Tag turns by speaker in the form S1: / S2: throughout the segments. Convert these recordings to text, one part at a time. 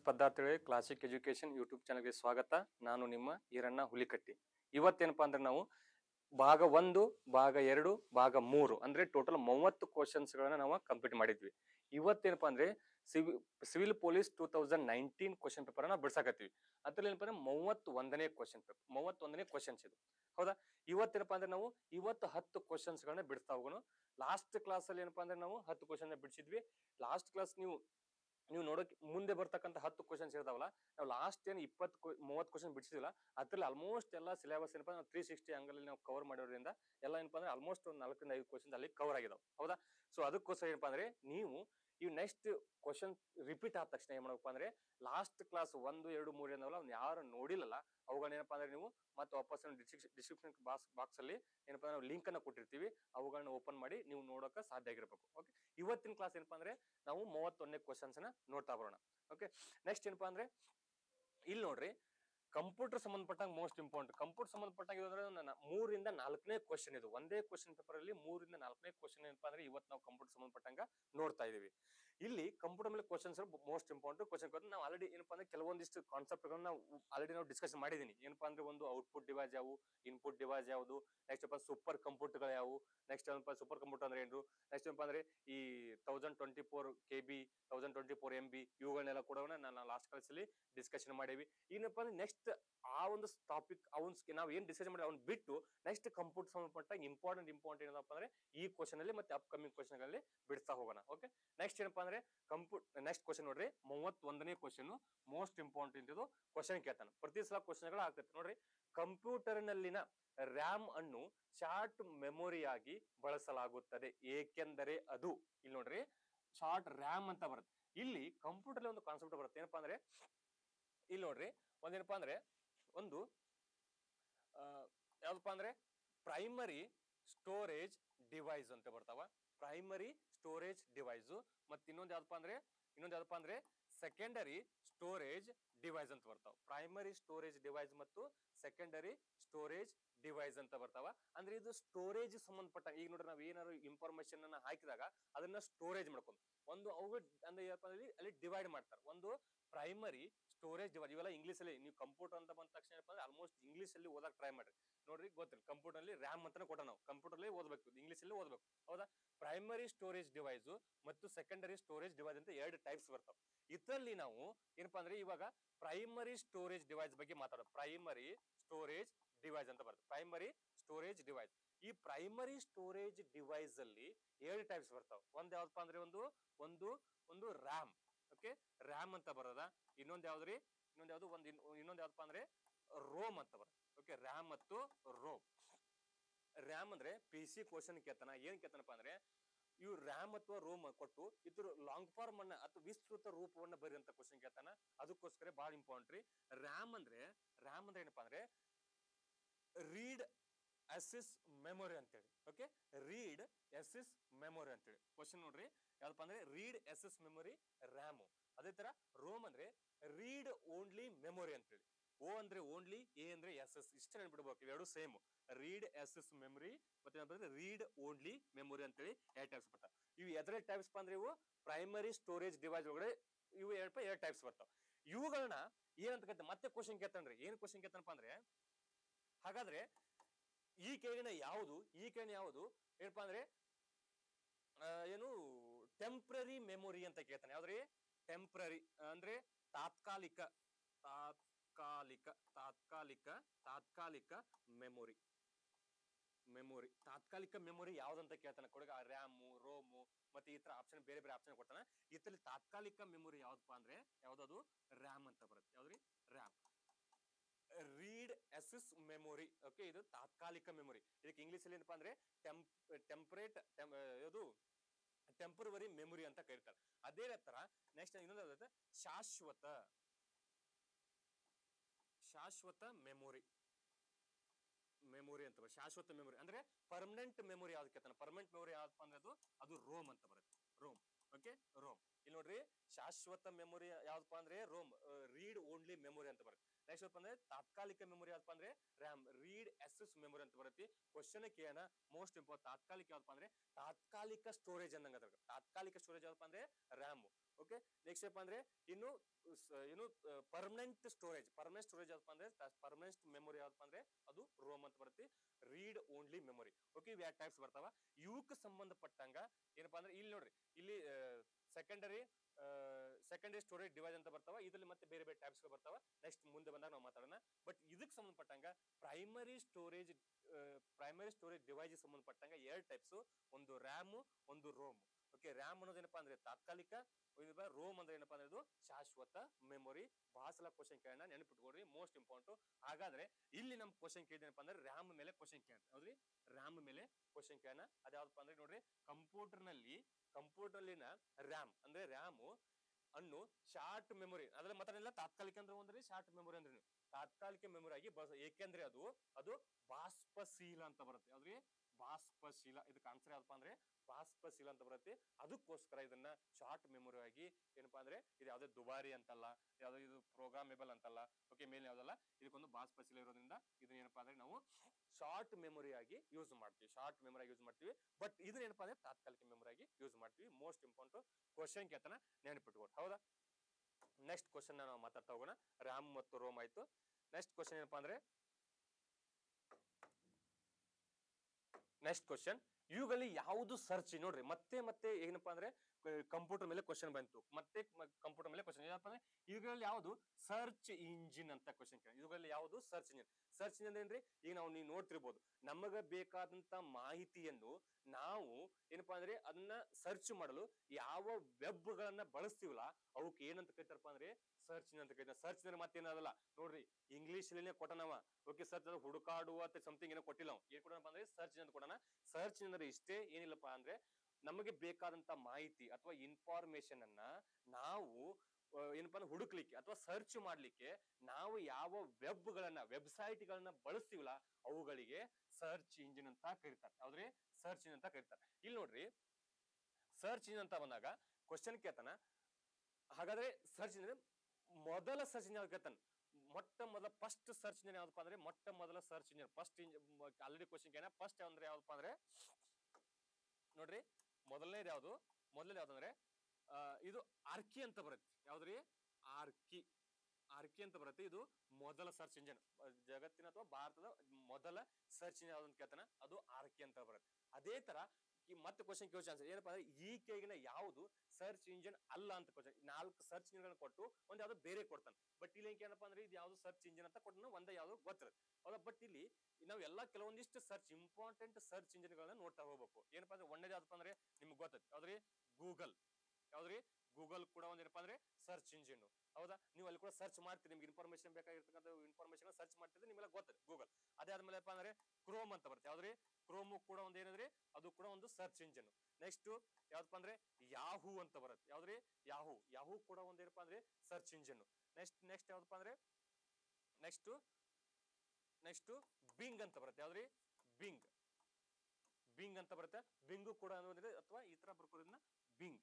S1: ಸ್ಪರ್ಧಾರ್ಥಿಗಳಿಗೆ classic education YouTube ಚಾನಲ್ಗೆ ಸ್ವಾಗತ ನಾನು ನಿಮ್ಮ ಈರಣ್ಣ ಹುಲಿಕಟ್ಟಿ ಇವತ್ತೇನಪ್ಪಾ ಅಂದ್ರೆ ನಾವು ಭಾಗ ಒಂದು ಭಾಗ ಎರಡು ಭಾಗ ಮೂರು ಅಂದ್ರೆ ಟೋಟಲ್ ಮೂವತ್ತು ಗಳನ್ನ ನಾವು ಕಂಪ್ಲೀಟ್ ಮಾಡಿದ್ವಿ ಇವತ್ತೇನಪ್ಪಾ ಅಂದ್ರೆ ಸಿವಿ civil police two thousand nineteen question paper ಅನ್ನ ಬಿಡ್ಸಾಕತ್ತೀವಿ ಅದ್ರಲ್ಲಿ ಏನಪ್ಪಾ ಅಂದ್ರೆ ಮೂವತ್ತ್ ಒಂದನೇ ಕ್ವಶನ್ ಪೇಪರ್ ಮೂವತ್ತೊಂದನೇ ಕ್ವಶನ್ಸ್ ಇದು ಹೌದಾ ಇವತ್ತೇನಪ್ಪಾ ಅಂದ್ರೆ ನಾವು ಇವತ್ತು ಹತ್ತು ಕ್ವಶನ್ಸ್ ಗಳನ್ನ ಬಿಡಿಸ್ತಾ ಹೋಗೋಣ ಲಾಸ್ಟ್ ಕ್ಲಾಸ್ ಅಲ್ಲಿ ಏನಪ್ಪಾ ಅಂದ್ರೆ ನಾವು ಹತ್ತು ಕ್ವಶನ್ ಬಿಡಿಸಿದ್ವಿ ಲಾಸ್ಟ್ ಕ್ಲಾಸ್ ನೀವು ನೀವು ನೋಡೋಕೆ ಮುಂದೆ ಬರ್ತಕ್ಕಂಥ ಹತ್ತು ಕ್ವಶನ್ಸ್ ಇರ್ತಾವಲ್ಲ ನಾವು ಲಾಸ್ಟ್ ಏನು ಇಪ್ಪತ್ತು ಮೂವತ್ತು ಕ್ವಶನ್ ಬಿಡಿಸಿದಿಲ್ಲ ಅದ್ರಲ್ಲಿ ಆಲ್ಮೋಸ್ಟ್ ಎಲ್ಲ ಸಿಲೆಬಸ್ ಏನಪ್ಪಾ ನಾವು ತ್ರೀ ಸಿಕ್ಸ್ಟಿ ಅಂಗಲ್ ನಾವು ಕವರ್ ಮಾಡಿರೋದ್ರಿಂದ ಎಲ್ಲ ಏನಪ್ಪಾ ಅಂದ್ರೆ ಆಲ್ಮೋಸ್ಟ್ ಒಂದು ನಾಲ್ಕರಿಂದ ಐದು ಕ್ವಶನ್ ಅಲ್ಲಿ ಕವರ್ ಆಗಿದಾವೆ ಹೌದಾ ಸೊ ಅದಕ್ಕೋಸ್ಕರ ಏನಪ್ಪಾ ಅಂದ್ರೆ ನೀವು ಈ ನೆಕ್ಸ್ಟ್ ಕ್ವಶನ್ ರಿಪೀಟ್ ಆದ ತಕ್ಷಣ ಏನ್ ಮಾಡಬೇಕು ಅಂದ್ರೆ ಲಾಸ್ಟ್ ಕ್ಲಾಸ್ ಒಂದು ಎರಡು ಮೂರು ಏನವಲ್ಲ ಅವ್ನು ಯಾರು ನೋಡಿಲ್ಲಲ್ಲ ಅವುಗಳನ್ನ ಏನಪ್ಪಾ ಅಂದ್ರೆ ನೀವು ಮತ್ತೆ ವಾಪಸ್ ಡಿಸ್ಕ್ರಿಪ್ಷನ್ ಬಾಕ್ಸ್ ಬಾಕ್ಸ್ ಅಲ್ಲಿ ಏನಪ್ಪಾ ಅಂದ್ರೆ ನಾವು ಲಿಂಕ್ ಅನ್ನ ಕೊಟ್ಟಿರ್ತೀವಿ ಅವುಗಳನ್ನ ಓಪನ್ ಮಾಡಿ ನೀವು ನೋಡೋಕೆ ಸಾಧ್ಯ ಆಗಿರ್ಬೇಕು ಓಕೆ ಇವತ್ತಿನ ಕ್ಲಾಸ್ ಏನಪ್ಪಾ ಅಂದ್ರೆ ನಾವು ಮೂವತ್ತೊಂದನೇ ಕ್ವಶನ್ಸ್ ನ ನೋಡ್ತಾ ಬರೋಣ ಓಕೆ ನೆಕ್ಸ್ಟ್ ಏನಪ್ಪಾ ಅಂದ್ರೆ ಇಲ್ಲಿ ನೋಡ್ರಿ ಕಂಪ್ಯೂಟರ್ ಸಂಬಂಧಪಟ್ಟಂಗೆ ಮೋಸ್ಟ್ ಇಂಪಾರ್ಟೆಂಟ್ ಕಂಪ್ಯೂಟರ್ ಸಂಬಂಧಪಟ್ಟಂಗೆ ಇದು ಅಂದ್ರೆ ನನ್ನ ಮೂರಿಂದ ನಾಲ್ಕನೇ ಕ್ವಶನ್ ಇದು ಒಂದೇ ಕ್ವಶನ್ ಪೇಪರ್ ಅಲ್ಲಿ ಮೂರಿಂದ ನಾಲ್ಕನೇ ಕ್ವಶನ್ ಏನಪ್ಪಾ ಅಂದ್ರೆ ಇವತ್ತು ನಾವು ಕಂಪ್ಯೂಟರ್ ಸಂಬಂಧಪಟ್ಟಂಗ ನೋಡ್ತಾ ಇದೀವಿ ಇಲ್ಲಿ ಕಂಪ್ಯೂಟರ್ ಮೇಲೆ ಕ್ವಶನ್ಸ್ ಮೋಸ್ಟ್ ಇಂಪಾರ್ಟೆಂಟ್ ಕ್ವಶನ್ ನಾವು ಆಲ್ರೆಡಿ ಏನಪ್ಪಾ ಅಂದ್ರೆ ಕೆಲವೊಂದಿಷ್ಟು ಕಾನ್ಸೆಪ್ಟ್ ಗಳನ್ನ ನಾವು ಆಲ್ರೆಡಿ ನಾವು ಡಿಸ್ಕಸ್ ಮಾಡಿದೀನಿ ಏನಪ್ಪಾ ಅಂದ್ರೆ ಒಂದು ಔಟ್ಪುಟ್ ಡಿವೈಸ್ ಯಾವು ಇನ್ಪುಟ್ ಡಿವೈಸ್ ಯಾವುದು ನೆಕ್ಸ್ಟ್ ಏನಪ್ಪ ಸೂಪರ್ ಕಂಪ್ಯೂಟರ್ಗಳು ಯಾವುವು ನೆಕ್ಸ್ಟ್ ಏನಪ್ಪ ಸೂಪರ್ ಕಂಪ್ಯೂಟರ್ ಅಂದ್ರೆ ಏನು ನೆಕ್ಸ್ಟ್ ಏನಪ್ಪಾ ಅಂದ್ರೆ ಈ thousand twenty four K B thousand twenty four M B ಇವುಗಳನ್ನೆಲ್ಲ ಕೂಡ ನಾನು ಲಾಸ್ಟ್ ಕ್ಲಾಸಲ್ಲಿ ಡಿಸ್ಕಷನ್ ಮಾಡೀವಿ ಏನಪ್ಪಾ ಅಂದ್ರೆ ನೆಕ್ಸ್ಟ್ ಆ ಒಂದು ಟಾಪಿಕ್ ಅವನ್ ನಾವು ಏನ್ ಡಿಸ್ಕಸ್ ಮಾಡಿ ಅವ್ನ್ ಬಿಟ್ಟು ನೆಕ್ಸ್ಟ್ ಕಂಪ್ಯೂಟರ್ ಸಂಬಂಧಪಟ್ಟ ಇಂಪಾರ್ಟೆಂಟ್ ಇಂಪಾರ್ಟೆಂಟ್ ಏನಪ್ಪ ಅಂದ್ರೆ ಈ ಕ್ವಶನ್ ಅಲ್ಲಿ ಮತ್ತೆ ಅಪ್ಕಮಿಂಗ್ ಕ್ವಶನ್ ಗಳಲ್ಲಿ ಬಿಡಿಸ್ತಾ ಹೋಗೋಣ ಓಕೆ ನೆಕ್ಸ್ಟ್ ಏನಪ್ಪಾ ಅಂದ್ರೆ ಕಂಪ್ಯೂಟ್ ನೆಕ್ಸ್ಟ್ ಕ್ವಶನ್ ನೋಡ್ರಿ ಮೂವತ್ತೊಂದನೇ ಕ್ವಶನ್ ಮೋಸ್ಟ್ ಇಂಪಾರ್ಟೆಂಟ್ ಇದು ಕ್ವಶನ್ ಕೇಳ್ತಾನೆ ಪ್ರತಿ ಸಲ ಕ್ವಶನ್ ಗಳು ಆಗ್ತೈತೆ ನೋಡ್ರಿ ಕಂಪ್ಯೂಟರ್ ನಲ್ಲಿನ ರ್ಯಾಮ್ ಅನ್ನು ಶಾರ್ಟ್ ಮೆಮೊರಿಯಾಗಿ ಬಳಸಲಾಗುತ್ತದೆ ಏಕೆಂದರೆ ಅದು ಇಲ್ಲಿ ನೋಡ್ರಿ ಶಾರ್ಟ್ ರ್ಯಾಮ್ ಅಂತ ಬರುತ್ತೆ ಇಲ್ಲಿ ಕಂಪ್ಯೂಟರ್ ಒಂದು ಕಾನ್ಸೆಪ್ಟ್ ಬರುತ್ತೆ ಏನಪ್ಪಾ ಅಂದ್ರೆ ಇಲ್ಲಿ ನೋಡ್ರಿ ಒಂದೇನಪ್ಪಾ ಅಂದ್ರೆ ಒಂದು ಆ, ಯಾವ್ದಪ್ಪ ಅಂದ್ರೆ ಪ್ರೈಮರಿ ಸ್ಟೋರೇಜ್ ಡಿವೈಸ್ ಅಂತ ಬರ್ತಾವ ಪ್ರೈಮರಿ ಸ್ಟೋರೇಜ್ ಡಿವೈಸ್ ಮತ್ತೆ ಇನ್ನೊಂದು ಯಾವ್ದಪ್ಪ ಅಂದ್ರೆ ಇನ್ನೊಂದು ಯಾವ್ದಪ್ಪ ಅಂದ್ರೆ ಸೆಕೆಂಡರಿ ಸ್ಟೋರೇಜ್ ಡಿವೈಸ್ ಅಂತ ಬರ್ತಾವ ಪ್ರೈಮರಿ ಸ್ಟೋರೇಜ್ ಡಿವೈಸ್ ಮತ್ತು ಸೆಕೆಂಡರಿ ಸ್ಟೋರೇಜ್ ಡಿವೈಸ್ ಅಂತ ಬರ್ತಾವ ಅಂದ್ರೆ ಇದು ಸ್ಟೋರೇಜ್ ಸಂಬಂಧಪಟ್ಟ ಈಗ ನೋಡ್ರಿ ನಾವ್ ಏನಾದ್ರು ಇನ್ಫಾರ್ಮೇಶನ್ ಅನ್ನ ಹಾಕಿದಾಗ ಅದನ್ನ ಸ್ಟೋರೇಜ್ ಮಾಡ್ಕೊಂಡು ಒಂದು ಅವು ಅಂದ್ರೆ ಏನಪ್ಪಾ ಅಂದ್ರೆ ಅಲ್ಲಿ ಡಿವೈಡ್ ಮಾಡ್ತಾರೆ ಒಂದು ಪ್ರೈಮರಿ ಸ್ಟೋರೇಜ್ ಡಿವೈಸ್ ಇವೆಲ್ಲ ಇಂಗ್ಲಿಷ್ ಅಲ್ಲಿ ನೀವು ಕಂಪ್ಯೂಟರ್ ಅಂತ ಬಂದ ತಕ್ಷಣ ಏನಪ್ಪಾ ಅಂದ್ರೆ ಆಲ್ಮೋಸ್ಟ್ ಇಂಗ್ಲಿಷ್ ಅಲ್ಲಿ ಓದಕ್ ಟ್ರೈ ಮಾಡ್ರಿ ನೋಡ್ರಿ ಗೊತ್ತಿಲ್ಲ ಕಂಪ್ಯೂಟರ್ ಅಲ್ಲಿ ರ್ಯಾಮ್ ಅಂತಾನೆ ಕೊಟ್ಟ ನಾವು ಕಂಪ್ಯೂಟರ್ ಅಲ್ಲಿ ಓದಬೇಕು ಇಂಗ್ಲಿಷ್ ಅಲ್ಲಿ ಓದಬೇಕು ಹೌದಾ ಪ್ರೈಮರಿ ಸ್ಟೋರೇಜ್ ಡಿವೈಸ್ ಮತ್ತು ಸೆಕೆಂಡರಿ ಸ್ಟೋರೇಜ್ ಡಿವೈಸ್ ಅಂತ ಎರಡು ಟೈಪ್ಸ್ ಬರ್ತಾವ ಇದರಲ್ಲಿ ನಾವು ಏನಪ್ಪಾ ಅಂದ್ರೆ ಇವಾಗ ಪ್ರೈಮರಿ ಸ್ಟೋರೇಜ್ ಡಿವೈಸ್ ಬಗ್ಗೆ ಮಾತಾಡೋದು ಪ್ರೈಮರಿ ಸ್ಟೋರೇಜ್ ಡಿವೈಸ್ ಅಂತ ಬರುತ್ತೆ ಪ್ರೈಮರಿ ಸ್ಟೋರೇಜ್ ಡಿವೈಸ್ ಈ ಪ್ರೈಮರಿ ಸ್ಟೋರೇಜ್ ಡಿವೈಸ್ ಅಲ್ಲಿ ಏಳು ಟೈಪ್ಸ್ ಬರ್ತಾವ ಒಂದ್ ಯಾವ್ದಪ್ಪ ಅಂದ್ರೆ ಒಂದು ಒಂದು ಒಂದು ರ್ಯಾಮ್ ಓಕೆ ರ್ಯಾಮ್ ಅಂತ ಬರೋದ ಇನ್ನೊಂದ್ ಯಾವ್ದ್ರಿ ಇನ್ನೊಂದ್ ಯಾವ್ದು ಒಂದ್ ಇನ್- ಇನ್ನೊಂದ್ ಯಾವ್ದಪ್ಪ ಅಂದ್ರೆ ರೋಮ್ ಅಂತ ಬರುತ್ತೆ ಓಕೆ ರ್ಯಾಮ್ ಮತ್ತು ರೋಮ್ ರ್ಯಾಮ್ ಅಂದ್ರೆ ಪಿ ಸಿ ಕ್ವಶನ್ ಕೇತನ ಏನ್ ಕೇತನಪ್ಪ ಅಂದ್ರೆ ಇವು ರ್ಯಾಮ್ ಅಥವಾ ರೋಮ್ ಕೊಟ್ಟು ಇದ್ರ ಲಾಂಗ್ ಫಾರ್ಮ್ ಅನ್ನ ಅಥವಾ ವಿಸ್ತೃತ ರೂಪವನ್ನ ಬರಿ ಅಂತ ಕ್ವಶನ್ ಕೇಳ್ತಾನ ಅದಕ್ಕೋಸ್ಕರ ಬಹಳ ಇಂಪಾರ್ಟೆಂಟ್ ರೀ ರ್ಯಾಮ್ ಅಂದ್ರೆ ರ್ಯಾಮ್ ಅಂದ್ರೆ ಏನಪ್ಪಾ ಅಂದ್ರೆ ರೀಡ್ ಅಸಿಸ್ ಮೆಮೊರಿ ಅಂತೇಳಿ ಓಕೆ ರೀಡ್ ಎಸಿಸ್ ಮೆಮೊರಿ ಅಂತೇಳಿ ಕ್ವಶನ್ ನೋಡ್ರಿ ಯಾವ್ದಪ್ಪ ಅಂದ್ರೆ ರೀಡ್ ಎಸಿಸ್ ಮೆಮೊರಿ ರ್ಯಾಮು ಅದೇ ತರ ರೋಮ್ ಅಂದ್ರೆ ರೀಡ್ ಓನ್ಲಿ ಮೆಮೊರಿ ಅಂತೇಳಿ ಓ ಅಂದ್ರೆ ಓನ್ಲಿ ಎ ಅಂದ್ರೆ ಎಸ್ ಎಸ್ ಇಷ್ಟ ನೆನ್ಬಿಡ್ಬೇಕು ಇವೆರಡು same read access memory ಮತ್ತೆ ಏನಪ್ಪ ಅಂದ್ರೆ ರೀಡ್ ಓನ್ಲಿ ಮೆಮೊರಿ ಅಂತೇಳಿ ಎರಡು ಟೈಪ್ಸ್ ಬರ್ತಾವ ಇವು ಎದ್ರ ಟೈಪ್ಸ್ ಅಂದ್ರೆ ಇವು ಪ್ರೈಮರಿ ಸ್ಟೋರೇಜ್ ಡಿವೈಸ್ ಒಳಗಡೆ ಇವು ಎರಡು ಎರಡು ಟೈಪ್ಸ್ ಬರ್ತಾವ ಇವುಗಳನ್ನ ಏನಂತ ಕೇಳ್ತಾನೆ ಮತ್ತೆ ಕ್ವಶನ್ ಕೇಳ್ತಾನ್ರಿ ಏನ್ ಕ್ವಶನ್ ಕೇಳ್ತಾನಪ್ಪ ಅಂದ್ರೆ ಹಾಗಾದ್ರೆ ಈ ಕೆಳಗಿನ ಯಾವುದು ಈ ಕೆಳಗಿನ ಯಾವುದು ಏನಪ್ಪ ಅಂದ್ರೆ ಆ, ಏನು ಟೆಂಪ್ರರಿ ಮೆಮೊರಿ ಅಂತ ಕೇಳ್ತಾನೆ ಯಾವ್ದ್ರಿ ಟೆಂಪ್ರರಿ ಅಂದ್ರೆ ತಾತ್ಕಾಲಿಕ ತಾತ್ಕಾಲಿಕ ತಾತ್ಕಾಲಿಕ ತಾತ್ಕಾಲಿಕ ಮೆಮೊರಿ ಮೆಮೊರಿ ತಾತ್ಕಾಲಿಕ ಮೆಮೊರಿ ಯಾವ್ದಂತ ಕೇಳ್ತಾನೆ ಕೊಡಗ ರ್ಯಾಮು ರೋಮು ಮತ್ತೆ ಈ ತರ ಆಪ್ಷನ್ ಬೇರೆ ಬೇರೆ ಆಪ್ಷನ್ ಕೊಡ್ತಾನೆ ಇದ್ರಲ್ಲಿ ತಾತ್ಕಾಲಿಕ ಮೆಮೊರಿ ಯಾವ್ದಪ್ಪ ಅಂದ್ರೆ ಯಾವ್ದದು ರ್ಯಾಮ್ ಅಂತ ಬರುತ್ತೆ ಯಾವ್ದ್ರಿ RAM read access memory okay ಇದು ತಾತ್ಕಾಲಿಕ ಮೆಮೊರಿ ಇದಕ್ಕೆ ಇಂಗ್ಲಿಷ್ ಅಲ್ಲಿ ಏನಪ್ಪಾ ಅಂದ್ರೆ ಟೆಂಪ್ ಟೆಂಪರೇಟ್ ಇದು ಟೆಂಪರವರಿ ಮೆಮೊರಿ ಅಂತ ಕರೀತಾರೆ ಅದೇ ತರ ನೆಕ್ಸ್ಟ್ ಇನ್ನೊಂದು ಯಾವ್ದು ಶಾಶ್ವತ ಶಾಶ್ವತ ಮೆಮೊರಿ ಮೆಮೊರಿ ಅಂತ ಬರುತ್ತೆ ಶಾಶ್ವತ ಮೆಮೊರಿ ಅಂದ್ರೆ ಪರ್ಮನೆಂಟ್ ಮೆಮೊರಿ ಯಾವ್ದಕ್ಕೆ ಪರ್ಮನೆಂಟ್ ಮೆಮೊರಿ ಯಾವ್ದಪ್ಪ ಅಂದ್ರೆ ಅದು ಅದು ರೋಮ್ ಅಂತ ಬರುತ್ತೆ ರೋಮ್ ಓಕೆ ರೋಮ್ ಇಲ್ಲಿ ನೋಡ್ರಿ ಶಾಶ್ವತ ಮೆಮೊರಿ ಯಾವ್ದಪ್ಪ ಅಂದ್ರೆ ರೋಮ್ ರೀಡ್ ಓನ್ಲಿ ಮೆಮೊರಿ ಅಂತ ಬರುತ್ತೆ ನೆಕ್ಸ್ಟ್ ಏನಪ್ಪ ಅಂದ್ರೆ ತಾತ್ಕಾಲಿಕ ಮೆಮೊರಿ ಯಾವ್ದಪ್ಪ ಅಂದ್ರೆ ರ್ಯಾಮ್ ರೀಡ್ ಎಸ್ಎಸ್ ಮೆಮೊರಿ ಅಂತ ಬರುತ್ತೆ ಕ್ವಶನ್ ಕೇಳೋಣ ಮೋಸ್ಟ್ ಇಂಪಾರ್ಟೆಂಟ್ ತಾತ್ಕಾಲಿಕ ಯಾವ್ದಪ್ಪ ಅಂದ್ರೆ ತಾತ್ಕಾಲಿಕ ಸ್ಟೋರೇಜ್ ಅಂದಂಗ ಅದ್ರ ತಾತ್ಕಾಲಿಕ ಸ್ಟೋರೇಜ್ ಯಾವ್ದಪ್ಪ ಅಂದ್ರೆ ರ್ಯಾಮ್ ಓಕೆ ನೆಕ್ಸ್ಟ್ ಏನಪ್ಪ ಅಂದ್ರೆ ಇನ್ನು ಸ- ಏನು ಪರ್ಮನೆಂಟ್ ಸ್ಟೋರೇಜ್ ಪರ್ಮನೆಂಟ್ ಸ್ಟೋರೇಜ್ ಯಾವ್ದಪ್ಪ ಅಂದ್ರೆ ಪರ್ಮನೆಂಟ್ ಮೆಮೊರಿ ಯಾವ್ದಪ್ಪ ಅಂದ್ರೆ ಅದು ರೋಮ್ ಅಂತ ಬರುತ್ತೆ ರೀಡ್ ಓನ್ಲಿ ಮೆಮೊರಿ ಓಕೆ ಇವ್ ಯಾವ ಟೈಪ್ಸ್ ಬರ್ತಾವ ಇವಕ್ಕೆ ಸಂಬಂಧಪಟ್ಟಂಗ ಏನಪ್ಪಾ ಅಂದ್ರೆ ಇಲ್ಲಿ ನೋಡ್ರಿ ಇಲ್ಲಿ ಸೆಕೆಂಡರಿ ಸೆಕೆಂಡರಿ ಸ್ಟೋರೇಜ್ ಡಿವೈಸ್ ಅಂತ ಬರ್ತಾವ ಇದರಲ್ಲಿ ಮತ್ತೆ ಬೇರೆ ಬೇರೆ ಟೈಪ್ಸ್ ಬರ್ತಾವ ನೆಕ್ಸ್ಟ್ ಮುಂದೆ ಬಂದಾಗ ನಾವು ಮಾತಾಡೋಣ ಬಟ್ ಇದಕ್ಕೆ ಸಂಬಂಧಪಟ್ಟಂಗ primary storage primary storage device ಸಂಬಂಧಪಟ್ಟಂಗ ಎರಡು ಟೈಪ್ಸ್ ಒಂದು ರ್ಯಾಮ್ ಒಂದು ರೋಮ್ ಓಕೆ ರ್ಯಾಮ್ ಅನ್ನೋದು ಏನಪ್ಪಾ ಅಂದ್ರೆ ತಾತ್ಕಾಲಿಕ ರೋಮ್ ಅಂದ್ರೆ ಏನಪ್ಪಾ ಅಂದ್ರೆ ಇದು ಶಾಶ್ವತ ಮೆಮೊರಿ ಬಹಳ ಸಲ ಕ್ವಶನ್ ಕೇಳೋಣ ನೆನಪಿಟ್ಕೊಡ್ರಿ ಮೋಸ್ಟ್ ಇಂಪಾರ್ಟೆಂಟ್ ಹಾಗಾದ್ರೆ ಇಲ್ಲಿ ನಮ್ ಕ್ವಶನ್ ಕೇಳಿದೇನಪ್ಪ ಅಂದ್ರೆ ರ್ಯಾಮ್ ಮೇಲೆ ಕ್ವಶನ್ ಕೇಳ ಹೌದ್ರಿ ರ್ಯಾಮ್ ಮೇಲೆ ಕ್ವಶನ್ ಕೇಳೋಣ ಅದ್ಯಾವ್ದಪ್ಪ ಅಂದ್ರೆ ನೋಡ್ರಿ ಕಂಪ್ಯೂಟರ್ ನಲ್ಲಿ ಕಂಪ್ಯೂಟರ್ ನಲ್ಲಿನ ರ್ಯಾಮ್ ಅಂದ್ರೆ ರ್ಯಾಮ್ ಅನ್ನು ಶಾರ್ಟ್ ಮೆಮೊರಿ ಅದ್ರಲ್ಲಿ ಮಾತಾಡಿಲ್ಲ ತಾತ್ಕಾಲಿಕ ಅಂದ್ರೆ ಒಂದ್ರಿ ಶಾರ್ಟ್ ಮೆಮೊರಿ ಅಂದ್ರೆ ನೀವು ತಾತ್ಕಾಲಿಕ ಮೆಮೊರಿ ಆಗಿ ಬಳಸ ಏಕೆಂದ್ರೆ ಅದು ಅದು ಬಾಷ್ಪಶೀಲ ಅಂತ ಬರುತ್ತೆ ಯಾವ್ದ್ರಿ ಬಾಷ್ಪಶೀಲ ಇದಕ್ಕೆ ಆನ್ಸರ್ ಯಾವ್ದಪ್ಪ ಅಂದ್ರೆ ಬಾಷ್ಪಶೀಲ ಅಂತ ಬರುತ್ತೆ ಅದಕ್ಕೋಸ್ಕರ ಇದನ್ನ ಶಾರ್ಟ್ ಮೆಮೊರಿ ಆಗಿ ಏನಪ್ಪಾ ಅಂದ್ರೆ ಇದು ಯಾವ್ದೇ ದುಬಾರಿ ಅಂತಲ್ಲ ಯಾವ್ದೋ ಇದು ಪ್ರೋಗ್ರಾಮೇಬಲ್ ಅಂತಲ್ಲ ಓಕೆ ಮೇಲೆ ಯಾವ್ದಲ್ಲ ಇದಕ್ಕೊಂದು ಬಾಷ್ಪಶೀಲ ಇರೋದ್ರಿಂದ ಇದನ್ನ ಏನಪ್ಪಾ ಅಂದ್ರೆ ನಾವು ಶಾರ್ಟ್ ಮೆಮೊರಿ ಆಗಿ ಯೂಸ್ ಮಾಡ್ತೀವಿ ಶಾರ್ಟ್ ಮೆಮೊರಿ ಆಗಿ ಯೂಸ್ ಮಾಡ್ತೀವಿ ಬಟ್ ಇದನ್ನ ಏನಪ್ಪಾ ಅಂದ್ರೆ ತಾತ್ಕಾಲಿಕ ಮೆಮೊರಿ ಆಗಿ ಯೂಸ್ ಮಾಡ್ತೀವಿ ಮೋಸ್ಟ್ ಇಂಪಾರ್ಟೆಂಟ್ ಕ್ವಶನ್ ಕೇತನ ನೆನಪಿಟ್ಕೊಟ್ಟು ಹೌದಾ ನೆಕ್ಸ್ಟ್ ಕ್ವಶನ್ ನಾವು ಮಾತಾಡ್ತಾ ಹೋಗೋಣ ರ್ಯಾಮ್ ಮತ್ತು ರೋಮ್ ಆಯ್ತು ನೆಕ್ಸ್ಟ್ ಕ್ವಶನ್ ಏನಪ್ಪಾ ಅಂದ್ರೆ ನೆಕ್ಸ್ಟ್ ಕ್ವಶನ್ ಇವುಗಳಲ್ಲಿ ಯಾವುದು ಸರ್ಚ್ ನೋಡ್ರಿ ಮತ್ತೆ ಮತ್ತೆ ಏನಪ್ಪಾ ಅಂದ್ರೆ ಕಂಪ್ಯೂಟರ್ ಮೇಲೆ ಕ್ವಶನ್ ಬಂತು ಮತ್ತೆ ಕಂಪ್ಯೂಟರ್ ಮೇಲೆ ಕ್ವಶನ್ ಏನಪ್ಪಾ ಅಂದ್ರೆ ಇವುಗಳಲ್ಲಿ ಯಾವುದು ಸರ್ಚ್ ಇಂಜಿನ್ ಅಂತ ಕ್ವಶನ್ ಕೇಳಿ ಇವುಗಳಲ್ಲಿ ಯಾವುದು ಸರ್ಚ್ ಇಂಜಿನ್ ಸರ್ಚ್ ಇಂಜಿನ್ ಏನ್ರಿ ಈಗ ನಾವು ನೀವು ನೋಡ್ತಿರ್ಬೋದು ನಮಗ ಬೇಕಾದಂತ ಮಾಹಿತಿಯನ್ನು ನಾವು ಏನಪ್ಪಾ ಅಂದ್ರೆ ಅದನ್ನ ಸರ್ಚ್ ಮಾಡಲು ಯಾವ ವೆಬ್ ಗಳನ್ನ ಬಳಸ್ತೀವಲ್ಲ ಅವಕ್ಕೆ ಏನಂತ ಕರಿತಾರಪ್ಪ ಅಂದ್ರೆ ಸರ್ಚ್ ಅಂತ ಕರಿತಾರೆ ಸರ್ಚ್ ಅಂದ್ರೆ ಮತ್ತೇನದಲ್ಲ ನೋಡ್ರಿ ಇಂಗ್ಲಿಷ್ ಅಲ್ಲಿನೇ ಕೊಟ್ಟನವ ಓಕೆ ಸರ್ಚ್ ಅಂದ್ರೆ ಹುಡುಕಾಡುವ ಅಂತ ಸಮಥಿಂಗ್ ಏನೋ ಕೊಟ್ಟಿಲ್ಲ ಅವ ಏನ್ ಕೊಡೋಣಪ್ಪ ಅಂದ್ರೆ ಸರ್ಚ್ ಅಂತ ಕೊಡೋಣ ಸರ್ಚ್ ಅಂದ್ರೆ ಇಷ್ಟೇ ಏನಿಲ್ಲಪ್ಪ ಅಂದ್ರೆ ನಮಗೆ ಬೇಕಾದಂತ ಮಾಹಿತಿ ಅಥವಾ ಇನ್ಫಾರ್ಮೇಶನ್ ಅನ್ನ ನಾವು ಆ, ಏನಪ್ಪಾ ಅಂದ್ರೆ ಹುಡುಕ್ಲಿಕ್ಕೆ ಅಥವಾ ಸರ್ಚ್ ಮಾಡ್ಲಿಕ್ಕೆ ನಾವು ಯಾವ ವೆಬ್ ಗಳನ್ನ ವೆಬ್ಸೈಟ್ ಗಳನ್ನ ಬಳಸ್ತೀವಲ್ಲ ಅವುಗಳಿಗೆ ಸರ್ಚ್ ಇಂಜಿನ್ ಅಂತ ಕರೀತಾರೆ ಯಾವ್ದ್ರಿ ಸರ್ಚ್ ಇಂಜಿನ್ ಅಂತ ಕರೀತಾರೆ ಇಲ್ಲಿ ನೋಡ್ರಿ ಸರ್ಚ್ ಇಂಜಿನ್ ಅಂತ ಬಂದಾಗ ಕ್ವಶನ್ ಕೇಳ್ತಾನ ಹಾಗಾದ್ರೆ ಸರ್ಚ್ ಇಂಜಿನ್ ಮೊದಲ ಸರ್ಚ್ ಇಂಜಿನ್ ಯಾವ್ದು ಕೇಳ್ತಾನ ಮೊಟ್ಟ ಮೊದಲ ಫಸ್ಟ್ ಸರ್ಚ್ ಇಂಜಿನ್ ಯಾವ್ದಪ್ಪ ಅಂದ್ರೆ ಮೊಟ್ಟ ಮೊದಲ search engine first already question ಕೇಳ ಫಸ್ಟ್ ಅಂದ್ರೆ ಯಾವ್ದಪ್ಪ ಅಂದ್ರೆ ನೋಡ್ರಿ ಮೊದಲನೇದು ಯಾವ್ದು ಮೊದಲನೇದು ಯಾವ್ದಂದ್ರೆ ಆ, ಇದು ಆರ್ಕಿ ಅಂತ ಬರುತ್ತೆ ಯಾವ್ದ್ರಿ ಆರ್ಕಿ ಆರ್ಕಿ ಅಂತ ಬರುತ್ತೆ ಇದು ಮೊದಲ ಸರ್ಚ್ ಇಂಜಿನ್ ಜಗತ್ತಿನ ಅಥವಾ ಭಾರತದ ಮೊದಲ ಸರ್ಚ್ ಇಂಜಿನ್ ಯಾವ್ದು ಅಂತ ಕೇಳ್ತಾನ ಅದು ಆರ್ಕಿ ಅಂತ ಬರುತ್ತೆ ಅದೇ ತರ ಈ ಮತ್ತೆ ಕ್ವಶನ್ ಕೇಳೋ ಚಾನ್ಸ್ ಏನಪ್ಪಾ ಅಂದ್ರೆ ಈ ಕೆಗಿನ ಯಾವುದು ಸರ್ಚ್ ಇಂಜಿನ್ ಅಲ್ಲ ಅಂತ ಕ್ವಶನ್ ನಾಲ್ಕು ಸರ್ಚ್ ಇಂಜಿನ್ ಕೊಟ್ಟು ಒಂದ್ ಯಾವ್ದೋ ಬೇರೆ ಕೊಡ್ತಾನೆ ಬಟ್ ಇಲ್ಲಿ ಏನಪ್ಪಾ ಅಂದ್ರೆ ಇದು ಯಾವ್ದು ಸರ್ಚ್ ಇಂಜಿನ್ ಅಂತ ಕೊಟ್ಟು ಒಂದೇ ಯಾವ್ದು ಗೊತ್ತಿರುತ್ತೆ ಹೌದಾ ಬಟ್ ಇಲ್ಲಿ ನಾವು ಎಲ್ಲ ಕೆಲವೊಂದಿಷ್ಟು ಸರ್ಚ್ ಇಂಪಾರ್ಟೆಂಟ್ ಸರ್ಚ್ ಇಂಜಿನ್ ಗಳನ್ನ ನೋಡ್ತಾ ಹೋಗ್ಬೇಕು ಏನಪ್ಪಾ ಅಂದ್ರೆ ಒಂದೇದು ಯಾವ್ದಪ್ಪ ಅಂದ್ರೆ ನಿಮ್ಗೆ ಗೊತ್ತೈತಿ ಯಾವ್ದ್ರಿ ಗೂಗಲ್ ಯಾವ್ದ್ರಿ ಗೂಗಲ್ ಕೂಡ ಒಂದ್ ಏನಪ್ಪಾ ಅಂದ್ರೆ ಸರ್ಚ್ ಇಂಜಿನ್ ಹೌದಾ ನೀವು ಅಲ್ಲಿ ಕೂಡ ಸರ್ಚ್ ಮಾಡ್ತೀರಿ ನಿಮ್ಗೆ ಇನ್ಫಾರ್ಮೇಶನ್ ಬೇಕಾಗಿರ್ತಕ್ಕಂಥ ಇನ್ಫಾರ್ಮೇಶನ್ ಸರ್ಚ್ ಮಾಡ್ತಿದ್ರೆ ನಿಮ್ಗೆಲ್ಲ ಗೊತ್ತೈತಿ ಗೂಗಲ್ ಅದೇ ಆದ್ಮೇಲೆ ಏನಪ್ಪಾ ಅಂದ್ರೆ ಕ್ರೋಮ್ ಅಂತ ಬರುತ್ತೆ ಯಾವ್ದ್ರಿ ಕ್ರೋಮ್ ಕೂಡ ಒಂದ್ ಏನಂದ್ರೆ ಅದು ಕೂಡ ಒಂದು ಸರ್ಚ್ ಇಂಜಿನ್ ನೆಕ್ಸ್ಟ್ ಯಾವ್ದಪ್ಪ ಅಂದ್ರೆ ಯಾಹೂ ಅಂತ ಬರುತ್ತೆ ಯಾವ್ದ್ರಿ ಯಾಹೂ ಯಾಹೂ ಕೂಡ ಒಂದ್ ಏನಪ್ಪಾ ಅಂದ್ರೆ ಸರ್ಚ್ ಇಂಜಿನ್ ನೆಕ್ಸ್ಟ್ ನೆಕ್ಸ್ಟ್ ಯಾವ್ದಪ್ಪ ಅಂದ್ರೆ ನೆಕ್ಸ್ಟ್ ನೆಕ್ಸ್ಟ್ ಬಿಂಗ್ ಅಂತ ಬರುತ್ತೆ ಯಾವ್ದ್ರಿ ಬಿಂಗ್ ಬಿಂಗ್ ಅಂತ ಬರುತ್ತೆ ಬಿಂಗು ಕೂಡ ಅನ್ನೋದ್ರೆ ಅಥವಾ ಈ ತರ ಬರ್ಕೋದ್ರಿಂದ ಬಿಂಗ್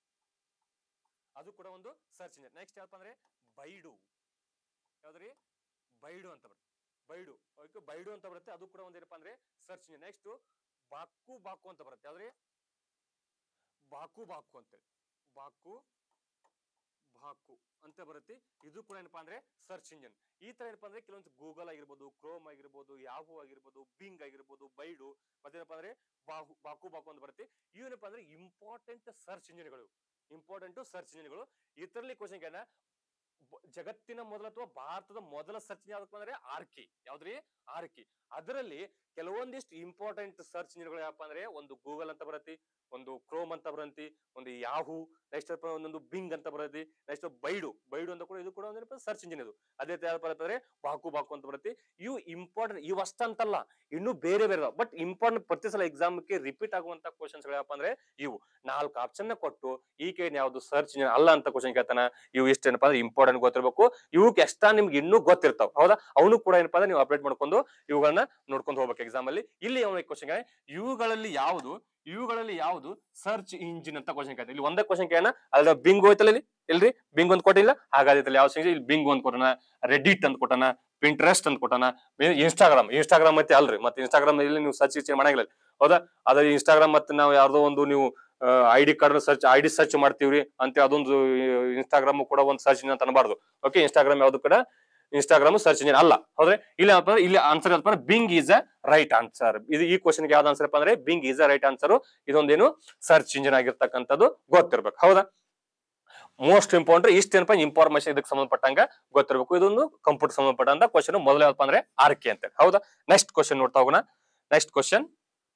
S1: ಅದು ಕೂಡ ಒಂದು ಸರ್ಚ್ ಇಂಜಿನ್ ನೆಕ್ಸ್ಟ್ ಯಾವಪ್ಪ ಅಂದ್ರೆ ಬೈಡು ಯಾವ್ದ್ರಿ ಬೈಡು ಅಂತ ಬರುತ್ತೆ ಬೈಡು ಅದಕ್ಕೆ ಬೈಡು ಅಂತ ಬರುತ್ತೆ ಅದು ಕೂಡ ಒಂದೇನಪ್ಪ ಅಂದ್ರೆ ಸರ್ಚ್ ಇಂಜಿನ್ ನೆಕ್ಸ್ಟ್ ಬಾಕು ಬಾಕು ಅಂತ ಬರುತ್ತೆ ಯಾವ್ದ್ರಿ ಬಾಕು ಬಾಕು ಅಂತೇಳಿ ಬಾಕು ಬಾಕು ಅಂತ ಬರುತ್ತೆ ಇದು ಕೂಡ ಏನಪ್ಪಾ ಅಂದ್ರೆ ಸರ್ಚ್ ಇಂಜಿನ್ ಈ ತರ ಏನಪ್ಪಾ ಅಂದ್ರೆ ಕೆಲವೊಂದು ಗೂಗಲ್ ಆಗಿರ್ಬೋದು ಕ್ರೋಮ್ ಆಗಿರ್ಬೋದು ಯಾಹೂ ಆಗಿರ್ಬೋದು ಬಿಂಗ್ ಆಗಿರ್ಬೋದು ಬೈಡು ಮತ್ತೇನಪ್ಪಾ ಅಂದ್ರೆ ಬಾಹು ಬಾಕು ಬಾಕು ಅಂತ ಬರುತ್ತೆ ಇವೇನಪ್ಪಾ ಅಂದ್ರೆ ಇಂಪಾರ್ಟೆಂಟ್ ಸರ್ಚ್ ಇಂಜಿನ್ಗಳು ಇಂಪಾರ್ಟೆಂಟ್ ಸರ್ಚ್ ಇಂಜಿನ್ಗಳು ಇದರಲ್ಲಿ ಕ್ವಶನ್ ಕೇಳ ಜಗತ್ತಿನ ಮೊದಲ ಅಥವಾ ಭಾರತದ ಮೊದಲ ಸರ್ಚ್ ಯಾವ್ದಪ್ಪ ಅಂದ್ರೆ ಆರ್ಕಿ ಯಾವ್ದ್ರಿ ಆರ್ಕಿ ಅದರಲ್ಲಿ ಕೆಲವೊಂದಿಷ್ಟು ಇಂಪಾರ್ಟೆಂಟ್ ಸರ್ಚ್ ಇಂಜಿನ್ಗಳು ಯಾವಪ್ಪ ಅಂದ್ರೆ ಒಂದು ಗೂಗಲ್ ಅಂತ ಬರತ್ತೆ ಒಂದು ಕ್ರೋಮ್ ಅಂತ ಬರತಿ ಒಂದು ಯಾಹೂ ನೆಕ್ಸ್ಟ್ ಒಂದೊಂದು ಬಿಂಗ್ ಅಂತ ಬರತ್ತೆ ನೆಕ್ಸ್ಟ್ ಬೈಡು ಬೈಡು ಅಂತ ಕೂಡ ಇದು ಕೂಡ ಒಂದು ಸರ್ಚ್ ಇಂಜಿನ್ ಇದು ಅದೇ ತರ ಯಾವ್ದಪ್ಪ ಅಂದ್ರೆ ಬಾಕು ಬಾಕು ಅಂತ ಬರುತ್ತೆ ಇವು ಇಂಪಾರ್ಟೆಂಟ್ ಇವು ಅಷ್ಟಂತಲ್ಲ ಇನ್ನು ಬೇರೆ ಬೇರೆ ಬಟ್ ಇಂಪಾರ್ಟೆಂಟ್ ಪ್ರತಿ ಸಲ exam ಗೆ ರಿಪೀಟ್ ಆಗುವಂತ ಕ್ವಶನ್ಸ್ ಯಾವಪ್ಪ ಅಂದ್ರೆ ಇವು ನಾಲ್ಕು ಆಪ್ಷನ್ ಕೊಟ್ಟು ಈ ಕೆ ಯಾವ್ದು ಸರ್ಚ್ ಇಂಜಿನ್ ಅಲ್ಲ ಅಂತ ಕ್ವಶನ್ ಕೇಳ್ತಾನ ಇವು ಇಷ್ಟೇನಪ್ಪ ಅಂದ್ರೆ ಇಂಪಾರ್ಟೆಂಟ್ ಗೊತ್ತಿರ್ಬೇಕು ಇವಕ್ಕೆ ಎಷ್ಟ ನಿಮ್ಗೆ ಇನ್ನೂ ಗೊತ್ತಿರ್ತಾವ ಹೌದಾ ಅವನು ಕೂಡ ಏನಪ್ಪಾ ಅಂದ್ರೆ ನೀವು ಅಪ್ಡೇಟ್ ಮಾಡ್ಕೊಂಡು ಇವುಗಳನ್ನ ನೋಡ್ಕೊಂಡು ಹೋಗ್ಬೇಕು ಎಕ್ಸಾಮ್ ಅಲ್ಲಿ ಇಲ್ಲಿ ಅವನ ಕ್ವಶನ್ ಇವುಗಳಲ್ಲಿ ಯಾವುದು ಇವುಗಳಲ್ಲಿ ಯಾವುದು ಸರ್ಚ್ ಇಂಜಿನ್ ಅಂತ ಕ್ವಶನ್ ಕೇಳ್ತಾರೆ ಇಲ್ಲಿ ಒಂದೇ ಕ್ವಶನ್ ಕೇಳೋಣ ಅದ್ರ ಬಿಂಗ್ ಹೋಯ್ತಲ್ಲ ಇಲ್ಲಿ ಇಲ್ರಿ ಬಿಂಗ್ ಒಂದ್ ಕೊಟ್ಟಿಲ್ಲ ಹಾಗಾದ್ರೆ ಯಾವ ಸಂಖ್ಯೆ ಇಲ್ಲಿ ಬಿಂಗ್ ಒಂದ್ ಕೊಟ್ಟಣ ರೆಡಿಟ್ ಅಂತ ಕೊಟ್ಟಣ ಪಿಂಟ್ರೆಸ್ಟ್ ಅಂತ ಕೊಟ್ಟಾನ ಇನ್ಸ್ಟಾಗ್ರಾಮ್ ಇನ್ಸ್ಟಾಗ್ರಾಮ್ ಮತ್ತೆ ಅಲ್ರಿ ಮತ್ತೆ ಇನ್ಸ್ಟಾಗ್ರಾಮ್ ಇಲ್ಲಿ ನೀವು ಸರ್ಚ್ ಗಿಚ್ ಮಾಡಂಗಿಲ್ಲ ಹೌದಾ ಅದ ಇನ್ಸ್ಟಾಗ್ರಾಮ್ ಮತ್ತೆ ನಾವು ಯಾವ್ದೋ ಒಂದು ನೀವು I D card search I D search ಮಾಡ್ತೀವ್ರಿ ಅಂತ ಅದೊಂದು ಇನ್ಸ್ಟಾಗ್ರಾಮ್ ಕೂಡ ಒಂದು ಸರ್ಚ್ ಅಂತ ಅನ್ಬಾರ್ದು ಓಕೆ ಇನ್ಸ್ಟಾಗ್ರಾಮ್ ಯಾವ್ದು ಕೂಡ ಇನ್ಸ್ಟಾಗ್ರಾಮ್ ಸರ್ಚ್ ಇಂಜಿನ್ ಅಲ್ಲ ಹೌದ್ರೆ ಇಲ್ಲಿ ಏನಪ್ಪ ಅಂದ್ರೆ ಇಲ್ಲಿ ಆನ್ಸರ್ ಏನಪ್ಪ ಅಂದ್ರೆ Bing is a right answer ಇದು ಈ ಕ್ವಶನ್ಗೆ ಯಾವ್ದು ಆನ್ಸರ್ ಅಂದ್ರೆ Bing is a right answer ಇದೊಂದೇನು ಸರ್ಚ್ ಇಂಜಿನ್ ಆಗಿರ್ತಕ್ಕಂಥದ್ದು ಗೊತ್ತಿರ್ಬೇಕು ಹೌದಾ ಮೋಸ್ಟ್ ಇಂಪಾರ್ಟೆಂಟ್ ಇಷ್ಟೇನಪ್ಪ ಇನ್ಫಾರ್ಮೇಶನ್ ಇದಕ್ಕೆ ಸಂಬಂಧಪಟ್ಟಂಗ ಗೊತ್ತಿರಬೇಕು ಇದೊಂದು ಕಂಪ್ಯೂಟರ್ ಸಂಬಂಧಪಟ್ಟಂತ ಕ್ವಶನ್ ಮೊದಲ ಯಾವಪ್ಪ ಅಂದ್ರೆ ಆರ್ಕೆ ಅಂತ ಹೌದಾ ನೆಕ್ಸ್ಟ್ ಕ್ವಶನ್ ನೋಡ್ತಾ ಹೋಗೋಣ ನೆಕ್ಸ್ಟ್ ಕ್ವಶನ್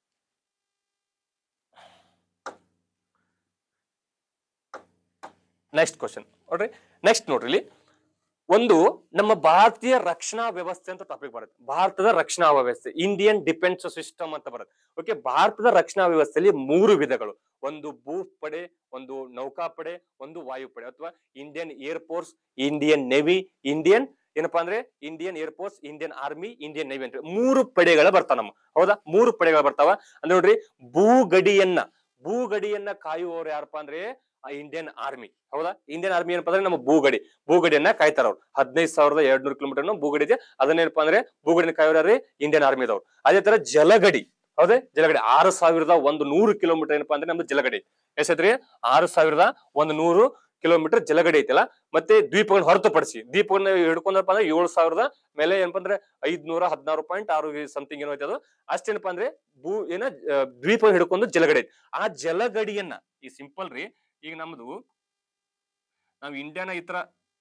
S1: ನೆಕ್ಸ್ಟ್ ಕ್ವಶನ್ ನೋಡ್ರಿ ನೆಕ್ಸ್ಟ್ ನೋಡ್ರಿ ಇಲ್ಲಿ ಒಂದು ನಮ್ಮ ಭಾರತೀಯ ರಕ್ಷಣಾ ವ್ಯವಸ್ಥೆ ಅಂತ ಟಾಪಿಕ್ ಬರುತ್ತೆ ಭಾರತದ ರಕ್ಷಣಾ ವ್ಯವಸ್ಥೆ ಇಂಡಿಯನ್ ಡಿಫೆನ್ಸ್ ಸಿಸ್ಟಮ್ ಅಂತ ಬರುತ್ತೆ ಓಕೆ ಭಾರತದ ರಕ್ಷಣಾ ವ್ಯವಸ್ಥೆಯಲ್ಲಿ ಮೂರು ವಿಧಗಳು ಒಂದು ಭೂಪಡೆ ಒಂದು ನೌಕಾಪಡೆ ಒಂದು ವಾಯುಪಡೆ ಅಥವಾ Indian air force Indian navy Indian ಏನಪ್ಪಾ ಅಂದ್ರೆ Indian air force Indian army Indian navy ಅಂತ ಮೂರು ಪಡೆಗಳ ಬರ್ತಾವ ನಮ್ಮ ಹೌದಾ ಮೂರು ಪಡೆಗಳು ಬರ್ತಾವ ಅಂದ್ರೆ ನೋಡ್ರಿ ಭೂಗಡಿಯನ್ನ ಭೂಗಡಿಯನ್ನ ಕಾಯುವವರು ಯಾರಪ್ಪ ಅಂದ್ರೆ ಇಂಡಿಯನ್ ಆರ್ಮಿ ಹೌದಾ ಇಂಡಿಯನ್ ಆರ್ಮಿ ಏನಪ್ಪಾ ಅಂದ್ರೆ ನಮ್ಮ ಭೂಗಡಿ ಭೂಗಡಿಯನ್ನ ಕಾಯ್ತಾರ ಅವ್ರು ಹದಿನೈದು ಸಾವಿರದ ಎರಡ್ ನೂರು ಕಿಲೋಮೀಟರ್ ಭೂಗಡಿ ಇದೆ ಅದನ್ನೇನಪ್ಪಾ ಅಂದ್ರೆ ಭೂಗಡಿನ ಕಾಯೋರು ಇಂಡಿಯನ್ ಆರ್ಮಿದವ್ರು ಅದೇ ತರ ಜಲಗಡಿ ಹೌದೇ ಜಲಗಡಿ ಆರು ಸಾವಿರದ ಒಂದು ನೂರು ಕಿಲೋಮೀಟರ್ ಏನಪ್ಪಾ ಅಂದ್ರೆ ನಮ್ದು ಜಲಗಡಿ ಎಷ್ಟೈತ್ರಿ ಆರು ಸಾವಿರದ ಒಂದು ನೂರು ಕಿಲೋಮೀಟರ್ ಜಲಗಡಿ ಐತಲ್ಲ ಮತ್ತೆ ದ್ವೀಪಗಳನ್ನ ಹೊರತುಪಡಿಸಿ ದ್ವೀಪಗಳನ್ನ ಹಿಡ್ಕೊಂಡಪ್ಪ ಅಂದ್ರೆ ಏಳು ಸಾವಿರದ ಮೇಲೆ ಏನಪ್ಪಾ ಅಂದ್ರೆ ಐದ್ನೂರ ಹದಿನಾರು ಪಾಯಿಂಟ್ ಆರು ಸಮಥಿಂಗ್ ಏನೋ ಐತೆ ಅದು ಅಷ್ಟೇನಪ್ಪಾ ಅಂದ್ರೆ ಭೂ ಏನ ಆ, ದ್ವೀಪ ಹಿಡ್ಕೊಂಡು ಜಲಗಡಿ ಐತಿ ಆ ಜಲಗಡಿಯನ್ನ ಈ ಸಿಂಪಲ್ ರೀ ಈಗ ನಮ್ದು ನಾವ್ ಇಂಡಿಯಾನ ಈ ತರ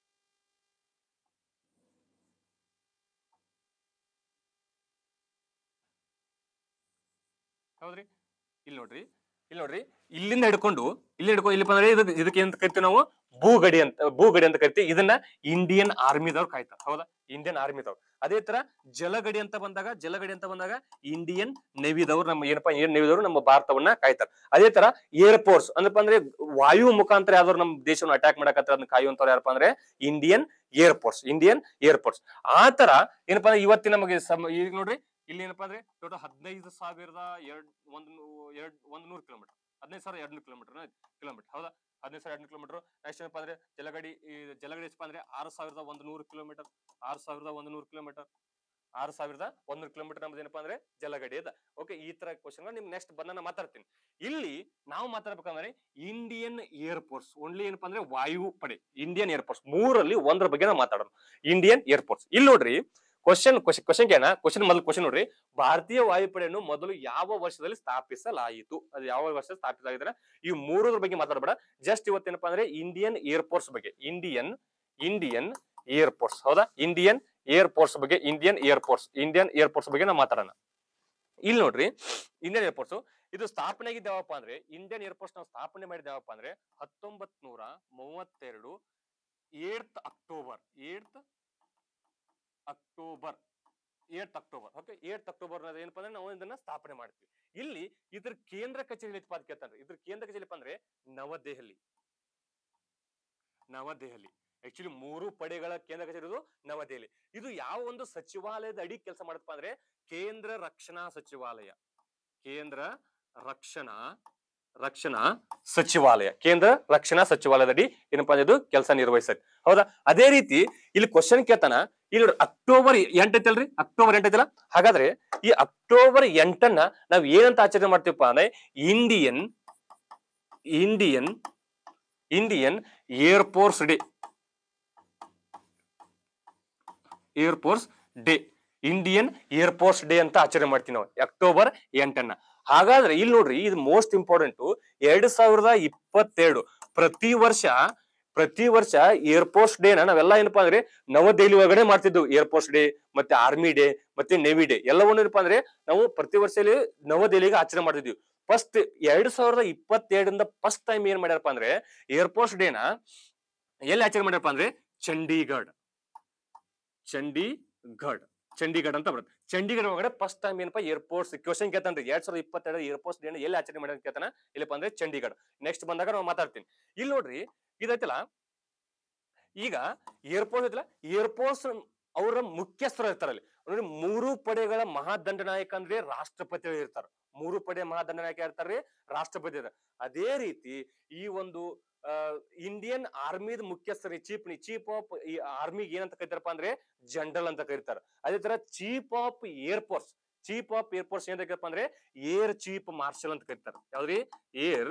S1: ಹೌದ್ರಿ ಇಲ್ಲಿ ನೋಡ್ರಿ ಇಲ್ಲಿ ನೋಡ್ರಿ ಇಲ್ಲಿಂದ ಹಿಡ್ಕೊಂಡು ಇಲ್ಲಿ ಹಿಡ್ಕೊಂಡು ಇಲ್ಲಿ ಬಂದ್ರೆ ಇದು ಇದಕ್ಕೆ ಅಂತ ಕರಿತೀವಿ ನಾವು ಭೂಗಡಿ ಅಂತ ಭೂಗಡಿ ಅಂತ ಕರಿತೀವಿ ಇದನ್ನ ಇಂಡಿಯನ್ ಆರ್ಮಿದವ್ರು ಕಾಯ್ತಾರೆ ಹೌದಾ ಇಂಡಿಯನ್ ಆರ್ಮಿದವ್ರು ಅದೇ ತರ ಜಲಗಡಿ ಅಂತ ಬಂದಾಗ ಜಲಗಡಿ ಅಂತ ಬಂದಾಗ ಇಂಡಿಯನ್ ನೇವಿದವ್ರು ನಮ್ಮ ಏನಪ್ಪಾ ಇಂಡಿಯನ್ ನೇವಿದವ್ರು ನಮ್ಮ ಭಾರತವನ್ನ ಕಾಯ್ತಾರೆ ಅದೇ ತರ ಏರ್ ಫೋರ್ಸ್ ಅಂದ್ರಪ್ಪ ಅಂದ್ರೆ ವಾಯು ಮುಖಾಂತರ ಯಾವ್ದಾದ್ರು ನಮ್ಮ ದೇಶವನ್ನು ಅಟ್ಯಾಕ್ ಮಾಡಕತ್ತಾರ ಅದನ್ನ ಕಾಯುವಂತವ್ರು ಯಾರಪ್ಪ ಅಂದ್ರೆ Indian air force Indian air force ಆ ತರ ಏನಪ್ಪಾ ಅಂದ್ರೆ ಇವತ್ತಿನ ನಮಗೆ ಸಮ ಈಗ ನೋಡ್ರಿ ಇಲ್ಲಿ ಏನಪ್ಪಾ ಅಂದ್ರೆ ಟೋಟಲ್ ಹದಿನೈದು ಸಾವಿರದ ಎರಡ್ ಒಂದು ನೂ- ಎರಡ್ ಒಂದು ನೂರು ಕಿಲೋಮೀಟರ್ ಹದಿನೈದು ಸಾವಿರದ ಎರಡು ನೂರು ಕಿಲೋಮೀಟರ್ ಕಿಲೋಮೀಟರ್ ಹೌದಾ ಹದಿನೈದು ಸಾವಿರದ ಎರಡು ಕಿಲೋಮೀಟರ್ ನೆಕ್ಸ್ಟ್ ಏನಪ್ಪಾ ಅಂದ್ರೆ ಜಲಗಡಿ ಈ ಜಲಗಡಿ ಎಷ್ಟಪ್ಪ ಅಂದ್ರೆ ಆರು ಸಾವಿರದ ಒಂದು ನೂರು ಕಿಲೋಮೀಟರ್ ಆರು ಸಾವಿರದ ಒಂದು ನೂರು ಕಿಲೋಮೀಟರ್ ಆರು ಸಾವಿರದ ಒಂದೂರು ಕಿಲೋಮೀಟರ್ ನಮ್ದು ಏನಪ್ಪಾ ಅಂದ್ರೆ ಜಲಗಡಿ ಅದ ಓಕೆ ಈ ತರ ಕ್ವಶನ್ ನಿಮ್ ನೆಕ್ಸ್ಟ್ ಬಂದ ಮಾತಾಡ್ತೀನಿ ಇಲ್ಲಿ ನಾವು ಮಾತಾಡ್ಬೇಕಂದ್ರೆ ಇಂಡಿಯನ್ ಏರ್ ಫೋರ್ಸ್ ಓನ್ಲಿ ಏನಪ್ಪಾ ಅಂದ್ರೆ ವಾಯು ಪಡೆ ಇಂಡಿಯನ್ ಏರ್ ಫೋರ್ಸ್ ಮೂರಲ್ಲಿ ಒಂದ್ರ ಬಗ್ಗೆ ನಾವು ಮಾತಾಡೋಣ ಇಂಡಿಯನ್ ಏರ್ ಫೋರ್ಸ್ ಇಲ್ಲಿ ನೋಡ್ರಿ ಕ್ವಶನ್ ಕ್ವಶನ್ ಕ್ವಶನ್ ಏನ ಕ್ವಶನ್ ಮೊದಲು ಕ್ವಶನ್ ನೋಡ್ರಿ ಭಾರತೀಯ ವಾಯುಪಡೆಯನ್ನು ಮೊದಲು ಯಾವ ವರ್ಷದಲ್ಲಿ ಸ್ಥಾಪಿಸಲಾಯಿತು ಅದು ಯಾವ ವರ್ಷ ಸ್ಥಾಪಿಸಲಾಗಿದ್ರೆ ಈ ಮೂರರ ಬಗ್ಗೆ ಮಾತಾಡಬೇಡ ಜಸ್ಟ್ ಇವತ್ತೇನಪ್ಪಾ ಅಂದ್ರೆ ಇಂಡಿಯನ್ ಏರ್ ಫೋರ್ಸ್ ಬಗ್ಗೆ ಇಂಡಿಯನ್ ಇಂಡಿಯನ್ ಏರ್ ಫೋರ್ಸ್ ಹೌದಾ ಇಂಡಿಯನ್ ಏರ್ ಫೋರ್ಸ್ ಬಗ್ಗೆ Indian air force Indian air force ಬಗ್ಗೆ ನಾವು ಮಾತಾಡೋಣ ಇಲ್ಲಿ ನೋಡ್ರಿ ಇಂಡಿಯನ್ ಏರ್ ಫೋರ್ಸ್ ಇದು ಸ್ಥಾಪನೆ ಆಗಿದ್ದು ಯಾವಪ್ಪ ಅಂದ್ರೆ ಇಂಡಿಯನ್ ಏರ್ ಫೋರ್ಸ್ ನಾವು ಸ್ಥಾಪನೆ ಮಾಡಿದ ಯಾವಪ್ಪ ಅಂದ್ರೆ ಹತ್ತೊಂಬತ್ ನೂರ ಮೂವತ್ತೆರಡು ಏಳ್ತ್ ಅಕ್ಟೋಬರ್ ಏಳ್ತ್ October eight October okay eight October ಏನಪ್ಪಾ ಅಂದ್ರೆ ನಾವು ಇದನ್ನ ಸ್ಥಾಪನೆ ಮಾಡ್ತೀವಿ ಇಲ್ಲಿ ಇದ್ರ ಕೇಂದ್ರ ಕಚೇರಿ ಎಲ್ಲಿಪ್ಪ ಅಂತ ಕೇಳ್ತಾನೆ ಇದ್ರ ಕೇಂದ್ರ ಕಚೇರಿ ಎಲ್ಲಿಪ್ಪ ಅಂದ್ರೆ ನವದೆಹಲಿ ನವದೆಹಲಿ ಆಕ್ಚುಲಿ ಮೂರು ಪಡೆಗಳ ಕೇಂದ್ರ ಕಚೇರಿ ಇರೋದು ನವದೆಹಲಿ ಇದು ಯಾವ ಒಂದು ಸಚಿವಾಲಯದ ಅಡಿ ಕೆಲಸ ಮಾಡುತ್ತಪ್ಪ ಅಂದ್ರೆ ಕೇಂದ್ರ ರಕ್ಷಣಾ ಸಚಿವಾಲಯ ಕೇಂದ್ರ ರಕ್ಷಣಾ ರಕ್ಷಣಾ ಸಚಿವಾಲಯ ಕೇಂದ್ರ ರಕ್ಷಣಾ ಸಚಿವಾಲಯದ ಅಡಿ ಏನಪ್ಪಾ ಅಂದ್ರೆ ಇದು ಕೆಲಸ ನಿರ್ವಹಿಸತ್ತೆ ಹೌದಾ ಅದೇ ರೀತಿ ಇಲ್ಲಿ ಕ್ವಶನ್ ಕೇಳ್ತಾನ ಇಲ್ಲಿ ನೋಡ್ರಿ ಅಕ್ಟೋಬರ್ ಎಂಟ್ ಐತಲ್ರಿ ಅಕ್ಟೋಬರ್ ಎಂಟ್ ಐತಲ್ಲ ಹಾಗಾದ್ರೆ ಈ ಅಕ್ಟೋಬರ್ ಎಂಟನ್ನ ನಾವ್ ಏನಂತ ಆಚರಣೆ ಮಾಡ್ತೀವಪ್ಪ ಅಂದ್ರೆ Indian Indian Indian air force day air force day Indian air force day ಅಂತ ಆಚರಣೆ ಮಾಡ್ತೀವಿ ನಾವು ಅಕ್ಟೋಬರ್ ಎಂಟನ್ನ ಹಾಗಾದ್ರೆ ಇಲ್ಲಿ ನೋಡ್ರಿ ಇದು ಮೋಸ್ಟ್ ಇಂಪಾರ್ಟೆಂಟ್ ಎರಡ್ ಸಾವಿರದ ಇಪ್ಪತ್ತೆರಡು ಪ್ರತಿ ವರ್ಷ ಪ್ರತಿ ವರ್ಷ ಏರ್ ಫೋರ್ಸ್ ಡೇನ ನಾವೆಲ್ಲ ಏನಪ್ಪಾ ಅಂದ್ರೆ ನವದೆಹಲಿ ಒಳಗಡೆ ಮಾಡ್ತಿದ್ವು ಏರ್ ಫೋರ್ಸ್ ಡೇ ಮತ್ತೆ ಆರ್ಮಿ ಡೇ ಮತ್ತೆ ನೇವಿ ಡೇ ಎಲ್ಲವನ್ನೂ ಏನಪ್ಪಾ ಅಂದ್ರೆ ನಾವು ಪ್ರತಿ ವರ್ಷದಲ್ಲಿ ನವದೆಹಲಿಗೆ ಆಚರಣೆ ಮಾಡ್ತಿದ್ವಿ ಫಸ್ಟ್ ಎರಡ್ ಸಾವಿರದ ಇಪ್ಪತ್ತೆರಡರಿಂದ ಫಸ್ಟ್ ಟೈಮ್ ಏನ್ ಮಾಡ್ಯಾರಪ್ಪ ಅಂದ್ರೆ ಏರ್ ಫೋರ್ಸ್ ಡೇನ ಎಲ್ಲಿ ಆಚರಣೆ ಮಾಡ್ಯಾರಪ್ಪ ಅಂದ್ರೆ ಚಂಡೀಗಢ್ ಚಂಡೀಗಢ್ ಚಂಡೀಗಢ್ ಅಂತ ಬರುತ್ತೆ ಚಂಡೀಗಢ ಒಳಗಡೆ ಫಸ್ಟ್ ಟೈಮ್ ಏನಪ್ಪ ಏರ್ಪೋರ್ಟ್ಸ್ ಕ್ವಶನ್ ಕೇಳ್ತಾನ್ರಿ ಎರಡ್ ಸಾವಿರದ ಇಪ್ಪತ್ತೆರಡು ಏರ್ಪೋರ್ಟ್ಸ್ ಡೇನ ಎಲ್ಲಿ ಆಚರಣೆ ಮಾಡ್ಯಾರ ಕೇಳ್ತಾನ ಇಲ್ಲಪ್ಪ ಅಂದ್ರೆ ಚಂಡೀಗಢ ನೆಕ್ಸ್ಟ್ ಬಂದಾಗ ನಾವು ಮಾತಾಡ್ತೀನಿ ಇಲ್ಲಿ ನೋಡ್ರಿ ಇದೈತಲ್ಲ ಈಗ ಏರ್ಪೋರ್ಟ್ ಐತಲ್ಲ ಏರ್ಪೋರ್ಟ್ಸ್ ಅವರ ಮುಖ್ಯಸ್ಥರು ಇರ್ತಾರ ಅಲ್ಲಿ ನೋಡಿ ಮೂರು ಪಡೆಗಳ ಮಹಾದಂಡನಾಯಕ ಅಂದ್ರೆ ರಾಷ್ಟ್ರಪತಿ ಇರ್ತಾರ ಮೂರು ಪಡೆ ಮಹಾದಂಡನಾಯಕ ಇರ್ತಾರ್ರಿ ರಾಷ್ಟ್ರಪತಿ ಇರ್ತಾರ ಅದೇ ರೀತಿ ಈ ಒಂದು ಇಂಡಿಯನ್ ಆರ್ಮಿದ ಮುಖ್ಯಸ್ಥರಿ ಚೀಫ್ ಚೀಫ್ ಆಫ್ ಈ ಆರ್ಮಿಗೆ ಏನಂತ ಕರಿತಾರಪ್ಪ ಅಂದ್ರೆ ಜನರಲ್ ಅಂತ ಕರೀತಾರ ಅದೇ ತರ chief of air force chief of air force ಏನ್ ಕರಿತಾರಪ್ಪ ಅಂದ್ರೆ ಏರ್ ಚೀಫ್ ಮಾರ್ಷಲ್ ಅಂತ ಕರೀತಾರ ಯಾವ್ದ್ರಿ ಏರ್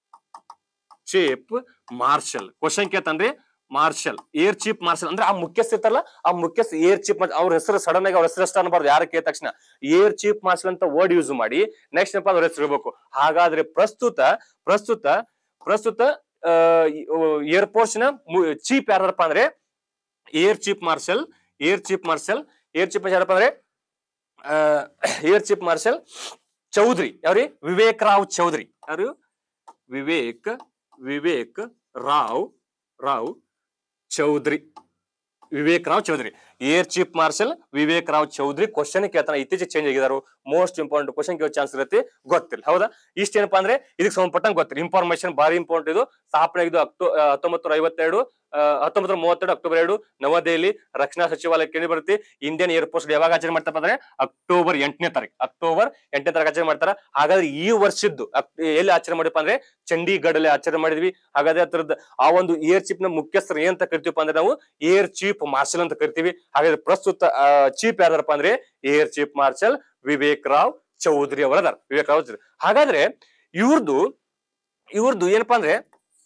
S1: ಚೀಫ್ ಮಾರ್ಷಲ್ ಕ್ವಶನ್ ಕೇಳ್ತಾನ್ರಿ ಮಾರ್ಷಲ್ ಏರ್ ಚೀಫ್ ಮಾರ್ಷಲ್ ಅಂದ್ರೆ ಆ ಮುಖ್ಯಸ್ಥ ಇರ್ತಾರಲ್ಲ ಆ ಮುಖ್ಯಸ್ಥ ಏರ್ ಚೀಫ್ ಅವ್ರ ಹೆಸರು ಸಡನ್ ಆಗಿ ಅವ್ರ ಹೆಸರು ಅಷ್ಟ ಅನ್ಬಾರ್ದು ಯಾರ ಕೇಳಿದ ತಕ್ಷಣ ಏರ್ ಚೀಫ್ ಮಾರ್ಷಲ್ ಅಂತ ವರ್ಡ್ ಯೂಸ್ ಮಾಡಿ ನೆಕ್ಸ್ಟ್ ಏನಪ್ಪ ಅವ್ರ ಹೆಸರು ಇರ್ಬೇಕು ಹಾಗಾದ್ರೆ ಪ್ರಸ್ತುತ ಪ್ರಸ್ತುತ ಪ್ರಸ್ತುತ ಏರ್ ಫೋರ್ಸ್ ನ ಚೀಫ್ ಯಾರಪ್ಪ ಅಂದ್ರೆ air chief marshal air chief marshal air chief ಯಾರಪ್ಪ ಅಂದ್ರೆ ಏರ್ ಚೀಫ್ ಮಾರ್ಷಲ್ ಚೌಧರಿ ಯಾವ್ರಿ ವಿವೇಕ್ ರಾವ್ ಚೌಧರಿ ಯಾರು Vivek Vivek Rao Rao Chaudhary Vivek Rao Chaudhary air chief marshal Vivek Rao Chaudhary question ಕೇಳ್ತಾನೆ ಇತ್ತೀಚೆಗೆ ಚೇಂಜ್ ಆಗಿದಾರು ಮೋಸ್ಟ್ ಇಂಪಾರ್ಟೆಂಟ್ ಕ್ವಶನ್ ಕೇಳೋ ಚಾನ್ಸ್ ಇರುತ್ತೆ ಗೊತ್ತಿಲ್ಲ ಹೌದಾ ಇಷ್ಟೇನಪ್ಪ ಅಂದ್ರೆ ಇದಕ್ಕೆ ಸಂಬಂಧಪಟ್ಟಂಗೆ ಗೊತ್ತಿಲ್ಲ ಇನ್ಫಾರ್ಮೇಶನ್ ಭಾರಿ ಇಂಪಾರ್ಟೆಂಟ್ ಇದು ಸ್ಥಾಪನೆ ಆಗಿದ್ದು ಅಕ್ಟೋ ಹತ್ತೊಂಬತ್ತು ನೂರ ಐವತ್ತೆರಡು ಹತ್ತೊಂಬತ್ತು ಮೂವತ್ತೆರಡು ಅಕ್ಟೋಬರ್ ಎರಡು ನವದೆಹಲಿ ರಕ್ಷಣಾ ಸಚಿವಾಲಯ ಕೇಳಿ ಬರುತ್ತೆ ಇಂಡಿಯನ್ ಏರ್ ಫೋರ್ಸ್ ಯಾವಾಗ ಆಚರಣೆ ಮಾಡ್ತಪ್ಪ ಅಂದ್ರೆ ಅಕ್ಟೋಬರ್ ಎಂಟನೇ ತಾರೀಕು ಅಕ್ಟೋಬರ್ ಎಂಟನೇ ತಾರೀಕು ಆಚರಣೆ ಮಾಡ್ತಾರ ಹಾಗಾದ್ರೆ ಈ ವರ್ಷದ್ದು ಅಕ್- ಎಲ್ಲಿ ಆಚರಣೆ ಮಾಡಿಪ್ಪ ಅಂದ್ರೆ ಚಂಡೀಗಢ ಅಲ್ಲಿ ಆಚರಣೆ ಮಾಡಿದ್ವಿ ಹಾಗಾದ್ರೆ ಅದ್ರದ್ದು ಆ ಒಂದು ಏರ್ ಚೀಫ್ ನ ಮುಖ್ಯಸ್ಥರು ಏನ್ ಅಂತ ಕರಿತೀವಪ್ಪ ಅಂದ್ರೆ ನಾವು ಏರ್ ಚೀಫ್ ಮಾರ್ಷಲ್ ಅಂತ ಕರಿತೀವಿ ಹಾಗಾದ್ರೆ ಪ್ರಸ್ತುತ ಚೀಫ್ ಯಾರಪ್ಪ ಅಂದ್ರೆ air chief marshal Vivek Rao Chaudhary ಅವರದಾರ ವಿವೇಕ್ ರಾವ್ ಚೌಧರಿ ಹಾಗಾದ್ರೆ ಇವ್ರದ್ದು ಇವ್ರದ್ದು ಏನಪ್ಪಾ ಅಂದ್ರೆ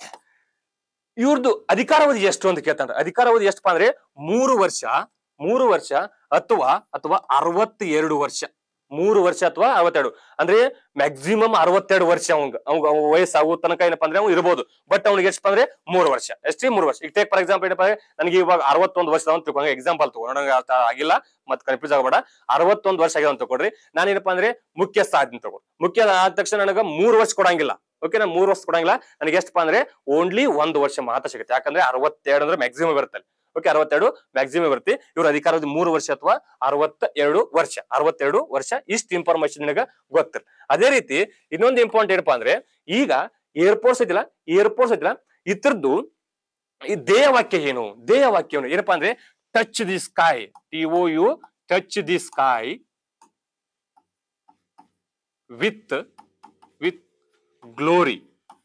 S1: ಇವ್ರದ್ದು ಅಧಿಕಾರಾವಧಿ ಎಷ್ಟು ಅಂತ ಕೇಳ್ತಾನೆ ಅಧಿಕಾರಾವಧಿ ಎಷ್ಟಪ್ಪ ಅಂದ್ರೆ ಮೂರು ವರ್ಷ ಮೂರು ವರ್ಷ ಅಥವಾ ಅಥವಾ ಅರವತ್ತೆರಡು ವರ್ಷ ಮೂರು ವರ್ಷ ಅಥವಾ ಅರವತ್ತೆರಡು ಅಂದ್ರೆ ಮ್ಯಾಕ್ಸಿಮಮ್ ಅರವತ್ತೆರಡು ವರ್ಷ ಅವಂಗ ಅವಂಗ ವಯಸ್ಸಾಗೋ ತನಕ ಏನಪ್ಪಾ ಅಂದ್ರೆ ಅವ್ನು ಇರ್ಬೋದು ಬಟ್ ಅವ್ನಿಗೆ ಎಷ್ಟಪ್ಪ ಅಂದ್ರೆ ಮೂರು ವರ್ಷ ಎಷ್ಟೇ ಮೂರು ವರ್ಷ ಈಗ ಟೇಕ್ ಫಾರ್ ಎಕ್ಸಾಂಪಲ್ ಏನಪ್ಪಾ ಅಂದ್ರೆ ನನಗೆ ಇವಾಗ ಅರವತ್ತೊಂದು ವರ್ಷ ಅಂತ ತಿಳ್ಕೊಂಡ ಎಕ್ಸಾಂಪಲ್ ತಗೋ ನನಗೆ ಅರ್ಥ ಆಗಿಲ್ಲ ಮತ್ ಕನ್ಫ್ಯೂಸ್ ಆಗಬೇಡ ಅರವತ್ತೊಂದು ವರ್ಷ ಆಗ್ಯಾವ ಅಂತ ತಗೊಳ್ರಿ ನಾನೇನಪ್ಪಾ ಅಂದ್ರೆ ಮುಖ್ಯಸ್ಥ ಆದ್ನಿ ತಗೋ ಮುಖ್ಯ ಆದ ತಕ್ಷಣ ನನಗೆ ಮೂರು ವರ್ಷ ಕೊಡಂಗಿಲ್ಲ ಓಕೆ ನಾ ಮೂರು ವರ್ಷ ಕೊಡಂಗಿಲ್ಲ ನನಗೆ ಎಷ್ಟಪ್ಪ ಅಂದ್ರೆ ಓನ್ಲಿ ಒಂದು ವರ್ಷ ಮಾತ್ರ ಸಿಗುತ್ತೆ ಯಾಕಂದ್ರೆ ಅರವತ್ತೆರಡು ಅಂದ್ರೆ ಮ್ಯಾಕ್ಸಿಮಮ್ ಬರುತ್ತೆ ಓಕೆ ಅರವತ್ತೆರಡು ಮ್ಯಾಕ್ಸಿಮಮ್ ಬರುತ್ತೆ ಇವ್ರ ಅಧಿಕಾರದ ಮೂರು ವರ್ಷ ಅಥವಾ ಅರವತ್ತ ಎರಡು ವರ್ಷ ಅರವತ್ತೆರಡು ವರ್ಷ ಇಷ್ಟು ಇನ್ಫಾರ್ಮೇಶನ್ ನಿನಗ ಗೊತ್ತಿರ ಅದೇ ರೀತಿ ಇನ್ನೊಂದು ಇಂಪಾರ್ಟೆಂಟ್ ಏನಪ್ಪಾ ಅಂದ್ರೆ ಈಗ ಏರ್ಪೋರ್ಟ್ಸ್ ಐತಿಲ್ಲ ಏರ್ಪೋರ್ಟ್ಸ್ ಐತಿಲ್ಲ ಇತರದ್ದು ಈ ದೇಹ ವಾಕ್ಯ ಏನು ದೇಹ ವಾಕ್ಯ ಏನು ಏನಪ್ಪಾ ಅಂದ್ರೆ touch the sky T O U touch the sky with with glory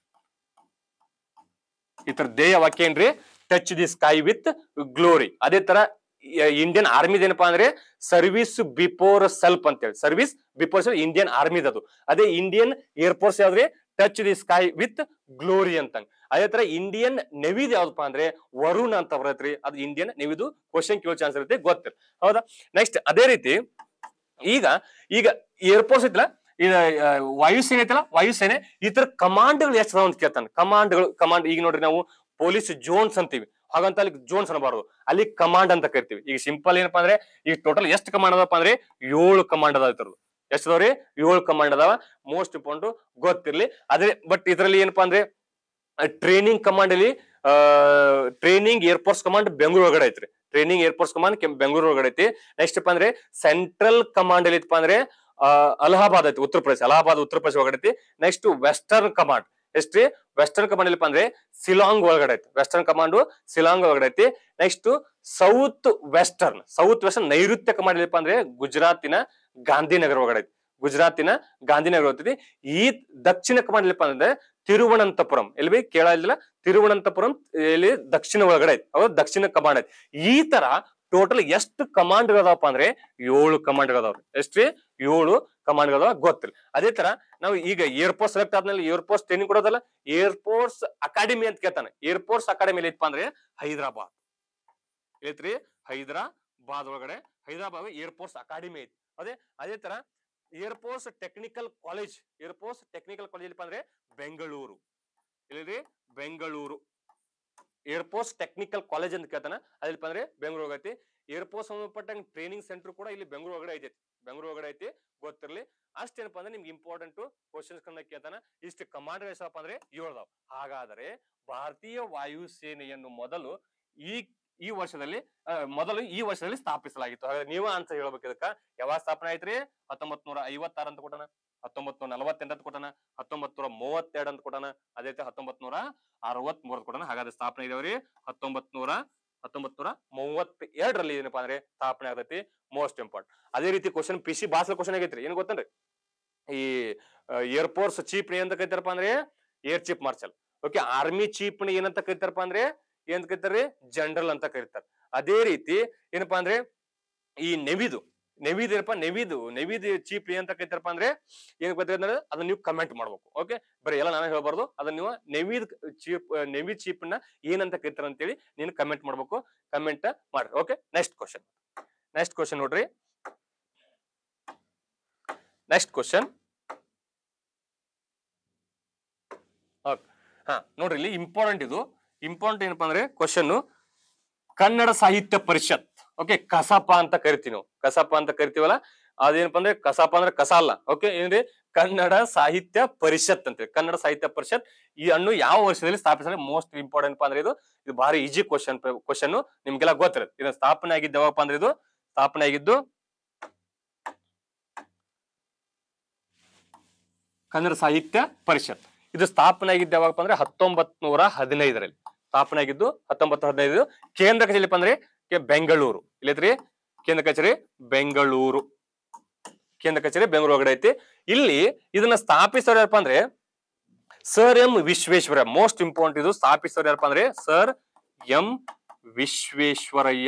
S1: ಇತರ ದೇಹ ವಾಕ್ಯ ಏನ್ರಿ touch the sky with glory ಅದೇ ತರ ಇಂಡಿಯನ್ ಆರ್ಮಿದ ಏನಪ್ಪಾ ಅಂದ್ರೆ ಸರ್ವಿಸ್ ಬಿಫೋರ್ ಸೆಲ್ಫ್ ಅಂತೇಳಿ ಸರ್ವಿಸ್ ಬಿಫೋರ್ ಸೆಲ್ಫ್ ಇಂಡಿಯನ್ ಆರ್ಮಿದ ಅದು ಅದೇ ಇಂಡಿಯನ್ ಏರ್ಫೋರ್ಸ್ ಯಾವ್ದ್ರಿ touch the sky with glory ಅಂತಂಗ್ ಅದೇ ತರ ಇಂಡಿಯನ್ ನೆವಿದ್ ಯಾವ್ದಪ್ಪ ಅಂದ್ರೆ ವರುಣ್ ಅಂತ ಬರತ್ರಿ ಅದು ಇಂಡಿಯನ್ ನೆವಿದು ಕ್ವಶನ್ ಕೇಳೋ ಚಾನ್ಸ್ ಇರುತ್ತೆ ಗೊತ್ತಿರ ಹೌದಾ ನೆಕ್ಸ್ಟ್ ಅದೇ ರೀತಿ ಈಗ ಈಗ ಏರ್ಫೋರ್ಸ್ ಐತಿಲ್ಲ ಈಗ ಆ, ವಾಯುಸೇನೆ ಐತಲ್ಲ ವಾಯುಸೇನೆ ಈ ತರ ಕಮಾಂಡ್ಗಳು ಎಷ್ಟು ಅದಾವ ಅಂತ ಕೇಳ್ತಾನೆ ಕಮಾಂಡ್ಗಳು ಕಮಾಂಡ್ ಈಗ ನೋಡ್ರಿ ನಾವು ಪೊಲೀಸ್ ಜೋನ್ಸ್ ಅಂತೀವಿ ಹಾಗಂತ ಅಲ್ಲಿ ಜೋನ್ಸ್ ಅನ್ನಬಾರ್ದು ಅಲ್ಲಿ ಕಮಾಂಡ್ ಅಂತ ಕರಿತೀವಿ ಈಗ ಸಿಂಪಲ್ ಏನಪ್ಪಾ ಅಂದ್ರೆ ಈಗ ಟೋಟಲ್ ಎಷ್ಟು ಕಮಾಂಡ್ ಅದಾವಪ್ಪ ಅಂದ್ರೆ ಏಳು ಕಮಾಂಡ್ ಅದಾವ ಇದ್ರದ್ದು ಎಷ್ಟು ಅದಾವ್ರಿ ಏಳು ಕಮಾಂಡ್ ಅದಾವ ಮೋಸ್ಟ್ ಇಂಪಾರ್ಟೆಂಟ್ ಗೊತ್ತಿರ್ಲಿ ಅದೇ ಬಟ್ ಇದ್ರಲ್ಲಿ ಏನಪ್ಪಾ ಅಂದ್ರೆ ಟ್ರೈನಿಂಗ್ ಕಮಾಂಡ್ ಅಲ್ಲಿ ಟ್ರೈನಿಂಗ್ ಏರ್ಫೋರ್ಸ್ ಕಮಾಂಡ್ ಬೆಂಗಳೂರು ಒಳಗಡೆ ಐತ್ರಿ ಟ್ರೈನಿಂಗ್ ಏರ್ಫೋರ್ಸ್ ಕಮಾಂಡ್ ಬೆಂಗಳೂರು ಒಳಗಡೆ ಐತಿ ನೆಕ್ಸ್ಟ್ ಅಪ್ಪ ಅಂದ್ರೆ ಸೆಂಟ್ರಲ್ ಕಮಾಂಡ್ ಎಲ್ಲಿ ಐತಪ್ಪ ಅಂದ್ರೆ ಆ, ಅಲಹಾಬಾದ್ ಐತಿ ಉತ್ತರ ಪ್ರದೇಶ ಅಲಹಾಬಾದ್ ಉತ್ತರ ಪ್ರದೇಶ ಒಳಗಡೆ ಐತಿ ನೆಕ್ಸ್ಟ್ ವೆಸ್ಟರ್ನ್ ಕಮಾಂಡ್ ಎಷ್ಟ್ರಿ ವೆಸ್ಟರ್ನ್ ಕಮಾಂಡ್ ಎಲ್ಲಿಪ್ಪ ಅಂದ್ರೆ ಸಿಲಾಂಗ್ ಒಳಗಡೆ ಐತಿ ವೆಸ್ಟರ್ನ್ ಕಮಾಂಡ್ ಸಿಲಾಂಗ್ ಒಳಗಡೆ ಐತಿ next south western south western ನೈಋತ್ಯ ಕಮಾಂಡ್ ಎಲ್ಲಿಪ್ಪ ಅಂದ್ರೆ ಗುಜರಾತಿನ ಗಾಂಧಿನಗರ ಒಳಗಡೆ ಐತಿ ಗುಜರಾತಿನ ಗಾಂಧಿನಗರ ಹೋಗ್ತೈತಿ ಈ ದಕ್ಷಿಣ ಕಮಾಂಡ್ ಎಲ್ಲಿಪ್ಪ ಅಂದ್ರೆ ತಿರುವನಂತಪುರಂ ಎಲ್ಲಿ ಬಿ ಕೇಳ ಇಲ್ಲ ತಿರುವನಂತಪುರಂ ಇಲ್ಲಿ ದಕ್ಷಿಣ ಒಳಗಡೆ ಐತಿ ಹೌದು ದಕ್ಷಿಣ ಕಮಾಂಡ್ ಐತಿ ಈ ತರ ಟೋಟಲ್ ಎಷ್ಟು ಕಮಾಂಡ್ ಅದಾವಪ್ಪ ಅಂದ್ರೆ ಏಳು ಕಮಾಂಡ್ ಅದಾವ್ರಿ ಎಷ್ಟ್ರಿ ಏಳು ಕಮಾಂಡ್ ಅದಾವ ಗೊತ್ತಿಲ್ಲ ಅದೇ ತರ ನಾವು ಈಗ ಏರ್ಫೋರ್ಸ್ ಸೆಲೆಕ್ಟ್ ಆದ್ಮೇಲೆ ಏರ್ಫೋರ್ಸ್ ಟ್ರೈನಿಂಗ್ ಕೊಡೋದಲ್ಲ ಏರ್ಫೋರ್ಸ್ ಅಕಾಡೆಮಿ ಅಂತ ಕೇಳ್ತಾನೆ ಏರ್ಫೋರ್ಸ್ ಅಕಾಡೆಮಿ ಐತಪ್ಪ ಅಂದ್ರೆ ಹೈದರಾಬಾದ್ ಐತ್ರಿ ಹೈದರಾಬಾದ್ ಒಳಗಡೆ ಹೈದರಾಬಾದ್ ಏರ್ಫೋರ್ಸ್ ಅಕಾಡೆಮಿ ಐತಿ ಅದೇ ಅದೇ ತರ air force technical college air force technical college ಅಂದ್ರೆ ಬೆಂಗಳೂರು ಎಲ್ಲಿರಿ ಬೆಂಗಳೂರು ಏರ್ಫೋರ್ಸ್ ಟೆಕ್ನಿಕಲ್ ಕಾಲೇಜ್ ಅಂತ ಕೇಳ್ತಾನ ಅದಿಲ್ಲಪ್ಪ ಅಂದ್ರೆ ಬೆಂಗಳೂರು ಹೋಗೈತಿ ಏರ್ಫೋರ್ಸ್ ಸಂಬಂಧಪಟ್ಟಂಗೆ ಟ್ರೈನಿಂಗ್ ಸೆಂಟರ್ ಕೂಡ ಇಲ್ಲಿ ಬೆಂಗಳೂರು ಒಳಗಡೆ ಐತಿ ಬೆಂಗಳೂರು ಒಳಗಡೆ ಐತಿ ಗೊತ್ತಿರಲಿ ಅಷ್ಟೇನಪ್ಪ ಅಂದ್ರೆ ನಿಮ್ಗೆ ಇಂಪಾರ್ಟೆಂಟ್ ಕ್ವಶನ್ಸ್ ಕನ್ನ ಕೇಳ್ತಾನ ಇಷ್ಟು ಕಮಾಂಡರ್ ಎಷ್ಟಪ್ಪ ಅಂದ್ರೆ ಏಳ್ದಾವ್ ಹಾಗಾದರೆ ಭಾರತೀಯ ವಾಯುಸೇನೆಯನ್ನು ಮೊದಲು ಈ ಈ ವರ್ಷದಲ್ಲಿ ಆ, ಮೊದಲು ಈ ವರ್ಷದಲ್ಲಿ ಸ್ಥಾಪಿಸಲಾಗಿತ್ತು ಹಾಗಾದ್ರೆ ನೀವು ಆನ್ಸರ್ ಹೇಳ್ಬೇಕು ಇದಕ್ಕ ಯಾವಾಗ ಸ್ಥಾಪನೆ ಆಯ್ತ್ರಿ ಹತ್ತೊಂಬತ್ ನೂರ ಐವತ್ತಾರು ಅಂತ ಕೊಟ್ಟನ ಹತ್ತೊಂಬತ್ ನೂರ ನಲವತ್ತೆಂಟು ಅಂತ ಕೊಟ್ಟನ ಹತ್ತೊಂಬತ್ ನೂರ ಮೂವತ್ತೆರಡು ಅಂತ ಕೊಟ್ಟನ ಅದೇ ರೀತಿ ಹತ್ತೊಂಬತ್ ನೂರ ಅರವತ್ ಮೂರ ಕೊಟ್ಟನ ಹಾಗಾದ್ರೆ ಸ್ಥಾಪನೆ ಇದಾವ್ರಿ ಹತ್ತೊಂಬತ್ ನೂರ ಹತ್ತೊಂಬತ್ ನೂರ ಮೂವತ್ ಎರಡರಲ್ಲಿ ಏನಪ್ಪಾ ಅಂದ್ರೆ ಸ್ಥಾಪನೆ ಆಗತೈತಿ ಮೋಸ್ಟ್ ಇಂಪಾರ್ಟೆಂಟ್ ಅದೇ ರೀತಿ ಕ್ವಶನ್ ಪಿ ಸಿ ಬಾಸಲ್ ಕ್ವಶನ್ ಆಗೈತ್ರಿ ಏನ್ ಗೊತ್ತೇನ್ರಿ ಈ ಏರ್ಫೋರ್ಸ್ ಚೀಫ್ ಏನ್ ಕೈತಾರಪ್ಪ ಅಂದ್ರೆ air chief marshal okay army chief ನ ಏನಂತ ಕರಿತಾರಪ್ಪ ಅಂದ್ರೆ ಏನಂತ ಕರಿತಾರೆ ಜನರಲ್ ಅಂತ ಕರೀತಾರೆ ಅದೇ ರೀತಿ ಏನಪ್ಪಾ ಅಂದ್ರೆ ಈ ನೆವಿದು ನೆವಿದ್ ಏನಪ್ಪ ನೆವಿದು ನೆವಿದ್ ಚೀಫ್ ಏನಂತ ಕರಿತಾರಪ್ಪ ಅಂದ್ರೆ ಏನ್ ಗೊತ್ತಿದೆ ಅಂದ್ರೆ ಅದನ್ನ ನೀವು ಕಮೆಂಟ್ ಮಾಡ್ಬೇಕು ಓಕೆ ಬರೀ ಎಲ್ಲ ನಾನು ಹೇಳ್ಬಾರ್ದು ಅದನ್ನ ನೀವು ನೆವಿದ್ ಚೀಫ್ ನೆವಿದ್ ಚೀಫ್ ನ ಏನಂತ ಕರಿತಾರ ಅಂತೇಳಿ ನೀನು ಕಮೆಂಟ್ ಮಾಡ್ಬೇಕು ಕಮೆಂಟ್ ಮಾಡ್ರಿ okay next question next question ನೋಡ್ರಿ ನೆಕ್ಸ್ಟ್ ಕ್ವಶನ್ ಹಾ ನೋಡ್ರಿ ಇಲ್ಲಿ ಇಂಪಾರ್ಟೆಂಟ್ ಇದು ಇಂಪಾರ್ಟೆಂಟ್ ಏನಪ್ಪಾ ಅಂದ್ರೆ ಕ್ವಶನ್ ಕನ್ನಡ ಸಾಹಿತ್ಯ ಪರಿಷತ್ ಓಕೆ ಕಸಾಪ ಅಂತ ಕರಿತೀವಿ ನಾವು ಕಸಾಪ ಅಂತ ಕರಿತೀವಲ್ಲ ಅದೇನಪ್ಪ ಅಂದ್ರೆ ಕಸಾಪ ಅಂದ್ರೆ ಕಸ ಅಲ್ಲ ಓಕೆ ಏನ್ರಿ ಕನ್ನಡ ಸಾಹಿತ್ಯ ಪರಿಷತ್ ಅಂತ ಕನ್ನಡ ಸಾಹಿತ್ಯ ಪರಿಷತ್ ಈ ಹಣ್ಣು ಯಾವ ವರ್ಷದಲ್ಲಿ ಸ್ಥಾಪಿಸಿದ್ರೆ ಮೋಸ್ಟ್ ಇಂಪಾರ್ಟೆಂಟ್ ಅಂದ್ರೆ ಇದು ಇದು ಭಾರಿ ಈಜಿ ಕ್ವಶನ್ ಕ್ವಶನ್ ನಿಮ್ಗೆಲ್ಲ ಗೊತ್ತಿರುತ್ತೆ ಇದನ್ನ ಸ್ಥಾಪನೆ ಆಗಿದ್ದು ಯಾವಪ್ಪ ಅಂದ್ರೆ ಇದು ಸ್ಥಾಪನೆ ಆಗಿದ್ದು ಕನ್ನಡ ಸಾಹಿತ್ಯ ಪರಿಷತ್ ಇದು ಸ್ಥಾಪನೆ ಆಗಿದ್ದು ಯಾವಾಗಪ್ಪ ಅಂದ್ರೆ ಹತ್ತೊಂಬತ್ ನೂರ ಹದಿನೈದರಲ್ಲಿ ಸ್ಥಾಪನೆ ಆಗಿದ್ದು ಹತ್ತೊಂಬತ್ತು ಹದಿನೈದು ಕೇಂದ್ರ ಕಚೇರಿ ಅಂದ್ರೆ ಕೆ- ಬೆಂಗಳೂರು ಇಲ್ಲೈತ್ರಿ ಕೇಂದ್ರ ಕಚೇರಿ ಬೆಂಗಳೂರು ಕೇಂದ್ರ ಕಚೇರಿ ಬೆಂಗಳೂರು ಒಳಗಡೆ ಐತಿ ಇಲ್ಲಿ ಇದನ್ನ ಸ್ಥಾಪಿಸೋರು ಯಾರಪ್ಪ ಅಂದ್ರೆ sir M Vishweshwara most important ಇದು ಸ್ಥಾಪಿಸೋರು ಯಾರಪ್ಪ ಅಂದ್ರೆ sir M Visvesvaraya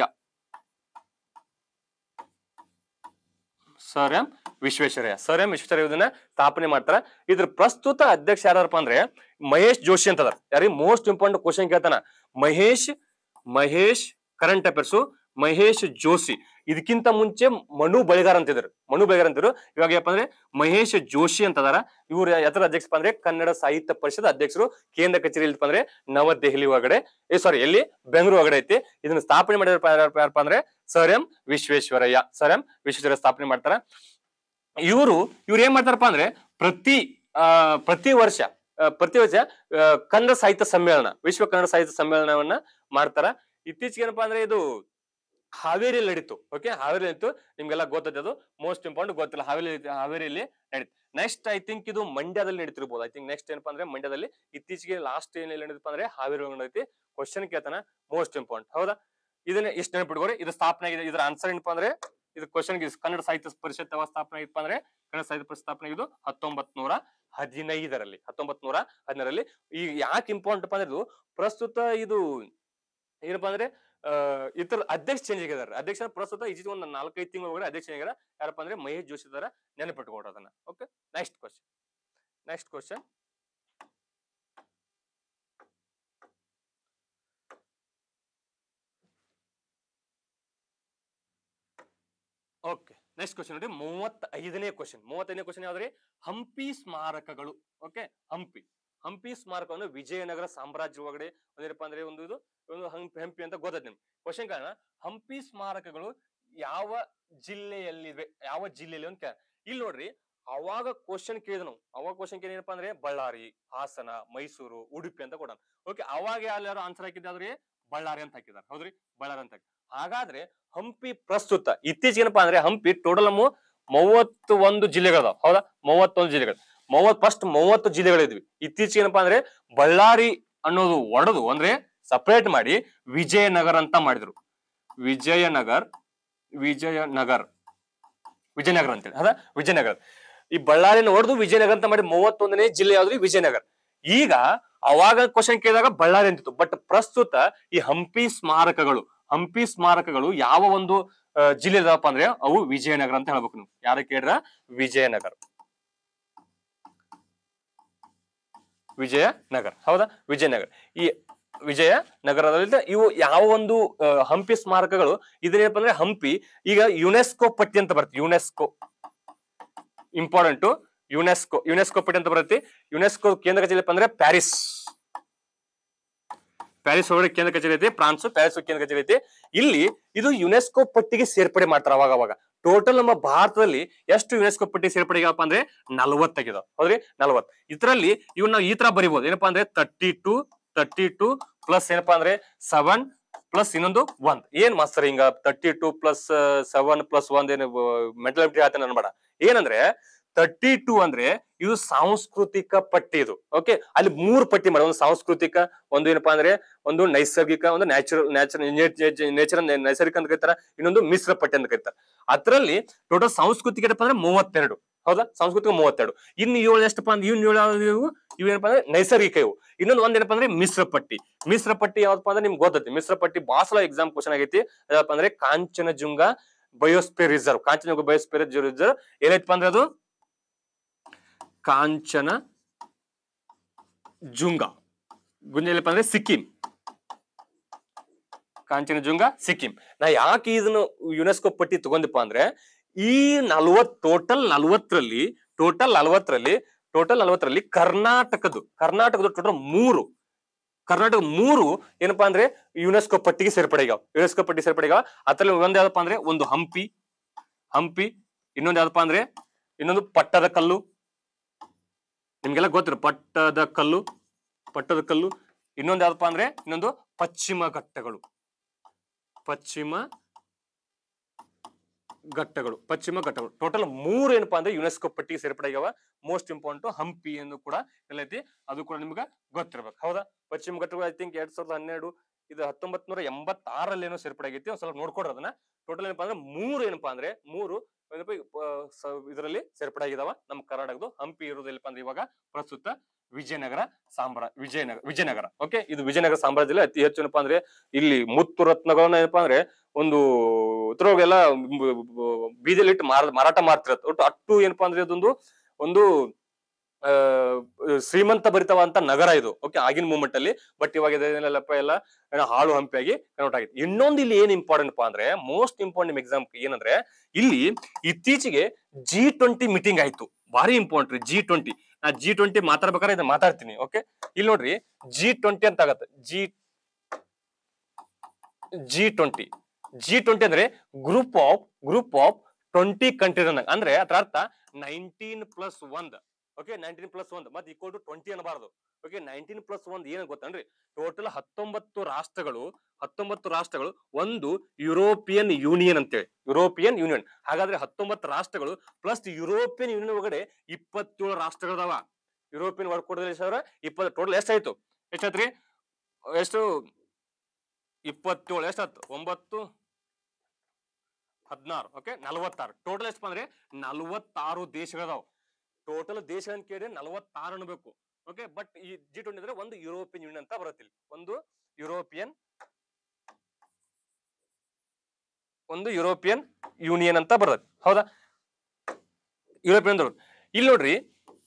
S1: sir M Visvesvaraya sir M Visvesvaraya ಇದನ್ನ ಸ್ಥಾಪನೆ ಮಾಡ್ತಾರ ಇದ್ರ ಪ್ರಸ್ತುತ ಅಧ್ಯಕ್ಷ ಯಾರಪ್ಪ ಅಂದ್ರೆ ಮಹೇಶ್ ಜೋಶಿ ಅಂತ ಅದಾರ ಯಾರಿಗೆ ಮೋಸ್ಟ್ ಇಂಪಾರ್ಟೆಂಟ್ ಕ್ವಶನ್ ಕೇಳ್ತಾನ ಮಹೇಶ್ ಮಹೇಶ್ ಕರೆಂಟ್ ಅಫೇರ್ಸ್ ಮಹೇಶ್ ಜೋಶಿ ಇದಕ್ಕಿಂತ ಮುಂಚೆ ಮನು ಬಳಿಗಾರ್ ಅಂತಿದ್ರು ಮನು ಬಳಿಗಾರ್ ಅಂತಿದ್ರು ಇವಾಗ ಏನಪ್ಪ ಅಂದ್ರೆ ಮಹೇಶ್ ಜೋಶಿ ಅಂತ ಅದಾರ ಇವ್ರ ಎತ್ತರ ಅಧ್ಯಕ್ಷ ಅಂದ್ರೆ ಕನ್ನಡ ಸಾಹಿತ್ಯ ಪರಿಷತ್ ಅಧ್ಯಕ್ಷರು ಕೇಂದ್ರ ಕಚೇರಿ ಇಲ್ಲಪ್ಪ ಅಂದ್ರೆ ನವದೆಹಲಿ ಒಳಗಡೆ ಏ ಸಾರಿ ಎಲ್ಲಿ ಬೆಂಗಳೂರು ಒಳಗಡೆ ಐತಿ ಇದನ್ನ ಸ್ಥಾಪನೆ ಮಾಡಿದಾರಪ್ಪ ಯಾರಪ್ಪ ಯಾರಪ್ಪ ಅಂದ್ರೆ sir M Visvesvaraya sir M Visvesvaraya ಸ್ಥಾಪನೆ ಮಾಡ್ತಾರ ಇವರು ಇವ್ರು ಏನ್ ಮಾಡ್ತಾರಪ್ಪ ಅಂದ್ರೆ ಪ್ರತಿ ಆ ಪ್ರತಿ ವರ್ಷ ಆ, ಪ್ರತಿ ವರ್ಷ ಆ, ಕನ್ನಡ ಸಾಹಿತ್ಯ ಸಮ್ಮೇಳನ ವಿಶ್ವ ಕನ್ನಡ ಸಾಹಿತ್ಯ ಸಮ್ಮೇಳನವನ್ನ ಮಾಡ್ತಾರ ಇತ್ತೀಚೆಗೆ ಏನಪ್ಪಾ ಅಂದ್ರೆ ಇದು ಹಾವೇರಿಯಲ್ಲಿ ನಡೀತು ಓಕೆ ಹಾವೇರಿ ನಡೀತು ನಿಮ್ಗೆಲ್ಲ ಗೊತ್ತೈತೆ ಅದು ಮೋಸ್ಟ್ ಇಂಪಾರ್ಟೆಂಟ್ ಗೊತ್ತಿಲ್ಲ ಹಾವೇರಿ ಹಾವೇರಿಯಲ್ಲಿ ನಡೀತು ನೆಕ್ಸ್ಟ್ ಐ ಥಿಂಕ್ ಇದು ಮಂಡ್ಯದಲ್ಲಿ ನಡೀತಿರ್ಬೋದು ಐ ಥಿಂಕ್ ನೆಕ್ಸ್ಟ್ ಏನಪ್ಪಾ ಅಂದ್ರೆ ಮಂಡ್ಯದಲ್ಲಿ ಇತ್ತೀಚೆಗೆ ಲಾಸ್ಟ್ ಏನ್ ನಡೀತಪ್ಪ ಅಂದ್ರೆ ಹಾವೇರಿ ಒಳಗೆ ನಡೀತಿ ಕ್ವಶನ್ ಕೇಳ್ತಾನ ಮೋಸ್ಟ್ ಇಂಪಾರ್ಟೆಂಟ್ ಹೌದಾ ಇದನ್ನ ಎಷ್ಟು ನೆನಪಿಟ್ಕೋರಿ ಇದು ಸ್ಥಾಪನೆ ಆಗಿದೆ ಇದರ ಆನ್ಸರ್ ಏನಪ್ಪಾ ಅಂದ್ರೆ ಇದು ಕ್ವಶನ್ ಕನ್ನಡ ಸಾಹಿತ್ಯ ಪರಿಷತ್ ಯಾವಾಗ ಸ್ಥಾಪನೆ ಆಗಿತ್ತು ಅಂದ್ರೆ ಕನ್ನಡ ಸಾಹಿತ್ಯ ಪರಿಷತ್ ಸ್ಥಾಪನೆ ಆಗಿದ್ದು ಹತ್ತೊಂಬತ್ ನೂರ ಹದಿನೈದರಲ್ಲಿ ಹತ್ತೊಂಬತ್ ನೂರ ಹದಿನೈದರಲ್ಲಿ ಈ ಯಾಕೆ ಇಂಪಾರ್ಟೆಂಟ್ ಅಂದ್ರೆ ಇದು ಪ್ರಸ್ತುತ ಇದು ಏನಪ್ಪಾ ಅಂದ್ರೆ ಆ, ಇತರ ಅಧ್ಯಕ್ಷ ಚೇಂಜ್ ಆಗಿದ್ದಾರೆ ಅಧ್ಯಕ್ಷ ಪ್ರಸ್ತುತ ಈಚೆ ಒಂದು ನಾಲ್ಕೈದು ತಿಂಗಳ ಒಳಗಡೆ ಅಧ್ಯಕ್ಷ ಆಗ್ಯಾರ ಯಾರಪ್ಪ ಅಂದ್ರೆ ಮಹೇಶ್ ಜೋಶಿ ಇದಾರ ನೆನಪಿಟ್ಕೊಡ್ರಿ ಅದನ್ನ okay next question next question okay next question ನೋಡಿ ಮೂವತ್ತೈದನೇ ಕ್ವಶನ್ ಮೂವತ್ತೈದನೇ ಕ್ವಶನ್ ಯಾವ್ದ್ರಿ ಹಂಪಿ ಸ್ಮಾರಕಗಳು ಓಕೆ ಹಂಪಿ ಹಂಪಿ ಸ್ಮಾರಕ ಅಂದ್ರೆ ವಿಜಯನಗರ ಸಾಮ್ರಾಜ್ಯ ಒಳಗಡೆ ಒಂದೇನಪ್ಪ ಅಂದ್ರೆ ಒಂದು ಇದು ಒಂದು ಹಂಪಿ ಹಂಪಿ ಅಂತ ಗೊತ್ತೈತೆ ನಿಮ್ಗೆ ಕ್ವಶನ್ ಕಾರಣ ಹಂಪಿ ಸ್ಮಾರಕಗಳು ಯಾವ ಜಿಲ್ಲೆಯಲ್ಲಿವೆ ಯಾವ ಜಿಲ್ಲೆಯಲ್ಲಿ ಅಂತ ಕೇಳ್- ಇಲ್ಲಿ ನೋಡ್ರಿ ಅವಾಗ ಕ್ವಶನ್ ಕೇಳಿದ ನಾವು ಅವಾಗ ಕ್ವಶನ್ ಏನಪ್ಪಾ ಅಂದ್ರೆ ಬಳ್ಳಾರಿ ಹಾಸನ ಮೈಸೂರು ಉಡುಪಿ ಅಂತ ಕೊಡೋಣ ಓಕೆ ಅವಾಗ ಯಾರು ಆನ್ಸರ್ ಹಾಕಿದ್ದಾದ್ರೆ ಬಳ್ಳಾರಿ ಅಂತ ಹಾಕಿದಾರೆ ಹೌದ್ರಿ ಬಳ್ಳಾರಿ ಅಂತ ಹಾಕಿ ಹಾಗಾದ್ರೆ ಹಂಪಿ ಪ್ರಸ್ತುತ ಇತ್ತೀಚೆಗೆ ಏನಪ್ಪಾ ಅಂದ್ರೆ ಹಂಪಿ ಟೋಟಲ್ ನಮ್ಮ ಮೂವತ್ತು ಒಂದು ಜಿಲ್ಲೆಗಳದಾವ ಹೌದಾ ಮೂವತ್ತೊಂದು ಜಿಲ್ಲೆಗಳು ಮೂವತ್ ಫಸ್ಟ್ ಮೂವತ್ತು ಜಿಲ್ಲೆಗಳಿದ್ವಿ ಇತ್ತೀಚೆಗೆ ಏನಪ್ಪಾ ಅಂದ್ರೆ ಬಳ್ಳಾರಿ ಅನ್ನೋದು ಒಡೆದು ಅಂದ್ರೆ ಸಪರೇಟ್ ಮಾಡಿ ವಿಜಯನಗರ ಅಂತ ಮಾಡಿದ್ರು ವಿಜಯನಗರ್ ವಿಜಯನಗರ್ ವಿಜಯನಗರ ಅಂತೇಳಿ ಹೌದಾ ವಿಜಯನಗರ ಈ ಬಳ್ಳಾರಿನ ಹೊಡೆದು ವಿಜಯನಗರ ಅಂತ ಮಾಡಿ ಮೂವತ್ತೊಂದನೇ ಜಿಲ್ಲೆ ಯಾವ್ದು ವಿಜಯನಗರ ಈಗ ಅವಾಗ ಕ್ವಶನ್ ಕೇಳಿದಾಗ ಬಳ್ಳಾರಿ ಅಂತಿತ್ತು ಬಟ್ ಪ್ರಸ್ತುತ ಈ ಹಂಪಿ ಸ್ಮಾರಕಗಳು ಹಂಪಿ ಸ್ಮಾರಕಗಳು ಯಾವ ಒಂದು ಆ, ಜಿಲ್ಲೆ ಇದಾವಪ್ಪ ಅಂದ್ರೆ ಅವು ವಿಜಯನಗರ ಅಂತ ಹೇಳ್ಬೇಕು ನೀವು ಯಾರ ಕೇಳ್ರ ವಿಜಯನಗರ ವಿಜಯನಗರ ಹೌದಾ ವಿಜಯನಗರ ಈ ವಿಜಯ ನಗರದಲ್ಲಿ ಇವು ಯಾವ ಒಂದು ಆ, ಹಂಪಿ ಸ್ಮಾರಕಗಳು ಇದೇನಪ್ಪ ಅಂದ್ರೆ ಹಂಪಿ ಈಗ ಯುನೆಸ್ಕೋ ಪಟ್ಟಿ ಅಂತ ಬರುತ್ತೆ ಯುನೆಸ್ಕೋ ಇಂಪಾರ್ಟೆಂಟ್ ಯುನೆಸ್ಕೋ ಯುನೆಸ್ಕೋ ಪಟ್ಟಿ ಅಂತ ಬರುತ್ತೆ ಯುನೆಸ್ಕೋ ಕೇಂದ್ರ ಕಚೇರಿ ಏನಪ್ಪ ಅಂದ್ರೆ ಪ್ಯಾರಿಸ್ ಪ್ಯಾರಿಸ್ ಒಳಗಡೆ ಕೇಂದ್ರ ಕಚೇರಿ ಐತಿ ಫ್ರಾನ್ಸ್ ಪ್ಯಾರಿಸ್ ಕೇಂದ್ರ ಕಚೇರಿ ಐತಿ ಇಲ್ಲಿ ಇದು ಯುನೆಸ್ಕೋ ಪಟ್ಟಿಗೆ ಸೇರ್ಪಡೆ ಮಾಡ್ತಾರೆ ಅವಾಗ ಅವಾಗ ಟೋಟಲ್ ನಮ್ಮ ಭಾರತದಲ್ಲಿ ಎಷ್ಟು ಯುನೆಸ್ಕೋ ಪಟ್ಟಿ ಸೇರ್ಪಡೆ ಆಗ್ಯಾವಪ್ಪ ಅಂದ್ರೆ ನಲವತ್ತಾಗಿದಾವ ಹೌದ್ರಿ ನಲವತ್ ಇದರಲ್ಲಿ ಇವ್ ನಾವು ಈ ತರ ಬರಿಬಹುದು ಏನಪ್ಪಾ ಅಂದ್ರೆ thirty two thirty two plus ಏನಪ್ಪಾ ಅಂದ್ರೆ ಸೆವೆನ್ ಪ್ಲಸ್ ಇನ್ನೊಂದು ಒಂದ್ ಏನ್ ಮಾಸ್ತರ್ ಹಿಂಗ thirty two plus seven plus ಒಂದ್ ಏನು ಮೆಂಟಲ್ ಹೇಳ್ತೇನೆ ಅನ್ಬೇಡ ಏನಂದ್ರೆ ತರ್ಟಿ ಟು ಅಂದ್ರೆ ಇದು ಸಾಂಸ್ಕೃತಿಕ ಪಟ್ಟಿ ಇದು ಓಕೆ ಅಲ್ಲಿ ಮೂರು ಪಟ್ಟಿ ಮಾಡಿ ಒಂದು ಸಾಂಸ್ಕೃತಿಕ ಒಂದು ಏನಪ್ಪಾ ಅಂದ್ರೆ ಒಂದು ನೈಸರ್ಗಿಕ ಒಂದು ನ್ಯಾಚುರಲ್ ನ್ಯಾಚುರಲ್ ನೇಚರ್ ನೈಸರ್ಗಿಕ ಅಂತ ಕರೀತಾರ ಇನ್ನೊಂದು ಮಿಶ್ರ ಪಟ್ಟಿ ಅಂತ ಕರೀತಾರೆ ಅದ್ರಲ್ಲಿ ಟೋಟಲ್ ಸಾಂಸ್ಕೃತಿಕ ಏನಪ್ಪಾ ಅಂದ್ರೆ ಮೂವತ್ತೆರಡು ಹೌದಾ ಸಾಂಸ್ಕೃತಿಕ ಮೂವತ್ತೆರಡು ಇನ್ನು ಏಳು ಎಷ್ಟಪ್ಪ ಅಂದ್ರೆ ಇವ್ನ ಏಳು ಯಾವ್ದು ಇವು? ಇವೇನಪ್ಪ ಅಂದ್ರೆ ನೈಸರ್ಗಿಕ ಇವು ಇನ್ನೊಂದು ಒಂದೇನಪ್ಪ ಅಂದ್ರೆ ಮಿಶ್ರ ಪಟ್ಟಿ ಮಿಶ್ರ ಪಟ್ಟಿ ಯಾವ್ದಪ್ಪ ಅಂದ್ರೆ ನಿಮ್ಗೆ ಗೊತ್ತೈತಿ ಮಿಶ್ರ ಪಟ್ಟಿ ಬಹಳ ಸಲ ಎಕ್ಸಾಮ್ ಕ್ವಶನ್ ಆಗೈತಿ ಯಾವಪ್ಪ ಅಂದ್ರೆ Kanchenjunga biosphere reserve Kanchenjunga biosphere reserve ಏನೈತಪ್ಪ ಅಂದ್ರೆ ಅದು ಕಾಂಚನ ಜುಂಗ ಗುಂಜೆಲ್ಲಪ್ಪ ಅಂದ್ರೆ ಸಿಕ್ಕಿಂ ಕಾಂಚನಜುಂಗ ಸಿಕ್ಕಿಂ ನಾ ಯಾಕೆ ಇದನ್ನು ಯುನೆಸ್ಕೋ ಪಟ್ಟಿ ತಗೊಂಡಿಪ್ಪ ಅಂದ್ರೆ ಈ ನಲ್ವತ್ ಟೋಟಲ್ ನಲ್ವತ್ತರಲ್ಲಿ ಟೋಟಲ್ ನಲ್ವತ್ತರಲ್ಲಿ ಟೋಟಲ್ ನಲ್ವತ್ತರಲ್ಲಿ ಕರ್ನಾಟಕದ್ದು ಕರ್ನಾಟಕದ ಟೋಟಲ್ ಮೂರು ಕರ್ನಾಟಕ ಮೂರು ಏನಪ್ಪಾ ಅಂದ್ರೆ ಯುನೆಸ್ಕೋ ಪಟ್ಟಿಗೆ ಸೇರ್ಪಡೆಗಾವ್ ಯುನೆಸ್ಕೋ ಪಟ್ಟಿ ಸೇರ್ಪಡೆಗಾವ ಅದ್ರಲ್ಲಿ ಒಂದ್ ಯಾವ್ದಪ್ಪ ಅಂದ್ರೆ ಒಂದು ಹಂಪಿ ಹಂಪಿ ಇನ್ನೊಂದು ಯಾವ್ದಪ್ಪ ಅಂದ್ರೆ ಇನ್ನೊಂದು ಪಟ್ಟದ ಕಲ್ಲು ನಿಮ್ಗೆಲ್ಲ ಗೊತ್ತಿರ ಪಟ್ಟದ ಕಲ್ಲು ಪಟ್ಟದ ಕಲ್ಲು ಇನ್ನೊಂದು ಯಾವ್ದಪ್ಪ ಅಂದ್ರೆ ಇನ್ನೊಂದು ಪಶ್ಚಿಮ ಘಟ್ಟಗಳು ಪಶ್ಚಿಮ ಘಟ್ಟಗಳು ಪಶ್ಚಿಮ ಘಟ್ಟಗಳು ಟೋಟಲ್ ಮೂರು ಏನಪ್ಪಾ ಅಂದ್ರೆ ಯುನೆಸ್ಕೋ ಪಟ್ಟಿಗೆ ಸೇರ್ಪಡೆಯಾವ ಮೋಸ್ಟ್ ಇಂಪಾರ್ಟೆಂಟ್ ಹಂಪಿ ಎಂದು ಕೂಡ ಎಲ್ಲೈತಿ ಅದು ಕೂಡ ನಿಮ್ಗೆ ಗೊತ್ತಿರ್ಬೇಕು ಹೌದಾ ಪಶ್ಚಿಮ ಘಟ್ಟಗಳು ಐ ಥಿಂಕ್ ಎರಡ್ ಸಾವಿರದ ಹನ್ನೆರಡು ಇದು ಹತ್ತೊಂಬತ್ ನೂರ ಎಂಬತ್ತಾರಲ್ಲಿ ಏನೋ ಸೇರ್ಪಡೆ ಆಗೈತಿ ಒಂದ್ ಸ್ವಲ್ಪ ನೋಡ್ಕೊಡ್ರಿ ಅದನ್ನ ಟೋಟಲ್ ಏನಪ್ಪಾ ಅಂದ್ರೆ ಮೂರು ಏನಪ್ಪಾ ಅಂದ್ರೆ ಮೂರು ಏನಪ್ಪಾ ಇದರಲ್ಲಿ ಸೇರ್ಪಡೆ ಆಗಿದಾವ ನಮ್ಮ ಕರ್ನಾಟಕದ್ದು ಹಂಪಿ ಇರೋದಿಲ್ಲಪ್ಪ ಅಂದ್ರೆ ಇವಾಗ ಪ್ರಸ್ತುತ ವಿಜಯನಗರ ಸಾಮ್ರಾ ವಿಜಯನಗರ ವಿಜಯನಗರ ಓಕೆ ಇದು ವಿಜಯನಗರ ಸಾಮ್ರಾಜ್ಯದಲ್ಲಿ ಅತಿ ಹೆಚ್ಚು ಏನಪ್ಪಾ ಅಂದ್ರೆ ಇಲ್ಲಿ ಮುತ್ತು ರತ್ನಗಳನ್ನ ಏನಪ್ಪಾ ಅಂದ್ರೆ ಒಂದು ಇದ್ರೊಳಗೆಲ್ಲ ಬೀದಿಯಲ್ಲಿ ಇಟ್ಟು ಮಾರ ಮಾರಾಟ ಮಾಡ್ತಿರತ್ತೆ ಒಟ್ಟು ಅಟ್ಟು ಏನಪ್ಪಾ ಅಂದ್ರೆ ಇದೊಂದು ಒಂದು ಆ ಶ್ರೀಮಂತ ಭರಿತವಂತ ನಗರ ಇದು ಓಕೆ ಆಗಿನ ಮೂಮೆಂಟ್ ಅಲ್ಲಿ ಬಟ್ ಇವಾಗ ಇದೇನೆಲ್ಲಪ್ಪ ಎಲ್ಲ ಏನೋ ಹಾಳು ಹಂಪಿಯಾಗಿ ಕನ್ವರ್ಟ್ ಆಗಿದೆ ಇನ್ನೊಂದು ಇಲ್ಲಿ ಏನ್ ಇಂಪಾರ್ಟೆಂಟ್ ಅಂದ್ರೆ ಮೋಸ್ಟ್ ಇಂಪಾರ್ಟೆಂಟ್ ಎಕ್ಸಾಮ್ ಏನಂದ್ರೆ ಇಲ್ಲಿ ಇತ್ತೀಚೆಗೆ ಜಿ ಟ್ವೆಂಟಿ ಮೀಟಿಂಗ್ ಆಯ್ತು ಭಾರಿ ಇಂಪಾರ್ಟೆಂಟ್ ಜಿ ಟ್ವೆಂಟಿ ನಾ ಜಿ ಟ್ವೆಂಟಿ ಮಾತಾಡ್ಬೇಕಾದ್ರೆ ಇದನ್ನ ಮಾತಾಡ್ತೀನಿ ಓಕೆ ಇಲ್ಲಿ ನೋಡ್ರಿ ಜಿ ಟ್ವೆಂಟಿ ಅಂತ ಆಗತ್ತೆ G G twenty G twenty ಅಂದ್ರೆ group of group of twenty countries ಅನ್ನಂಗ ಅಂದ್ರೆ ಅದರ ಅರ್ಥ ನೈನ್ಟೀನ್ ಪ್ಲಸ್ ಒಂದ್ ಓಕೆ ನೈನ್ಟೀನ್ ಪ್ಲಸ್ ಒಂದ್ ಮತ್ತೆ ಈಕ್ವಲ್ ಟು ಟ್ವೆಂಟಿ ಅನ್ನಬಾರ್ದು ಓಕೆ ನೈನ್ಟೀನ್ ಪ್ಲಸ್ ಒಂದ್ ಏನ್ ಗೊತ್ತನ್ರಿ ಟೋಟಲ್ ಹತ್ತೊಂಬತ್ತು ರಾಷ್ಟ್ರಗಳು ಹತ್ತೊಂಬತ್ತು ರಾಷ್ಟ್ರಗಳು ಒಂದು ಯುರೋಪಿಯನ್ ಯೂನಿಯನ್ ಅಂತೇಳಿ ಯುರೋಪಿಯನ್ ಯೂನಿಯನ್ ಹಾಗಾದ್ರೆ ಹತ್ತೊಂಬತ್ತು ರಾಷ್ಟ್ರಗಳು ಪ್ಲಸ್ ಯುರೋಪಿಯನ್ ಯೂನಿಯನ್ ಒಳಗಡೆ ಇಪ್ಪತ್ತೇಳು ರಾಷ್ಟ್ರಗಳದಾವ ಯುರೋಪಿಯನ್ ಒಳಗೂಟದಲ್ಲಿ ಸಾವಿರ ಇಪ್ಪತ್ತು ಟೋಟಲ್ ಎಷ್ಟಾಯ್ತು ಎಷ್ಟಾಯ್ತ್ರಿ ಎಷ್ಟು ಇಪ್ಪತ್ತೇಳು ಎಷ್ಟಾಯ್ತು ಒಂಬತ್ತು ಹದಿನಾರು ಓಕೆ ನಲವತ್ತಾರು ಟೋಟಲ್ ಎಷ್ಟು ಅಂದ್ರೆ ನಲವತ್ತಾರು ದೇಶಗಳದಾವ್ ಟೋಟಲ್ ದೇಶ ಅಂತ ಕೇಳಿ ನಲವತ್ತಾರು ಅನ್ಬೇಕು ಓಕೆ ಬಟ್ ಈ ಜಿ ಟ್ವೆಂಟಿ ಅಂದ್ರೆ ಒಂದು ಯುರೋಪಿಯನ್ ಯೂನಿಯನ್ ಅಂತ ಬರುತ್ತಿಲ್ಲ ಒಂದು ಯುರೋಪಿಯನ್ ಒಂದು ಯುರೋಪಿಯನ್ ಯೂನಿಯನ್ ಅಂತ ಬರ್ತದೆ ಹೌದಾ ಯುರೋಪಿಯನ್ ಇಲ್ಲಿ ನೋಡ್ರಿ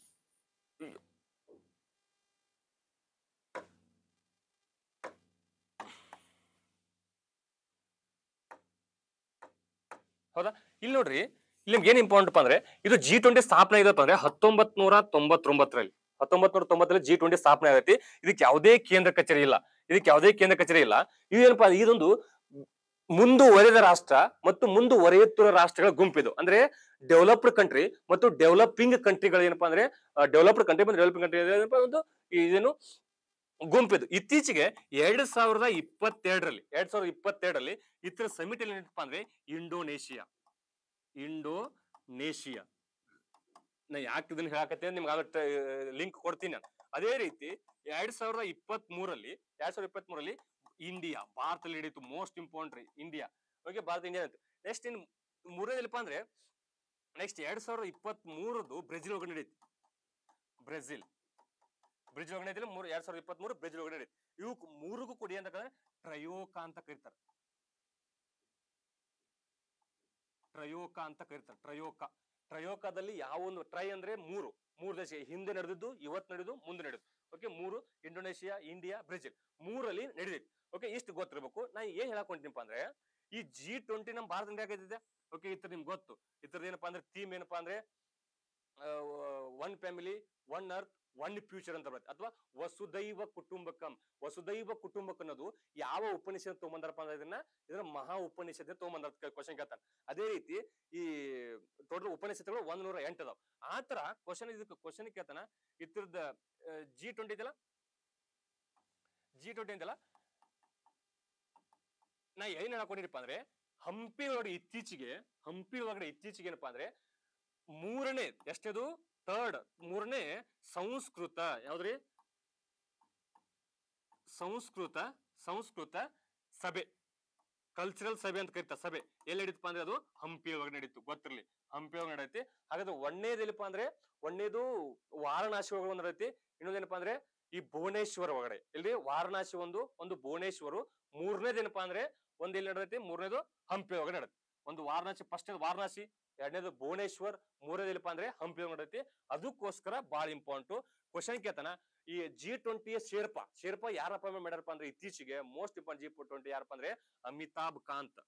S1: ಹೌದಾ ಇಲ್ಲಿ ನೋಡ್ರಿ ಇಲ್ಲಿ ನಿಮ್ಗೆ ಏನ್ ಇಂಪಾರ್ಟೆಂಟ್ ಅಂದ್ರೆ ಇದು ಜಿ ಟ್ವೆಂಟಿ ಸ್ಥಾಪನೆ ಇದಪ್ಪ ಅಂದ್ರೆ ಹತ್ತೊಂಬತ್ ನೂರ ತೊಂಬತ್ತೊಂಬತ್ತರಲ್ಲಿ ಹತ್ತೊಂಬತ್ ನೂರ ತೊಂಬತ್ತರಲ್ಲಿ ಜಿ ಟ್ವೆಂಟಿ ಸ್ಥಾಪನೆ ಆಗೈತಿ ಇದಕ್ಕೆ ಯಾವುದೇ ಕೇಂದ್ರ ಕಚೇರಿ ಇಲ್ಲ ಇದಕ್ಕೆ ಯಾವುದೇ ಕೇಂದ್ರ ಕಚೇರಿ ಇಲ್ಲ ಇದೇನಪ್ಪ ಇದೊಂದು ಮುಂದುವರೆದ ರಾಷ್ಟ್ರ ಮತ್ತು ಮುಂದುವರಿಯುತ್ತಿರುವ ರಾಷ್ಟ್ರಗಳ ಗುಂಪಿದು ಅಂದ್ರೆ ಡೆವಲಪ್ಡ್ ಕಂಟ್ರಿ ಮತ್ತು ಡೆವಲಪಿಂಗ್ ಕಂಟ್ರಿಗಳು ಏನಪ್ಪಾ ಅಂದ್ರೆ ಡೆವಲಪ್ಡ್ ಕಂಟ್ರಿ ಮತ್ತು ಡೆವಲಪಿಂಗ್ ಕಂಟ್ರಿ ಏನಪ್ಪಾ ಒಂದು ಇದೇನು ಗುಂಪಿದು ಇತ್ತೀಚೆಗೆ ಎರಡ್ ಸಾವಿರದ ಇಪ್ಪತ್ತೆರಡರಲ್ಲಿ ಎರಡ್ ಸಾವಿರದ ಇಪ್ಪತ್ತೆರಡರಲ್ಲಿ ಇತರ ಸಮಿಟ್ ಅಲ್ಲಿ ಏನಪ್ಪಾ ಅಂದ್ರೆ ಇಂಡೋನೇಷಿಯಾ ಇಂಡೋನೇಷಿಯಾ ನಾ ಯಾಕೆ ಇದನ್ನ ಹೇಳಕತ್ತೆ ನಿಮ್ಗೆ ಆಗತ್ತೆ ಲಿಂಕ್ ಕೊಡ್ತೀನಿ ನಾನು ಅದೇ ರೀತಿ ಎರಡ್ ಸಾವಿರದ ಇಪ್ಪತ್ತ್ ಮೂರಲ್ಲಿ ಎರಡ್ ಸಾವಿರದ ಇಪ್ಪತ್ತ್ ಮೂರಲ್ಲಿ ಇಂಡಿಯಾ ಭಾರತದಲ್ಲಿ ನಡೀತು ಮೋಸ್ಟ್ ಇಂಪಾರ್ಟೆಂಟ್ ಇಂಡಿಯಾ ಓಕೆ ಭಾರತ ಇಂಡಿಯಾ ಆಯ್ತು ನೆಕ್ಸ್ಟ್ ಇನ್ ಮೂರನೇದಲ್ಲಪ್ಪ ಅಂದ್ರೆ ನೆಕ್ಸ್ಟ್ ಎರಡ್ ಸಾವಿರದ ಇಪ್ಪತ್ತ್ ಮೂರದ್ದು ಬ್ರೆಜಿಲ್ ಒಳಗಡೆ ನಡೀತು ಬ್ರೆಜಿಲ್ ಬ್ರೆಜಿಲ್ ಒಳಗಡೆ ನಡೀತಿಲ್ಲ ಮೂರು ಎರಡ್ ಸಾವಿರದ ಇಪ್ಪತ್ತ್ ಮೂರು ಬ್ರೆಜಿಲ್ ಒಳಗಡೆ ನಡೀತು ಇವಕ್ ಮೂರಿಗೂ ಕೊಡಿ ಅಂತಂದ್ರೆ ಟ್ರಯೋಕ ಅಂತ ಕರೀತಾರೆ ಟ್ರಯೋಕ ಅಂತ ಕರೀತಾರೆ ಟ್ರಯೋಕ ಟ್ರಯೋಕದಲ್ಲಿ ಯಾವ ಒಂದು ಟ್ರೈ ಅಂದ್ರೆ ಮೂರು ಮೂರು ದೇಶ ಹಿಂದೆ ನಡೆದಿದ್ದು ಇವತ್ತು ನಡೆದು ಮುಂದೆ ನಡೆದು ಓಕೆ ಮೂರು ಇಂಡೋನೇಷಿಯಾ ಇಂಡಿಯಾ ಬ್ರೆಜಿಲ್ ಮೂರಲ್ಲಿ ನಡೆದಿತ್ತು ಓಕೆ ಇಷ್ಟು ಗೊತ್ತಿರ್ಬೇಕು ನಾ ಏನ್ ಹೇಳಕೊಂತೀನಪ್ಪ ಅಂದ್ರೆ ಈ ಜಿ ಟ್ವೆಂಟಿ ನಮ್ ಭಾರತ ಆಗೈತಿದೆ ಓಕೆ ಇತರ ನಿಮ್ಗೆ ಗೊತ್ತು ಇತರದ್ದು ಏನಪ್ಪಾ ಅಂದ್ರೆ ಥೀಮ್ ಏನಪ್ಪಾ ಅಂದ್ರೆ one family one earth one future ಅಂತ ಬರುತ್ತೆ ಅಥವಾ ವಸುದೈವ ಕುಟುಂಬಕಂ ವಸುದೈವ ಕುಟುಂಬಕ ಅನ್ನೋದು ಯಾವ ಉಪನಿಷತ್ ತಗೊಂಬಂದಾರಪ್ಪ ಅಂದ್ರೆ ಇದನ್ನ ಇದನ್ನ ಮಹಾ ಉಪನಿಷತ್ ತಗೊಂಬಂದಾರ ಕ್ವಶನ್ ಕೇಳ್ತಾನೆ ಅದೇ ರೀತಿ ಈ ಟೋಟಲ್ ಉಪನಿಷತ್ತುಗಳು ಒಂದ್ ನೂರ ಎಂಟು ಅದಾವ ಆ ತರ ಕ್ವಶನ್ ಇದಕ್ಕೆ ಕ್ವಶನ್ ಕೇಳ್ತಾನ ಇತರದ ಜಿ ಟ್ವೆಂಟಿ ಇದೆಲ್ಲ ಜಿ ಟ್ವೆಂಟಿ ಅಂತಲ್ಲ ನಾ ಏನ್ ಹೇಳಕೊಂಡಿರಪ್ಪ ಅಂದ್ರೆ ಹಂಪಿ ಒಳಗಡೆ ಇತ್ತೀಚೆಗೆ ಹಂಪಿ ಒಳಗಡೆ ಇತ್ತೀಚೆಗೆ ಏನಪ್ಪಾ ಅಂದ್ರೆ ಮೂರನೇ ಎಷ್ಟದು ಥರ್ಡ್ ಮೂರನೇ ಸಂಸ್ಕೃತ ಯಾವ್ದ್ರಿ ಸಂಸ್ಕೃತ ಸಂಸ್ಕೃತ ಸಭೆ ಕಲ್ಚರಲ್ ಸಭೆ ಅಂತ ಕರಿತಾರೆ ಸಭೆ ಎಲ್ಲಿ ನಡೀತಪ್ಪ ಅಂದ್ರೆ ಅದು ಹಂಪಿ ಒಳಗೆ ನಡೀತು ಗೊತ್ತಿರ್ಲಿ ಹಂಪಿ ಒಳಗೆ ನಡೀತಿ ಹಾಗಾದ್ರೆ ಒಂದೇದು ಎಲ್ಲಿಪ್ಪ ಅಂದ್ರೆ ಒಂದೇದು ವಾರಣಾಸಿ ಒಳಗೆ ಒಂದು ನಡೀತಿ ಇನ್ನೊಂದೇನಪ್ಪ ಅಂದ್ರೆ ಈ ಭುವನೇಶ್ವರ ಒಳಗಡೆ ಇಲ್ಲಿ ವಾರಣಾಸಿ ಒಂದು ಒಂದು ಭುವನೇಶ್ವರು ಮೂರನೇದು ಏನಪ್ಪಾ ಅಂದ್ರೆ ಒಂದ್ ಎಲ್ಲಿ ನಡೆದೈತಿ ಮೂರನೇದು ಹಂಪಿ ಒಳಗೆ ನಡೆದೈತಿ ಒಂದು ವಾರಣಾಸಿ ಫಸ್ಟ್ ವಾರಣಾಸಿ ಎರಡನೇದು ಭುವನೇಶ್ವರ್ ಮೂರನೇದು ಏನಪ್ಪಾ ಅಂದ್ರೆ ಹಂಪಿ ಒಳಗೆ ನಡೆದೈತಿ ಅದಕ್ಕೋಸ್ಕರ ಬಾಳ ಇಂಪಾರ್ಟೆಂಟ್ ಕ್ವಶನ್ ಕೇತನ ಈ ಜಿ ಟ್ವೆಂಟಿಯ ಶೇರ್ಪಾ ಶೇರ್ಪಾ ಯಾರ ಅಪಾಯಿಂಟ್ಮೆಂಟ್ ಮಾಡ್ಯಾರಪ್ಪ ಅಂದ್ರೆ ಇತ್ತೀಚೆಗೆ ಮೋಸ್ಟ್ ಇಂಪಾರ್ಟೆಂಟ್ ಜಿ ಟ್ವೆಂಟಿ ಯಾರಪ್ಪ ಅಂದ್ರೆ ಅಮಿತಾಬ್ ಕಾಂತ್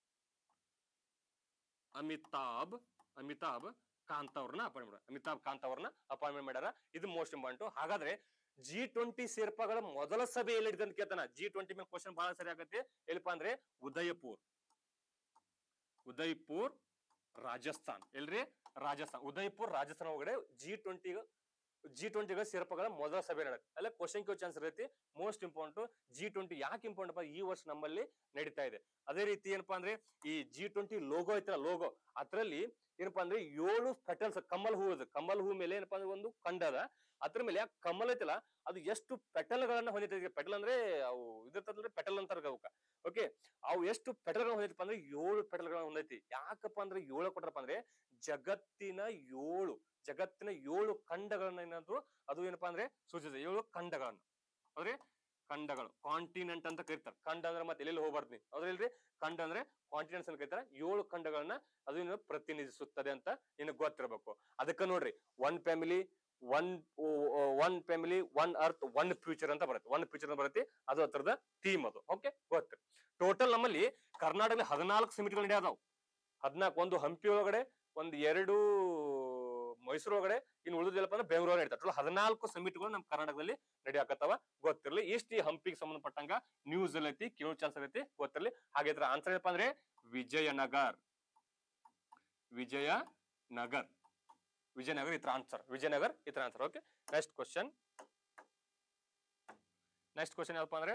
S1: ಅಮಿತಾಬ್ ಅಮಿತಾಬ್ ಕಾಂತ್ ಅವ್ರನ್ನ ಅಪಾಯಿಂಟ್ಮೆಂಟ್ ಅಮಿತಾಬ್ ಕಾಂತ್ ಅವ್ರನ್ನ ಅಪಾಯಿಂಟ್ಮೆಂಟ್ ಮಾಡ್ಯಾರ ಇದು ಮೋಸ್ಟ್ ಇಂಪಾರ್ಟೆಂಟ್ ಹಾಗಾದ್ರೆ ಜಿ ಟ್ವೆಂಟಿ ಸೇರ್ಪಾಗಳ ಮೊದಲ ಸಭೆ ಎಲ್ಲಿ ನಡೀತದೆ ಅಂತ ಕೇಳ್ತಾನ ಜಿ ಟ್ವೆಂಟಿ ಮೇಲೆ ಕ್ವಶನ್ ಬಹಳ ಸರಿ ಆಗತ್ತೆ ಎಲ್ಲಿಪ್ಪ ಅಂದ್ರೆ ಉದಯಪುರ್ ಉದಯ್ಪುರ್ ರಾಜಸ್ಥಾನ್ ಎಲ್ರಿ ರಾಜಸ್ಥಾನ್ ಉದಯ್ಪುರ್ ರಾಜಸ್ಥಾನ ಒಳಗಡೆ ಜಿ ಟ್ವೆಂಟಿ ಜಿ ಟ್ವೆಂಟಿಗಳ ಸೇರ್ಪಗಳ ಮೊದಲ ಸಭೆ ನಡೆಯುತ್ತೆ ಅಲ್ಲ ಕ್ವಶನ್ ಕ್ಯೂ ಚಾನ್ಸ್ ಇರುತ್ತೆ ಮೋಸ್ಟ್ ಇಂಪಾರ್ಟೆಂಟ್ ಜಿ ಟ್ವೆಂಟಿ ಯಾಕೆ ಇಂಪಾರ್ಟೆಂಟ್ ಈ ವರ್ಷ ನಮ್ಮಲ್ಲಿ ನಡೀತಾ ಇದೆ ಅದೇ ರೀತಿ ಏನಪ್ಪಾ ಅಂದ್ರೆ ಈ ಜಿ ಟ್ವೆಂಟಿ ಲೋಗೋ ಐತಲ್ಲ ಲೋಗೋ ಅದ್ರಲ್ಲಿ ಏನಪ್ಪಾ ಅಂದ್ರೆ ಏಳು ಪೆಟಲ್ಸ್ ಕಮಲ್ ಹೂ ಅದು ಕಮಲ್ ಹೂ ಮೇಲೆ ಏನಪ್ಪಾ ಅಂದ್ರೆ ಒಂದು ಕಂಡ ಅದ ಅದ್ರ ಮೇಲೆ ಆ ಕಮಲ್ ಐತಲ್ಲ ಅದು ಎಷ್ಟು ಪೆಟಲ್ ಗಳನ್ನ ಹೊಂದಿದೆ ಪೆಟಲ್ ಅಂದ್ರೆ ಅವು ಇದಿರ್ತಂದ್ರೆ ಪೆಟಲ್ ಅಂತಾರ ಅವಕ್ಕ ಓಕೆ ಅವು ಎಷ್ಟು ಪೆಟಲ್ ಗಳನ್ನ ಹೊಂದೈತಪ್ಪ ಅಂದ್ರೆ ಏಳು ಪೆಟಲ್ ಗಳನ್ನ ಹೊಂದೈತಿ ಯಾಕಪ್ಪ ಅಂದ್ರೆ ಏಳು ಕೊಟ್ರಪ್ಪ ಅಂದ್ರೆ ಜಗತ್ತಿನ ಏಳು ಜಗತ್ತಿನ ಏಳು ಖಂಡಗಳನ್ನ ಏನಾದ್ರು ಅದು ಏನಪ್ಪಾ ಅಂದ್ರೆ ಸೂಚಿಸಿದೆ ಏಳು ಖಂಡಗಳನ್ನು ಅಂದ್ರೆ ಖಂಡಗಳು ಕಾಂಟಿನೆಂಟ್ ಅಂತ ಕರೀತಾರೆ ಖಂಡ ಅಂದ್ರೆ ಮತ್ತೆ ಎಲ್ಲೆಲ್ಲಿ ಹೋಗ್ಬಾರ್ದು ನೀವು ಹೌದ್ರಿಲ್ರಿ ಖಂಡ ಅಂದ್ರೆ ಕಾಂಟಿನೆಂಟ್ಸ್ ಅಂತ ಕರೀತಾರೆ ಏಳು ಖಂಡಗಳನ್ನ ಅದು ಏನು ಪ್ರತಿನಿಧಿಸುತ್ತದೆ ಅಂತ ನಿನಗೆ ಗೊತ್ತಿರಬೇಕು ಅದಕ್ಕೆ ನೋಡ್ರಿ one family one one family one earth one future ಅಂತ ಬರುತ್ತೆ ಒನ್ ಫ್ಯೂಚರ್ ಅಂತ ಬರುತ್ತೆ ಅದು ಹತ್ರದ ಥೀಮ್ ಅದು ಓಕೆ ಗೊತ್ತು ಟೋಟಲ್ ನಮ್ಮಲ್ಲಿ ಕರ್ನಾಟಕದಲ್ಲಿ ಹದಿನಾಲ್ಕು ಸಮಿತಿಗಳು ನಡೆಯದಾವ್ ಹದಿನಾಲ್ಕು ಒಂದು ಹಂಪಿ ಒಳಗಡೆ ಒಂದು ಎರಡು ಮೈಸೂರು ಒಳಗಡೆ ಇನ್ನು ಉಳಿದಿಲ್ಲಪ್ಪ ಅಂದ್ರೆ ಬೆಂಗಳೂರು ನಡೀತಾರೆ ಟೋಟಲ್ ಹದಿನಾಲ್ಕು ಸಮಿತಿಗಳು ನಮ್ಮ ಕರ್ನಾಟಕದಲ್ಲಿ ನಡೆಯಾಕತ್ತಾವ ಗೊತ್ತಿರಲಿ ಇಷ್ಟು ಈ ಹಂಪಿಗೆ ಸಂಬಂಧಪಟ್ಟಂಗ ನ್ಯೂಸ್ ಅಲ್ಲಿ ಐತಿ ಕೇಳೋ ಚಾನ್ಸ್ ಐತಿ ಗೊತ್ತಿರಲಿ ಹಾಗಿದ್ರೆ ಆನ್ಸರ್ ಏನಪ್ಪಾ ಅಂದ್ರೆ ವಿಜಯನಗರ್ ವಿಜಯನಗರ್ ವಿಜಯನಗರ್ ಇತರ ಆನ್ಸರ್ ವಿಜಯನಗರ್ ಇತರ answer okay next question next question ಯಾವಪ್ಪ ಅಂದ್ರೆ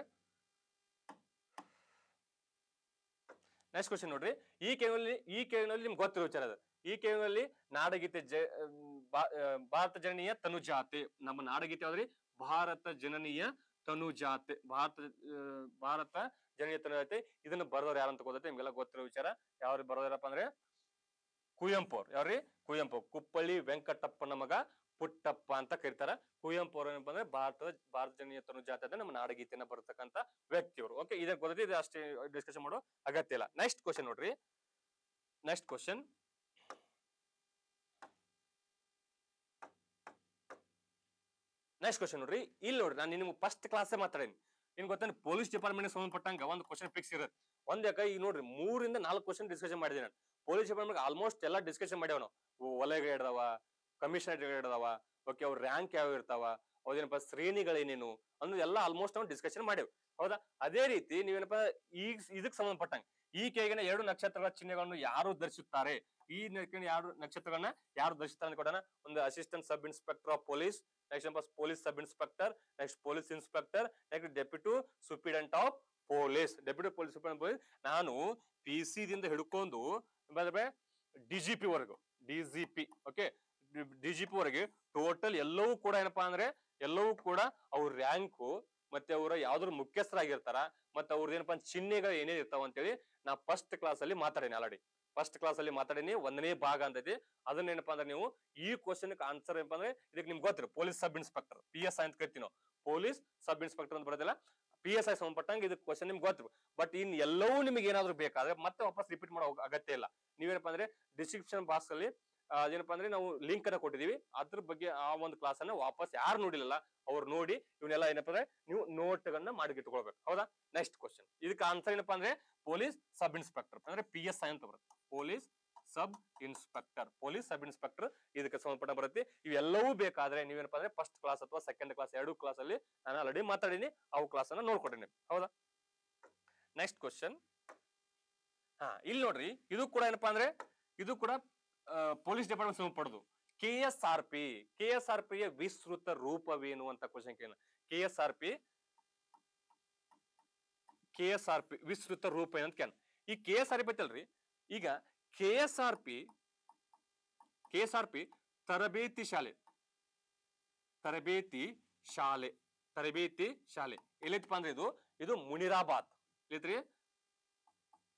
S1: ನೆಕ್ಸ್ಟ್ ಕ್ವಶನ್ ನೋಡ್ರಿ ಈ ಕೇಳಿನಲ್ಲಿ ಈ ಕೇಳಿನಲ್ಲಿ ನಿಮ್ಗೆ ಗೊತ್ತಿರೋ ವಿಚಾರ ಅದು ಈ ಕೇಳಿನಲ್ಲಿ ನಾಡಗೀತೆ ಜ ಅಮ್, ಬಾ- ಆ, ಭಾರತ ಜನನೀಯ ತನುಜಾತೆ ನಮ್ಮ ನಾಡಗೀತೆ ಯಾವ್ದ್ರಿ ಭಾರತ ಜನನೀಯ ತನುಜಾತೆ ಭಾರತ ಆ, ಭಾರತ ಜನನೀಯ ತನುಜಾತೆ ಇದನ್ನ ಬರೆದವ್ರು ಯಾರಂತ ಗೊತ್ತೈತೆ ನಿಮ್ಗೆಲ್ಲ ಗೊತ್ತಿರೋ ವಿಚಾರ ಯಾರು ಬರೋದಾರಪ್ಪ ಅಂದ್ರೆ ಕುವೆಂಪು ಅವ್ರು ಯಾವ್ರಿ ಕುವೆಂಪು ಕುಪ್ಪಳ್ಳಿ ವೆಂಕಟಪ್ಪನ ಮಗ ಪುಟ್ಟಪ್ಪ ಅಂತ ಕರೀತಾರ ಕುವೆಂಪು ಅವ್ರು ಏನಪ್ಪ ಅಂದ್ರೆ ಭಾರತದ ಭಾರತ ಜನೀಯ ತನುಜಾತೆ ಅಂದ್ರೆ ನಮ್ಮ ನಾಡಗೀತೆನ ಬರ್ತಕ್ಕಂತ ವ್ಯಕ್ತಿಯವರು ಓಕೆ ಇದಕ್ಕೆ ಗೊತ್ತೈತಿ ಇದು ಅಷ್ಟೇ ಡಿಸ್ಕಷನ್ ಮಾಡೋ ಅಗತ್ಯ ಇಲ್ಲ ನೆಕ್ಸ್ಟ್ ಕ್ವಶನ್ ನೋಡ್ರಿ ನೆಕ್ಸ್ಟ್ ಕ್ವಶನ್ ನೆಕ್ಸ್ಟ್ ಕ್ವಶನ್ ನೋಡ್ರಿ ಇಲ್ಲಿ ನೋಡ್ರಿ ನಾನು ನಿಮ್ಗೆ ಫಸ್ಟ್ ಕ್ಲಾಸೇ ಮಾತಾಡೀನಿ ನಿಮ್ಗೆ ಗೊತ್ತಾನೆ ಪೊಲೀಸ್ ಡಿಪಾರ್ಟ್ಮೆಂಟ್ ಸಂಬಂಧಪಟ್ಟಂಗ ಒಂದು ಕ್ವಶನ್ ಫಿಕ್ಸ್ ಇರುತ್ತೆ ಒಂದ್ ಯಾಕೆ ಈಗ ನೋಡ್ರಿ ಮೂರಿಂದ ನಾಲ್ಕು ಕ್ವಶನ್ ಡಿಸ್ಕಷನ್ ಮಾಡಿದೆ ನಾನು ಪೊಲೀಸ್ ಡಿಪಾರ್ಟ್ಮೆಂಟ್ ಆಲ್ಮೋಸ್ಟ್ ಎಲ್ಲ ಡಿಸ್ಕಷನ್ ಮಾಡ್ಯಾವ ನಾವು ವಲಯಗಳು ಹಿಡ್ದವ ಕಮಿಷನರ್ ಹಿಡ್ದವ ಓಕೆ ಅವ್ರ ರ್ಯಾಂಕ್ ಯಾವ ಇರ್ತಾವ ಅದೇನಪ್ಪ ಶ್ರೇಣಿಗಳೇನೇನು ಅನ್ನೋದು ಎಲ್ಲ ಆಲ್ಮೋಸ್ಟ್ ನಾವು ಡಿಸ್ಕಷನ್ ಮಾಡೇವು ಹೌದಾ ಅದೇ ರೀತಿ ನೀವೇನಪ್ಪ ಈಗ ಇದಕ್ಕೆ ಸಂಬಂಧಪಟ್ಟಂಗ ಈ ಕೆಳಗಿನ ಎರಡು ನಕ್ಷತ್ರಗಳ ಚಿಹ್ನೆಗಳನ್ನು ಯಾರು ಧರಿಸುತ್ತಾರೆ ಈ ಕೆಳಗಿನ ಯಾರು ನಕ್ಷತ್ರಗಳನ್ನ ಯಾರು ಧರಿಸುತ್ತಾರೆ ಅಂತ ಕೊಡೋಣ ಒಂದು assistant sub inspector of police next police sub inspector next police inspector next deputy superintendent of police deputy police superintendent police ನಾನು ಪಿ ಸಿ ದಿಂದ ಹಿಡ್ಕೊಂಡು ಡಿಜಿಪಿ ವರೆಗೂ ಡಿಜಿಪಿ ಓಕೆ ಡಿಜಿಪಿ ವರೆಗೆ ಟೋಟಲ್ ಎಲ್ಲವೂ ಕೂಡ ಏನಪ್ಪಾ ಅಂದ್ರೆ ಎಲ್ಲವೂ ಕೂಡ ಅವ್ರ ರ್ಯಾಂಕು ಮತ್ತೆ ಅವರ ಯಾವ್ದ್ರ ಮುಖ್ಯಸ್ಥರಾಗಿರ್ತಾರ ಮತ್ತೆ ಅವ್ರದ್ದು ಏನಪ್ಪಾ ಅಂದ್ರೆ ಚಿಹ್ನೆಗಳು ಏನೇನ್ ಇರ್ತಾವ ಅಂತೇಳಿ ನಾ ಫಸ್ಟ್ ಕ್ಲಾಸ್ ಅಲ್ಲಿ ಮಾತಾಡೀನಿ ಆಲ್ರೆಡಿ ಫಸ್ಟ್ ಕ್ಲಾಸ್ ಅಲ್ಲಿ ಮಾತಾಡೀನಿ ಒಂದನೇ ಭಾಗ ಅಂತೈತಿ ಅದನ್ನ ಏನಪ್ಪಾ ಅಂದ್ರೆ ನೀವು ಈ ಕ್ವಶನ್ ಆನ್ಸರ್ ಏನಪ್ಪಾ ಅಂದ್ರೆ ಇದಕ್ಕೆ ನಿಮ್ಗೆ ಗೊತ್ತಿರ police sub inspector P S I ಅಂತ ಕರಿತೀವಿ ನಾವು ಪೊಲೀಸ್ ಸಬ್ ಇನ್ಸ್ಪೆಕ್ಟರ್ ಅಂತ ಬರೋದಿಲ್ಲ ಪಿ ಎಸ್ ಐ ಸಂಬಂಧಪಟ್ಟಂಗೆ ಇದು ಕ್ವಶನ್ ನಿಮ್ಗೆ ಗೊತ್ತಿರು ಬಟ್ ಇನ್ ಎಲ್ಲವೂ ನಿಮಗೆ ಏನಾದ್ರು ಬೇಕಾದ್ರೆ ಮತ್ತೆ ವಾಪಸ್ ರಿಪೀಟ್ ಮಾಡೋ ಅಗತ್ಯ ಇಲ್ಲ ನೀವೇನಪ್ಪಾ ಅಂದ್ರೆ ಡಿಸ್ಕ್ರಿಪ್ಷನ್ ಬಾಕ್ಸ್ ಅಲ್ಲಿ ಆ, ಏನಪ್ಪಾ ಅಂದ್ರೆ ನಾವು ಲಿಂಕ್ ಅನ್ನ ಕೊಟ್ಟಿದೀವಿ ಅದ್ರ ಬಗ್ಗೆ ಆ ಒಂದು ಕ್ಲಾಸ್ ಅನ್ನ ವಾಪಸ್ ಯಾರು ನೋಡಿಲ್ಲ ಅವ್ರು ನೋಡಿ ಇವನ್ನೆಲ್ಲ ಏನಪ್ಪಾ ಅಂದ್ರೆ ನೀವು ನೋಟ್ ಗಳನ್ನ ಮಾಡಿ ಇಟ್ಕೊಳ್ಬೇಕು ಹೌದಾ ನೆಕ್ಸ್ಟ್ ಕ್ವಶನ್ ಇದಕ್ಕೆ ಆನ್ಸರ್ ಏನಪ್ಪಾ ಅಂದ್ರೆ ಪೊಲೀಸ್ ಸಬ್ ಇನ್ಸ್ಪೆಕ್ಟರ್ ಅಂದ್ರೆ ಪಿ ಎಸ್ ಐ ಅಂತ ಬರುತ್ತೆ police sub inspector police sub inspector ಇದಕ್ಕೆ ಸಂಬಂಧಪಟ್ಟ ಬರುತ್ತೆ ಇವೆಲ್ಲವೂ ಬೇಕಾದ್ರೆ ನೀವೇನಪ್ಪಾ ಅಂದ್ರೆ ಫಸ್ಟ್ ಕ್ಲಾಸ್ ಅಥವಾ ಸೆಕೆಂಡ್ ಕ್ಲಾಸ್ ಎರಡು ಕ್ಲಾಸ್ ಅಲ್ಲಿ ನಾನು ಆಲ್ರೆಡಿ ಮಾತಾಡೀನಿ ಅವು ಕ್ಲಾಸ್ ಅನ್ನ ನೋಡ್ಕೊಟ್ಟಿನಿ ಹೌದಾ ನೆಕ್ಸ್ಟ್ ಕ್ವಶನ್ ಹಾ ಇಲ್ಲಿ ನೋಡ್ರಿ ಇದು ಕೂಡ ಏನಪ್ಪಾ ಅಂದ್ರೆ ಇದು ಕೂಡ ಪೊಲೀಸ್ ಡಿಪಾರ್ಟ್ಮೆಂಟ್ ಸಂಬಂಧಪಡೋದು K S R P K S R P ಯ ವಿಸ್ತೃತ ರೂಪವೇನು ಅಂತ ಕ್ವಶನ್ ಕೇಳ K S R P K S R P ವಿಸ್ತೃತ ರೂಪ ಏನು ಅಂತ ಕೇಳ ಈ ಕೆ ಎಸ್ ಆರ್ ಪಿ ಐತಲ್ರಿ ಈಗ K S R P K S R P ತರಬೇತಿ ಶಾಲೆ ತರಬೇತಿ ಶಾಲೆ ತರಬೇತಿ ಶಾಲೆ ಎಲ್ಲೈತಪ್ಪ ಅಂದ್ರೆ ಇದು ಇದು ಮುನಿರಾಬಾದ್ ಎಲ್ಲೈತ್ರಿ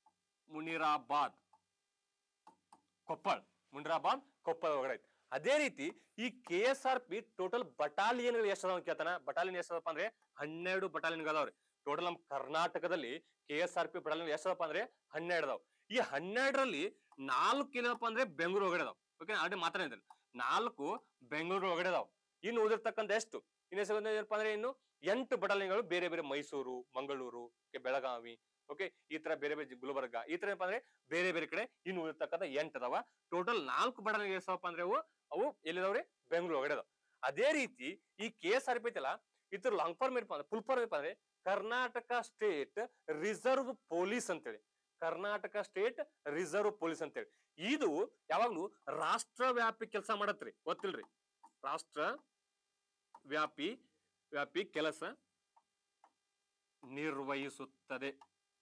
S1: ಮುನಿರಾಬಾದ್ ಕೊಪ್ಪಳ ಮುನಿರಾಬಾದ್ ಕೊಪ್ಪಳ ಒಳಗಡೆ ಐತಿ ಅದೇ ರೀತಿ ಈ K S R P total ಬಟಾಲಿಯನ್ಗಳು ಎಷ್ಟು ಅದಾವ ಅಂತ ಕೇಳ್ತಾನ ಬಟಾಲಿಯನ್ ಎಷ್ಟು ಅದಪ್ಪ ಅಂದ್ರೆ ಹನ್ನೆರಡು ಬಟಾಲಿಯನ್ ಅದಾವ್ರಿ ಟೋಟಲ್ ನಮ್ಮ ಕರ್ನಾಟಕದಲ್ಲಿ K S R P battalion ಎಷ್ಟು ಅದಪ್ಪ ಅಂದ್ರೆ ಹನ್ನೆರಡು ಅದಾವ ಈ ಹನ್ನೆರಡರಲ್ಲಿ ನಾಲ್ಕು ಏನಪ್ಪ ಅಂದ್ರೆ ಬೆಂಗಳೂರು ಒಳಗಡೆ ಅದಾವ ಓಕೆ ಆಲ್ರೆಡಿ ಮಾತಾಡಿದ್ದೇನೆ ನಾಲ್ಕು ಬೆಂಗಳೂರು ಒಳಗಡೆ ಅದಾವ ಇನ್ನು ಉಳಿದಿರ್ತಕ್ಕಂಥ ಎಷ್ಟು ಇನ್ನು ಎಷ್ಟು ಏನಪ್ಪ ಅಂದ್ರೆ ಇನ್ನು ಎಂಟು ಬಟಾಲಿಯನ್ಗಳು ಬೇರೆ ಬೇರೆ ಮೈಸೂರು ಮಂಗಳೂರು okay, ಬೆಳಗಾವಿ ಓಕೆ ಈ ತರ ಬೇರೆ ಬೇರೆ ಜಿ- ಗುಲ್ಬರ್ಗ ಈ ತರ ಏನಪ್ಪ ಅಂದ್ರೆ ಬೇರೆ ಬೇರೆ ಕಡೆ ಇನ್ನು ಉಳಿರ್ತಕ್ಕಂಥ ಎಂಟು ಅದಾವ ಟೋಟಲ್ ನಾಲ್ಕು ಬಟಾಲಿಯನ್ ಎಷ್ಟಪ್ಪ ಅಂದ್ರೆ ಅವು ಅವು ಎಲ್ಲಿದಾವ್ರಿ ಬೆಂಗಳೂರು ಒಳಗಡೆ ಅದಾವ ಅದೇ ರೀತಿ ಈ ಕೆ ಎಸ್ ಆರ್ ಪಿ ಐತಲ್ಲ ಇದ್ರ ಲಾಂಗ್ ಫಾರ್ಮ್ ಏನಪ್ಪ ಅಂದ್ರೆ ಫುಲ್ ಫಾರ್ಮ್ ಏನಪ್ಪ ಅಂದ್ರೆ ಕರ್ನಾಟಕ ಸ್ಟೇಟ್ ರಿಸರ್ವ್ ಪೊಲೀಸ್ ಅಂತೇಳಿ ಕರ್ನಾಟಕ ಸ್ಟೇಟ್ ರಿಸರ್ವ್ ಪೊಲೀಸ್ ಅಂತೇಳಿ ಇದು ಯಾವಾಗ್ಲೂ ರಾಷ್ಟ್ರ ವ್ಯಾಪಿ ಕೆಲಸ ಮಾಡತ್ರಿ ಗೊತ್ತಿಲ್ರಿ ರಾಷ್ಟ್ರ ವ್ಯಾಪಿ ವ್ಯಾಪಿ ಕೆಲಸ ನಿರ್ವಹಿಸುತ್ತದೆ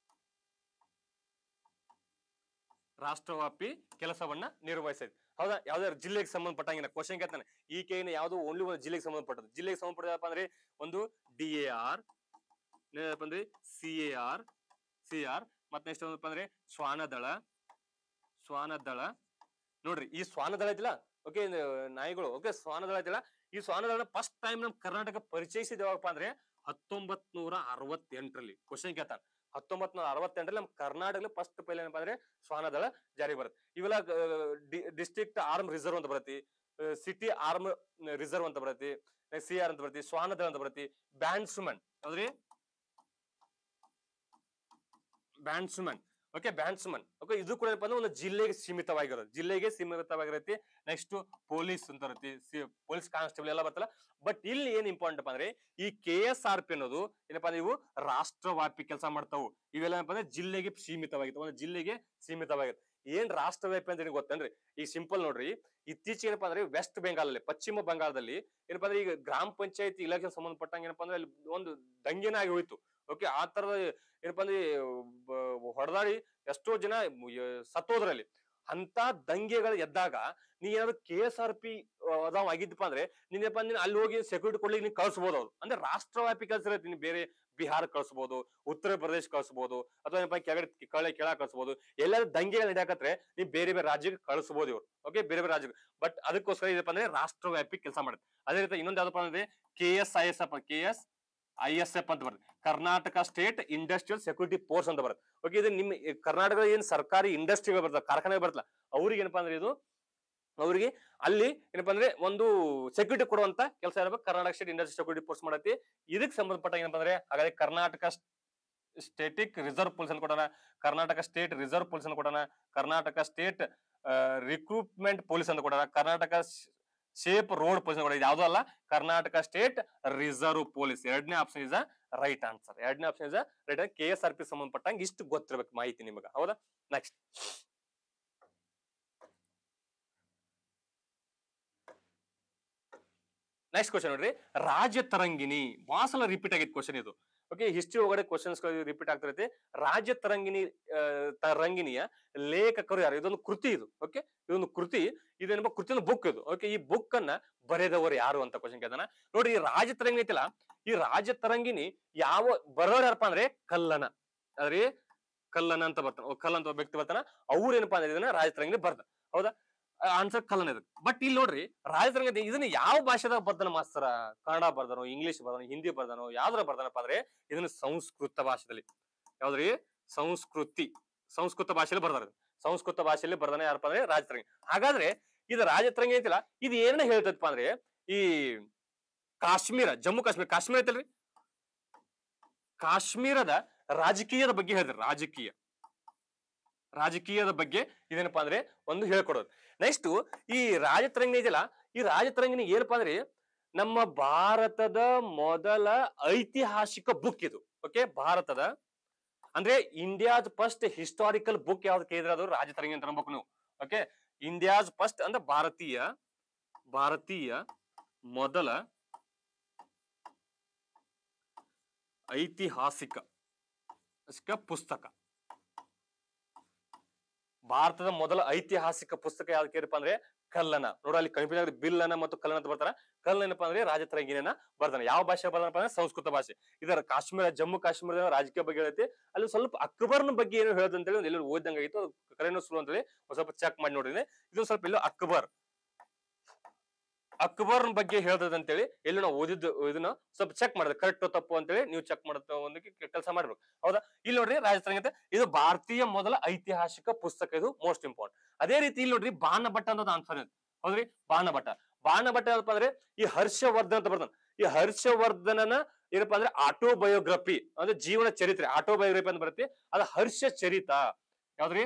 S1: ರಾಷ್ಟ್ರವ್ಯಾಪಿ ಕೆಲಸವನ್ನ ನಿರ್ವಹಿಸಿದೆ ಹೌದಾ ಯಾವ್ದಾದ್ರು ಜಿಲ್ಲೆಗೆ ಸಂಬಂಧಪಟ್ಟಂಗಿನ ಕ್ವಶನ್ ಕೇಳ್ತಾನೆ ಈ ಕೇನ ಯಾವ್ದು ಓನ್ಲಿ ಒಂದು ಜಿಲ್ಲೆಗೆ ಸಂಬಂಧಪಟ್ಟದ್ದು ಜಿಲ್ಲೆಗೆ ಸಂಬಂಧಪಟ್ಟದಪ್ಪ ಅಂದ್ರೆ ಒಂದು ಡಿ ಎ ಆರ್ ಏನಪ್ಪ ಅಂದ್ರೆ C A R C R ಮತ್ತೆ ನೆಕ್ಸ್ಟ್ ಏನಪ್ಪ ಅಂದ್ರೆ ಶ್ವಾನದಳ ಶ್ವಾನದಳ ನೋಡ್ರಿ ಈ ಶ್ವಾನದಳ ಐತಿಲ್ಲ ಓಕೆ ನಾಯಿಗಳು ಓಕೆ ಶ್ವಾನದಳ ಐತಿಲ್ಲ ಈ ಶ್ವಾನದಳ ಫಸ್ಟ್ ಟೈಮ್ ನಮ್ ಕರ್ನಾಟಕ ಪರಿಚಯಿಸಿದ ಯಾವಾಗಪ್ಪ ಅಂದ್ರೆ ಹತ್ತೊಂಬತ್ ನೂರ ಅರವತ್ತೆಂಟರಲ್ಲಿ ಕ್ವಶನ್ ಕೇಳ್ತಾನೆ ಹತ್ತೊಂಬತ್ ನೂರ ಅರವತ್ತೆಂಟರಲ್ಲಿ ನಮ್ಮ ಕರ್ನಾಟಕದಲ್ಲಿ ಫಸ್ಟ್ ಪೈಲ್ ಏನಪ್ಪ ಅಂದ್ರೆ ಶ್ವಾನದಳ ಜಾರಿಗೆ ಬರುತ್ತೆ ಇವೆಲ್ಲ ಡಿಸ್ಟ್ರಿಕ್ಟ್ ಆರ್ಮ್ ರಿಸರ್ವ್ ಅಂತ ಬರತಿ ಸಿಟಿ ಆರ್ಮ್ ರಿಸರ್ವ್ ಅಂತ ಬರತಿ ಸಿ ಆರ್ ಅಂತ ಬರತಿ ಶ್ವಾನದಳ ಅಂತ ಬರತಿ ಬ್ಯಾನ್ಸ್ಮನ್ ಹೌದ್ರಿ ಬ್ಯಾನ್ಸ್ಮನ್ ಓಕೆ ಬ್ಯಾನ್ಸ್ಮನ್ ಓಕೆ ಇದು ಕೂಡ ಏನಪ್ಪ ಅಂದ್ರೆ ಒಂದು ಜಿಲ್ಲೆಗೆ ಸೀಮಿತವಾಗಿರೋದು ಜಿಲ್ಲೆಗೆ ಸೀಮಿತವಾಗಿರತ್ತೆ ನೆಕ್ಸ್ಟ್ ಪೊಲೀಸ್ ಅಂತ ಇರುತ್ತೆ ಪೊಲೀಸ್ ಕಾನ್ಸ್ಟೇಬಲ್ ಎಲ್ಲ ಬರ್ತಲ್ಲ ಬಟ್ ಇಲ್ಲಿ ಏನ್ ಇಂಪಾರ್ಟೆಂಟ್ ಅಪ್ಪ ಅಂದ್ರೆ ಈ ಕೆ ಎಸ್ ಆರ್ ಪಿ ಅನ್ನೋದು ಏನಪ್ಪಾ ಅಂದ್ರೆ ಇವು ರಾಷ್ಟ್ರವ್ಯಾಪಿ ಕೆಲಸ ಮಾಡ್ತಾವು ಇವೆಲ್ಲ ಏನಪ್ಪಾ ಅಂದ್ರೆ ಜಿಲ್ಲೆಗೆ ಸೀಮಿತವಾಗಿತ್ತು ಒಂದು ಜಿಲ್ಲೆಗೆ ಸೀಮಿತವಾಗಿತ್ತು ಏನ್ ರಾಷ್ಟ್ರವ್ಯಾಪಿ ಅಂತ ನಿಮ್ಗೆ ಗೊತ್ತೇನ್ರಿ ಈ ಸಿಂಪಲ್ ನೋಡ್ರಿ ಇತ್ತೀಚೆಗೆ ಏನಪ್ಪಾ ಅಂದ್ರೆ ವೆಸ್ಟ್ ಬೆಂಗಾಲಲ್ಲಿ ಪಶ್ಚಿಮ ಬಂಗಾಳದಲ್ಲಿ ಏನಪ್ಪಾ ಅಂದ್ರೆ ಈಗ ಗ್ರಾಮ ಪಂಚಾಯತಿ ಇಲಾಖೆ ಸಂಬಂಧಪಟ್ಟಂಗೆ ಏನಪ್ಪಾ ಅಂದ್ರೆ ಅಲ್ಲಿ ಒಂದು ದಂಗೆನ ಆಗಿ ಹೋಯ್ತು ಓಕೆ ಆ ತರದ ಏನಪ್ಪಾ ಅಂದ್ರೆ ಬ- ಹೊಡೆದಾಡಿ ಎಷ್ಟೋ ಜನ ಸತ್ತೋದ್ರಲ್ಲಿ ಅಂತ ದಂಗೆಗಳು ಎದ್ದಾಗ ನೀ ಏನಾದ್ರು ಕೆ ಎಸ್ ಆರ್ ಪಿ ಅದಾವ ಆಗಿದ್ದಪ್ಪ ಅಂದ್ರೆ ನೀನಪ್ಪ ನೀನ್ ಅಲ್ಲಿ ಹೋಗಿ ಸೆಕ್ಯೂರಿಟಿ ಕೊಡ್ಲಿಕ್ಕೆ ನೀನ್ ಕಳ್ಸ್ಬೋದು ಅವ್ರು ಅಂದ್ರೆ ರಾಷ್ಟ್ರವ್ಯಾಪಿ ಕೆಲಸ ಇರುತ್ತೆ ನೀನ್ ಬೇರೆ ಬಿಹಾರ ಕಳ್ಸ್ಬೋದು ಉತ್ತರ ಪ್ರದೇಶ ಕಳ್ಸ್ಬೋದು ಅಥವಾ ಏನಪ್ಪ ಕೆಳಗಡೆ ಕಳೆ ಕೆಳ ಕಳ್ಸ್ಬೋದು ಎಲ್ಲಾದ್ರೂ ದಂಗೆಗಳು ನಡೆಯಕತ್ರೆ ನೀವ್ ಬೇರೆ ಬೇರೆ ರಾಜ್ಯಕ್ಕೆ ಕಳಿಸ್ಬೋದು ಇವ್ರು ಓಕೆ ಬೇರೆ ಬೇರೆ ರಾಜ್ಯಕ್ಕೆ ಬಟ್ ಅದಕ್ಕೋಸ್ಕರ ಏನಪ್ಪ ಅಂದ್ರೆ ರಾಷ್ಟ್ರವ್ಯಾಪಿ ಕೆಲಸ ಮಾಡುತ್ತೆ ಅದೇ ರೀತಿ ಇನ್ನೊಂದು ಯಾವ್ದಪ್ಪ ಅಂದ್ರೆ K S I S F K S I S F ಅಂತ ಬರುತ್ತೆ Karnataka state industrial security force ಅಂತ ಬರುತ್ತೆ ಓಕೆ ಇದು ನಿಮ್ಮ ಈ ಕರ್ನಾಟಕದ ಏನ್ ಸರ್ಕಾರಿ ಇಂಡಸ್ಟ್ರಿಗಳು ಬರ್ತದೆ ಕಾರ್ಖಾನೆ ಬರ್ತಲ್ಲ ಅವ್ರಿಗೆ ಏನಪ್ಪಾ ಅಂದ್ರೆ ಇದು ಅವ್ರಿಗೆ ಅಲ್ಲಿ ಏನಪ್ಪಾ ಅಂದ್ರೆ ಒಂದು ಸೆಕ್ಯೂರಿಟಿ ಕೊಡುವಂತ ಕೆಲಸ ಇರಬೇಕು Karnataka state industry security force ಮಾಡತಿ ಇದಕ್ಕೆ ಸಂಬಂಧಪಟ್ಟ ಏನಪ್ಪಾ ಅಂದ್ರೆ ಹಾಗಾದ್ರೆ ಕರ್ನಾಟಕ ಸ್ಟೇಟಿಕ್ ರಿಸರ್ವ್ ಪೊಲೀಸ್ ಅಂತ ಕೊಡೋಣ ಕರ್ನಾಟಕ ಸ್ಟೇಟ್ ರಿಸರ್ವ್ ಪೊಲೀಸ್ ಅಂತ ಕೊಡೋಣ ಕರ್ನಾಟಕ ಸ್ಟೇಟ್ ರಿಕ್ರೂಟ್ಮೆಂಟ್ ಪೊಲೀಸ್ ಅಂತ ಕೊಡೋಣ ಕರ್ನಾಟಕ ಶೇಪ್ ರೋಡ್ ಪೊಲೀಸ್ ಕೊಡೋಣ ಯಾವ್ದು ಅಲ್ಲ ಕರ್ನಾಟಕ ಸ್ಟೇಟ್ ರಿಸರ್ವ್ ಪೊಲೀಸ್ ಎರಡನೇ ಆಪ್ಷನ್ ಇಸ್ ರೈಟ್ ಆನ್ಸರ್ ಎರಡನೇ option is right K S R P ಸಂಬಂಧಪಟ್ಟಂಗೆ ಇಷ್ಟು ಗೊತ್ತಿರ್ಬೇಕು ಮಾಹಿತಿ ನಿಮಗೆ ಹೌದಾ ನೆಕ್ಸ್ಟ್ ನೆಕ್ಸ್ಟ್ ಕ್ವಶನ್ ನೋಡ್ರಿ ರಾಜ್ಯ ತರಂಗಿಣಿ ಭಾಳ ಸಲ ರಿಪೀಟ್ ಆಗಿದ್ ಕ್ವಶನ್ ಇದು ಓಕೆ ಹಿಸ್ಟ್ರಿ ಒಳಗಡೆ ಕ್ವಶನ್ಸ್ ರಿಪೀಟ್ ಆಗ್ತಿರುತ್ತೆ ರಾಜ್ಯ ತರಂಗಿಣಿ ಆ, ತರಂಗಿಣಿಯ ಲೇಖಕರು ಯಾರು ಇದೊಂದು ಕೃತಿ ಇದು ಓಕೆ ಇದೊಂದು ಕೃತಿ ಇದೇನಪ್ಪ ಕೃತಿನ ಬುಕ್ ಇದು ಓಕೆ ಈ ಬುಕ್ ಅನ್ನ ಬರೆದವರು ಯಾರು ಅಂತ ಕ್ವಶನ್ ಕೇಳ್ತಾನ ನೋಡಿ ಈ ರಾಜ ತರಂಗಿಣಿ ಐತಿಲ್ಲ ಈ ರಾಜ ತರಂಗಿಣಿ ಯಾವ ಬರೋರು ಯಾರಪ್ಪ ಅಂದ್ರೆ ಕಲ್ಲನ ಅದ್ರಿ ಕಲ್ಲನ ಅಂತ ಬರ್ತಾನ ಕಲ್ಲ ಅಂತ ಒಬ್ಬ ವ್ಯಕ್ತಿ ಬರ್ತಾನ ಅವ್ರು ಏನಪ್ಪಾ ಅಂದ್ರೆ ಇದನ್ನ ರಾಜ ತರಂಗಿಣಿ ಬರ್ತಾನ ಹೌದಾ ಆನ್ಸರ್ ಕಲ್ಲನ ಇದು ಬಟ್ ಇಲ್ಲಿ ನೋಡ್ರಿ ರಾಜ ತರಂಗಿಣಿ ಇದನ್ನ ಯಾವ ಭಾಷೆದಾಗ ಬರ್ತಾನ ಮಾಸ್ತರ ಕನ್ನಡ ಬರ್ದಾನೋ ಇಂಗ್ಲಿಷ್ ಬರ್ದಾನೋ ಹಿಂದಿ ಬರ್ದಾನೋ ಯಾವ್ದ್ರ ಬರ್ದಾನಪ್ಪ ಅಂದ್ರೆ ಇದನ್ನ ಸಂಸ್ಕೃತ ಭಾಷೆದಲ್ಲಿ ಯಾವ್ದ್ರಿ ಸಂಸ್ಕೃತಿ ಸಂಸ್ಕೃತ ಭಾಷೆಯಲ್ಲಿ ಬರ್ದಾರ ಸಂಸ್ಕೃತ ಭಾಷೆಯಲ್ಲಿ ಬರ್ದಾನೆ ಯಾರಪ್ಪ ಅಂದ್ರೆ ರಾಜತರಂಗಿ ಹಾಗಾದ್ರೆ ಇದು ರಾಜತರಂಗಿ ಐತಿಲ್ಲ ಇದು ಏನ ಹೇಳ್ತದಪ್ಪ ಅಂದ್ರೆ ಈ ಕಾಶ್ಮೀರ ಜಮ್ಮು ಕಾಶ್ಮೀರ ಕಾಶ್ಮೀರ ಐತಲ್ರಿ ಕಾಶ್ಮೀರದ ರಾಜಕೀಯದ ಬಗ್ಗೆ ಹೇಳಿದ್ರು ರಾಜಕೀಯ ರಾಜಕೀಯದ ಬಗ್ಗೆ ಇದೇನಪ್ಪಾ ಅಂದ್ರೆ ಒಂದು ಹೇಳ್ಕೊಡೋದು ನೆಕ್ಸ್ಟ್ ಈ ರಾಜತರಂಗಿಣಿ ಇದೆಯಲ್ಲ ಈ ರಾಜತರಂಗಿಣಿ ಏನಪ್ಪಾ ಅಂದ್ರೆ ನಮ್ಮ ಭಾರತದ ಮೊದಲ ಐತಿಹಾಸಿಕ ಬುಕ್ ಇದು ಓಕೆ ಭಾರತದ ಅಂದ್ರೆ ಇಂಡಿಯಾಸ್ ಫಸ್ಟ್ ಹಿಸ್ಟಾರಿಕಲ್ ಬುಕ್ ಯಾವ್ದು ಕೇಳಿದ್ರೆ ಅದು ರಾಜತರಂಗಿ ಅಂತ ಅನ್ಬೇಕು ನೀವು ಓಕೆ ಇಂಡಿಯಾಸ್ ಫಸ್ಟ್ ಅಂದ್ರೆ ಭಾರತೀಯ ಭಾರತೀಯ ಮೊದಲ ಐತಿಹಾಸಿಕ ಐತಿಹಾಸಿಕ ಪುಸ್ತಕ ಭಾರತದ ಮೊದಲ ಐತಿಹಾಸಿಕ ಪುಸ್ತಕ ಯಾವ್ದು ಕೇಳಪ್ಪ ಅಂದ್ರೆ ಕಲ್ಲನ ನೋಡ ಅಲ್ಲಿ ಕನ್ಫ್ಯೂಸ್ ಆಗಿದೆ ಬಿಲ್ಲನ ಮತ್ತು ಕಲ್ಲನ ಅಂತ ಬರ್ತಾರ ಕಲ್ಲ ಏನಪ್ಪಾ ಅಂದ್ರೆ ರಾಜತರಂಗಿನ ಬರ್ತಾನೆ ಯಾವ ಭಾಷೆ ಬರ್ತಾನಪ್ಪ ಅಂದ್ರೆ ಸಂಸ್ಕೃತ ಭಾಷೆ ಇದರ ಕಾಶ್ಮೀರ ಜಮ್ಮು ಕಾಶ್ಮೀರದ ರಾಜಕೀಯ ಬಗ್ಗೆ ಹೇಳೈತಿ ಅಲ್ಲಿ ಸ್ವಲ್ಪ ಅಕ್ಬರ್ನ ಬಗ್ಗೆ ಏನು ಹೇಳೋದು ಅಂತೇಳಿ ಒಂದು ಎಲ್ಲರೂ ಓದಂಗ ಆಗಿತ್ತು ಅದು ಕರೆನೋ ಸುಳ್ಳು ಅಂತೇಳಿ ಒಂದ್ ಸ್ವಲ್ಪ ಚೆಕ್ ಮಾಡಿ ನೋಡಿದ್ರೆ ಇದು ಸ್ವಲ್ಪ ಎಲ್ಲೋ ಅಕ್ಬರ್ ಅಕ್ಬರ್ನ ಬಗ್ಗೆ ಹೇಳ್ದದ ಅಂತೇಳಿ ಎಲ್ಲೂ ನಾವು ಓದಿದ್ದು ಇದನ್ನ ಸ್ವಲ್ಪ ಚೆಕ್ ಮಾಡಿದ್ರೆ ಕರೆಕ್ಟ್ ತಪ್ಪು ಅಂತೇಳಿ ನೀವು ಚೆಕ್ ಮಾಡೋ ಒಂದು ಕೆಲಸ ಮಾಡ್ಬೇಕು ಹೌದಾ ಇಲ್ಲಿ ನೋಡ್ರಿ ರಾಜಸ್ಥಾನ ಅಂತ ಇದು ಭಾರತೀಯ ಮೊದಲ ಐತಿಹಾಸಿಕ ಪುಸ್ತಕ ಇದು ಮೋಸ್ಟ್ ಇಂಪಾರ್ಟೆಂಟ್ ಅದೇ ರೀತಿ ಇಲ್ಲಿ ನೋಡ್ರಿ ಬಾಣಭಟ್ಟ ಅನ್ನೋದು ಆನ್ಸರ್ ಹೌದ್ರಿ ಬಾಣಭಟ್ಟ ಬಾಣಭಟ್ಟ ಏನಪ್ಪ ಅಂದ್ರೆ ಈ ಹರ್ಷವರ್ಧನ್ ಅಂತ ಬರ್ತಾನೆ ಈ ಹರ್ಷವರ್ಧನನ ಏನಪ್ಪಾ ಅಂದ್ರೆ ಆಟೋಬಯೋಗ್ರಫಿ ಅಂದ್ರೆ ಜೀವನ ಚರಿತ್ರೆ ಆಟೋಬಯೋಗ್ರಫಿ ಅಂತ ಬರುತ್ತೆ ಅದು ಹರ್ಷ ಚರಿತ ಯಾವ್ದ್ರಿ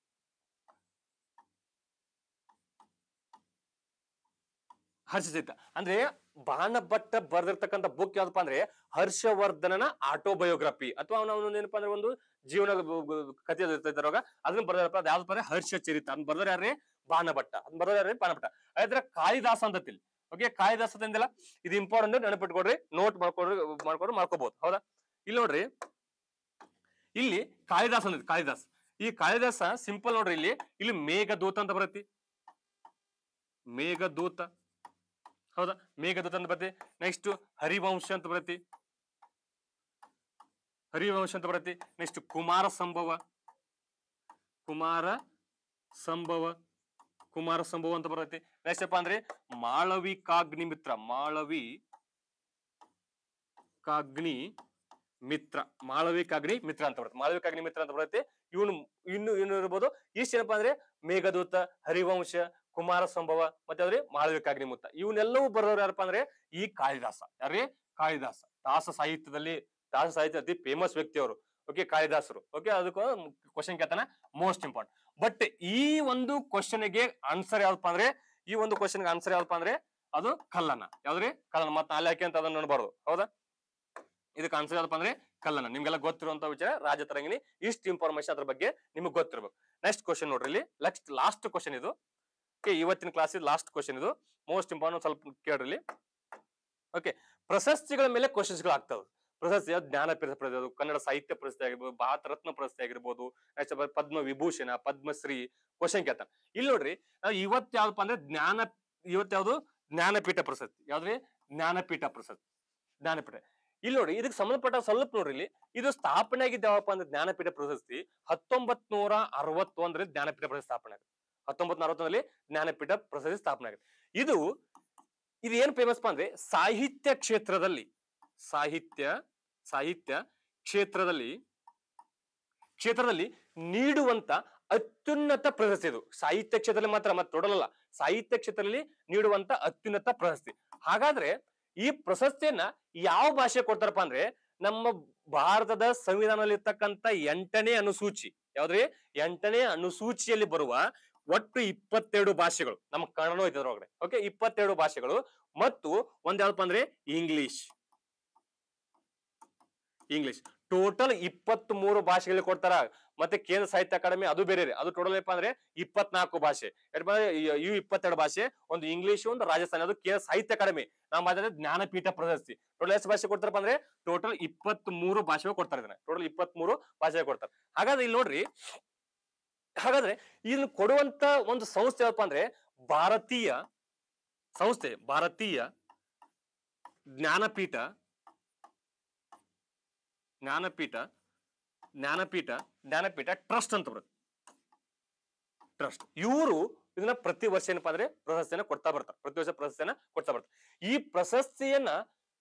S1: ಹರ್ಷಚಿತ್ತ ಅಂದ್ರೆ ಬಾಣಭಟ್ಟ ಬರ್ದಿರ್ತಕ್ಕಂಥ ಬುಕ್ ಯಾವ್ದಪ್ಪ ಅಂದ್ರೆ ಹರ್ಷವರ್ಧನನ ಆಟೋಬಯೋಗ್ರಫಿ ಅಥವಾ ಅವನ ಏನಪ್ಪಾ ಅಂದ್ರೆ ಒಂದು ಜೀವನ ಬ- ಬ- ಕಥೆ ಇರ್ತಿದ್ದಾಗ ಅದನ್ನ ಬರ್ದಾರಪ್ಪ ಅದು ಯಾವ್ದಪ್ಪ ಅಂದ್ರೆ ಹರ್ಷ ಚರಿತ ಅದ್ ಬರ್ದಾರ ಯಾರೇ ಬಾಣಭಟ್ಟ ಅದ್ ಬರ್ದಾರ ಯಾರೇ ಬಾಣಭಟ್ಟ ಅದ್ರ ಕಾಳಿದಾಸ ಅಂತ ತಿಳಿ ಓಕೆ ಕಾಳಿದಾಸ ಅಂದಿಲ್ಲ ಇದು ಇಂಪಾರ್ಟೆಂಟ್ ನೆನಪಿಟ್ಕೊಡ್ರಿ ನೋಟ್ ಮಾಡ್ಕೊಡ್ರಿ ಮಾಡ್ಕೊಡ್ರಿ ಮಾಡ್ಕೋಬಹುದು ಹೌದಾ ಇಲ್ಲಿ ನೋಡ್ರಿ ಇಲ್ಲಿ ಕಾಳಿದಾಸ ಅಂದಿದ್ ಕಾಳಿದಾಸ್ ಈ ಕಾಳಿದಾಸ ಸಿಂಪಲ್ ನೋಡ್ರಿ ಇಲ್ಲಿ ಇಲ್ಲಿ ಮೇಘದೂತ ಅಂತ ಬರುತ್ತೆ ಮೇಘದೂತ ಹೌದಾ ಮೇಘದೂತ ಅಂತ ಬರುತ್ತೆ ನೆಕ್ಸ್ಟ್ ಹರಿವಂಶ ಅಂತ ಬರುತ್ತೆ ಹರಿವಂಶ ಅಂತ ಬರುತ್ತೆ ನೆಕ್ಸ್ಟ್ ಕುಮಾರ ಸಂಭವ ಕುಮಾರ ಸಂಭವ ಕುಮಾರ ಸಂಭವ ಅಂತ ಬರುತ್ತೆ ನೆಕ್ಸ್ಟ್ ಅಪ್ಪ ಅಂದ್ರೆ ಮಾಳವಿ ಕಾಗ್ನಿ ಮಿತ್ರ ಮಾಳವಿ ಕಾಗ್ನಿ ಮಿತ್ರ ಮಾಳವಿ ಕಾಗ್ನಿ ಮಿತ್ರ ಅಂತ ಬರುತ್ತೆ ಮಾಳವಿ ಕಾಗ್ನಿ ಮಿತ್ರ ಅಂತ ಬರುತ್ತೆ ಇವನು ಇನ್ನು ಇನ್ನು ಇರ್ಬೋದು ಇಷ್ಟು ಏನಪ್ಪಾ ಅಂದ್ರೆ ಮೇಘದೂತ ಹರಿವಂಶ ಕುಮಾರ ಸಂಭವ ಮತ್ತೆ ಅವ್ರಿ ಮಾಳವಿ ಕಾಗ್ನಿ ಮುತ್ತ ಇವನ್ನೆಲ್ಲವೂ ಬರೋರು ಯಾರಪ್ಪ ಅಂದ್ರೆ ಈ ಕಾಳಿದಾಸ ಯಾರೇ ಕಾಳಿದಾಸ ದಾಸ ಸಾಹಿತ್ಯದಲ್ಲಿ ದಾಸ ಸಾಹಿತ್ಯ ಅತಿ ಫೇಮಸ್ ವ್ಯಕ್ತಿ ಅವರು ಓಕೆ ಕಾಳಿದಾಸರು ಓಕೆ ಅದಕ್ಕೂ ಕ್ವಶನ್ ಕೇಳ್ತಾನ ಮೋಸ್ಟ್ ಇಂಪಾರ್ಟೆಂಟ್ ಬಟ್ ಈ ಒಂದು ಕ್ವಶನ್ ಗೆ ಆನ್ಸರ್ ಯಾವ್ದಪ್ಪ ಅಂದ್ರೆ ಈ ಒಂದು ಕ್ವಶನ್ ಗೆ ಆನ್ಸರ್ ಯಾವ್ದಪ್ಪ ಅಂದ್ರೆ ಅದು ಕಲ್ಲನ ಯಾವ್ದ್ರಿ ಕಲ್ಲನ ಮತ್ತೆ ಅಲ್ಲಿ ಯಾಕೆ ಅಂತ ಅದನ್ನ ನೋಡಬಾರ್ದು ಹೌದಾ ಇದಕ್ಕೆ ಆನ್ಸರ್ ಯಾವ್ದಪ್ಪ ಅಂದ್ರೆ ಕಲ್ಲನ ನಿಮ್ಗೆಲ್ಲ ಗೊತ್ತಿರುವಂತ ವಿಚಾರ ರಾಜತರಂಗಿನಿ ಇಷ್ಟು ಇನ್ಫಾರ್ಮೇಶನ್ ಅದ್ರ ಬಗ್ಗೆ ನಿಮ್ಗೆ ಗೊತ್ತಿರ್ಬೇಕು ನೆಕ್ಸ್ಟ್ ಕ್ವಶನ್ ನೋಡ್ರಿ ಇಲ್ಲಿ ನೆಕ್ಸ್ಟ್ ಲಾಸ್ಟ್ ಕ್ವಶನ್ ಇದು ಓಕೆ ಇವತ್ತಿನ ಕ್ಲಾಸ್ ಲಾಸ್ಟ್ ಕ್ವಶನ್ ಇದು ಮೋಸ್ಟ್ ಇಂಪಾರ್ಟೆಂಟ್ ಸ್ವಲ್ಪ ಕೇಳ್ರಿ ಓಕೆ ಪ್ರಶಸ್ತಿಗಳ ಮೇಲೆ ಕ್ವಶನ್ಸ್ ಗಳು ಆಗ್ತವೆ ಪ್ರಶಸ್ತಿ ಯಾವ್ದು ಜ್ಞಾನಪೀಠ ಪ್ರಶಸ್ತಿ ಅದು ಕನ್ನಡ ಸಾಹಿತ್ಯ ಪ್ರಶಸ್ತಿ ಆಗಿರ್ಬೋದು ಭಾರತ ರತ್ನ ಪ್ರಶಸ್ತಿ ಆಗಿರ್ಬೋದು ನೆಕ್ಸ್ಟ್ ಪದ್ಮ ವಿಭೂಷಣ ಪದ್ಮಶ್ರೀ ಕ್ವಶನ್ ಕೇಳ್ತಾನೆ ಇಲ್ಲಿ ನೋಡ್ರಿ ನಾವು ಇವತ್ತು ಯಾವ್ದಪ್ಪ ಅಂದ್ರೆ ಜ್ಞಾನ ಇವತ್ತು ಯಾವ್ದು ಜ್ಞಾನಪೀಠ ಪ್ರಶಸ್ತಿ ಯಾವ್ದ್ರಿ ಜ್ಞಾನಪೀಠ ಪ್ರಶಸ್ತಿ ಜ್ಞಾನಪೀಠ ಇಲ್ಲಿ ನೋಡಿ ಇದಕ್ಕೆ ಸಂಬಂಧಪಟ್ಟ ಸ್ವಲ್ಪ ನೋಡ್ರಿ ಇಲ್ಲಿ ಇದು ಸ್ಥಾಪನೆ ಆಗಿದ್ದ ಯಾವಪ್ಪ ಅಂದ್ರೆ ಜ್ಞಾನಪೀಠ ಪ್ರಶಸ್ತಿ ಹತ್ತೊಂಬತ್ ನೂರ ಅರವತ್ತೊಂದ್ರೆ ಜ್ಞಾನಪೀಠ ಪ್ರಶಸ್ತಿ ಸ್ಥಾಪನೆ ಆಗಿದೆ ಹತ್ತೊಂಬತ್ ಅರವತ್ತೊಂದರಲ್ಲಿ ಜ್ಞಾನಪೀಠ ಪ್ರಶಸ್ತಿ ಸ್ಥಾಪನೆ ಆಗಿದೆ ಇದು ಇದು ಏನ್ ಫೇಮಸ್ ಅಂದ್ರೆ ಸಾಹಿತ್ಯ ಕ್ಷೇತ್ರದಲ್ಲಿ ಸಾಹಿತ್ಯ ಸಾಹಿತ್ಯ ಕ್ಷೇತ್ರದಲ್ಲಿ ಕ್ಷೇತ್ರದಲ್ಲಿ ನೀಡುವಂತ ಅತ್ಯುನ್ನತ ಪ್ರಶಸ್ತಿ ಇದು ಸಾಹಿತ್ಯ ಕ್ಷೇತ್ರದಲ್ಲಿ ಮಾತ್ರ ಮತ್ತೆ ತೊಡಲಲ್ಲ ಸಾಹಿತ್ಯ ಕ್ಷೇತ್ರದಲ್ಲಿ ನೀಡುವಂತ ಅತ್ಯುನ್ನತ ಪ್ರಶಸ್ತಿ ಹಾಗಾದ್ರೆ ಈ ಪ್ರಶಸ್ತಿಯನ್ನ ಯಾವ ಭಾಷೆ ಕೊಡ್ತಾರಪ್ಪ ಅಂದ್ರೆ ನಮ್ಮ ಭಾರತದ ಸಂವಿಧಾನದಲ್ಲಿ ಇರ್ತಕ್ಕಂತ ಎಂಟನೇ ಅನುಸೂಚಿ ಯಾವ್ದ್ರಿ ಎಂಟನೇ ಅನುಸೂಚಿಯಲ್ಲಿ ಬರುವ ಒಟ್ಟು ಇಪ್ಪತ್ತೆರಡು ಭಾಷೆಗಳು ನಮ್ಮ ಕನ್ನಡ ಐತೆ ಅದ್ರೊಳಗಡೆ ಓಕೆ ಇಪ್ಪತ್ತೆರಡು ಭಾಷೆಗಳು ಮತ್ತು ಒಂದ್ ಯಾವ್ದಪ್ಪ ಅಂದ್ರೆ ಇಂಗ್ಲಿಷ್ ಇಂಗ್ಲಿಷ್ ಟೋಟಲ್ ಇಪ್ಪತ್ತ್ ಮೂರು ಭಾಷೆಗಳಿಗೆ ಕೊಡ್ತಾರ ಮತ್ತೆ ಕೇಂದ್ರ ಸಾಹಿತ್ಯ ಅಕಾಡೆಮಿ ಅದು ಬೇರೆ ರೀ. ಅದು ಟೋಟಲ್ ಏನಪ್ಪಾ ಅಂದ್ರೆ ಇಪ್ಪತ್ನಾಲ್ಕು ಭಾಷೆ ಏನಪ್ಪಾ ಅಂದ್ರೆ ಇ- ಇವು ಇಪ್ಪತ್ತೆರಡು ಭಾಷೆ ಒಂದು ಇಂಗ್ಲಿಷ್ ಒಂದು ರಾಜಸ್ಥಾನಿ ಅದು ಕೇಂದ್ರ ಸಾಹಿತ್ಯ ಅಕಾಡೆಮಿ ನಾವು ಮಾತಾಡಿದ್ರೆ ಜ್ಞಾನಪೀಠ ಪ್ರಶಸ್ತಿ ಟೋಟಲ್ ಎಷ್ಟು ಭಾಷೆ ಕೊಡ್ತಾರಪ್ಪ ಅಂದ್ರೆ ಟೋಟಲ್ ಇಪ್ಪತ್ತ್ ಮೂರು ಭಾಷೆಗಳು ಕೊಡ್ತಾರೆ ಇದನ್ನ ಟೋಟಲ್ ಇಪ್ಪತ್ತ್ ಮೂರು ಭಾಷೆ ಕೊಡ್ತಾರೆ ಹಾಗಾದ್ರೆ ಇಲ್ಲಿ ನೋಡ್ರಿ ಹಾಗಾದ್ರೆ ಇದನ್ನ ಕೊಡುವಂತ ಒಂದು ಸಂಸ್ಥೆ ಯಾವಪ್ಪ ಅಂದ್ರೆ ಭಾರತೀಯ ಸಂಸ್ಥೆ ಭಾರತೀಯ ಜ್ಞಾನಪೀಠ ಜ್ಞಾನಪೀಠ ಜ್ಞಾನಪೀಠ ಜ್ಞಾನಪೀಠ ಟ್ರಸ್ಟ್ ಅಂತ ಬರುತ್ತೆ ಟ್ರಸ್ಟ್ ಇವರು ಇದನ್ನ ಪ್ರತಿ ವರ್ಷ ಏನಪ್ಪಾ ಅಂದ್ರೆ ಪ್ರಶಸ್ತಿಯನ್ನ ಕೊಡ್ತಾ ಬರ್ತಾರೆ ಪ್ರತಿ ವರ್ಷ ಪ್ರಶಸ್ತಿಯನ್ನ ಕೊಡ್ತಾ ಬರ್ತಾರೆ ಈ ಪ್ರಶಸ್ತಿಯನ್ನ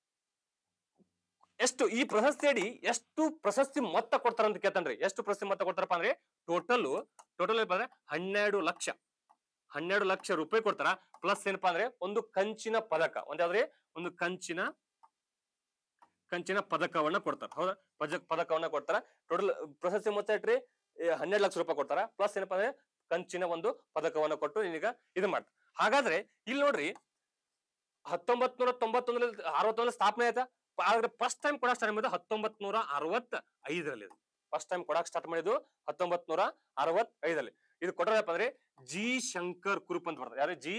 S1: ಎಷ್ಟು ಈ ಪ್ರಶಸ್ತಿ ಅಡಿ ಎಷ್ಟು ಪ್ರಶಸ್ತಿ ಮೊತ್ತ ಕೊಡ್ತಾರ ಅಂತ ಕೇಳ್ತಾನ್ರಿ ಎಷ್ಟು ಪ್ರಶಸ್ತಿ ಮೊತ್ತ ಕೊಡ್ತಾರಪ್ಪ ಅಂದ್ರೆ ಟೋಟಲ್ ಟೋಟಲ್ ಏನಪ್ಪ ಅಂದ್ರೆ ಹನ್ನೆರಡು ಲಕ್ಷ ಹನ್ನೆರಡು ಲಕ್ಷ ರೂಪಾಯಿ ಕೊಡ್ತಾರ ಪ್ಲಸ್ ಏನಪ್ಪಾ ಅಂದ್ರೆ ಒಂದು ಕಂಚಿನ ಪದಕ ಒಂದ್ ಯಾವ್ದ್ರಿ ಒಂದು ಕಂಚಿನ ಕಂಚಿನ ಪದಕವನ್ನ ಕೊಡ್ತಾರ ಹೌದಾ ಪದ ಪದಕವನ್ನ ಕೊಡ್ತಾರ ಟೋಟಲ್ ಪ್ರಶಸ್ತಿ ಮೊತ್ತ ಇಟ್ರಿ ಹನ್ನೆರಡು ಲಕ್ಷ ರೂಪಾಯಿ ಕೊಡ್ತಾರ ಪ್ಲಸ್ ಏನಪ್ಪಾ ಅಂದ್ರೆ ಕಂಚಿನ ಒಂದು ಪದಕವನ್ನ ಕೊಟ್ಟು ಈಗ ಇದು ಮಾಡ್ತಾರೆ ಹಾಗಾದ್ರೆ ಇಲ್ಲಿ ನೋಡ್ರಿ ಹತ್ತೊಂಬತ್ ನೂರ ತೊಂಬತ್ತೊಂದರಲ್ಲಿ ಅರವತ್ತೊಂದರಲ್ಲಿ ಸ್ಥಾಪನೆ ಆಯ್ತಾ ಆದ್ರೆ ಫಸ್ಟ್ ಟೈಮ್ ಕೊಡಕ್ ಸ್ಟಾರ್ಟ್ ಮಾಡಿದ್ದು ಹತ್ತೊಂಬತ್ ನೂರ ಅರವತ್ ಐದರಲ್ಲಿ ಫಸ್ಟ್ ಟೈಮ್ ಕೊಡಕ್ ಸ್ಟಾರ್ಟ್ ಮಾಡಿದ್ದು ಹತ್ತೊಂಬತ್ ನೂರ ಅರವತ್ ಐದರಲ್ಲಿ ಇದು ಕೊಟ್ಟರಪ್ಪ ಅಂದ್ರೆ ಜಿ ಶಂಕರ್ ಕುರುಪ್ ಅಂತ ಬರ್ತಾರೆ ಯಾರು ಜಿ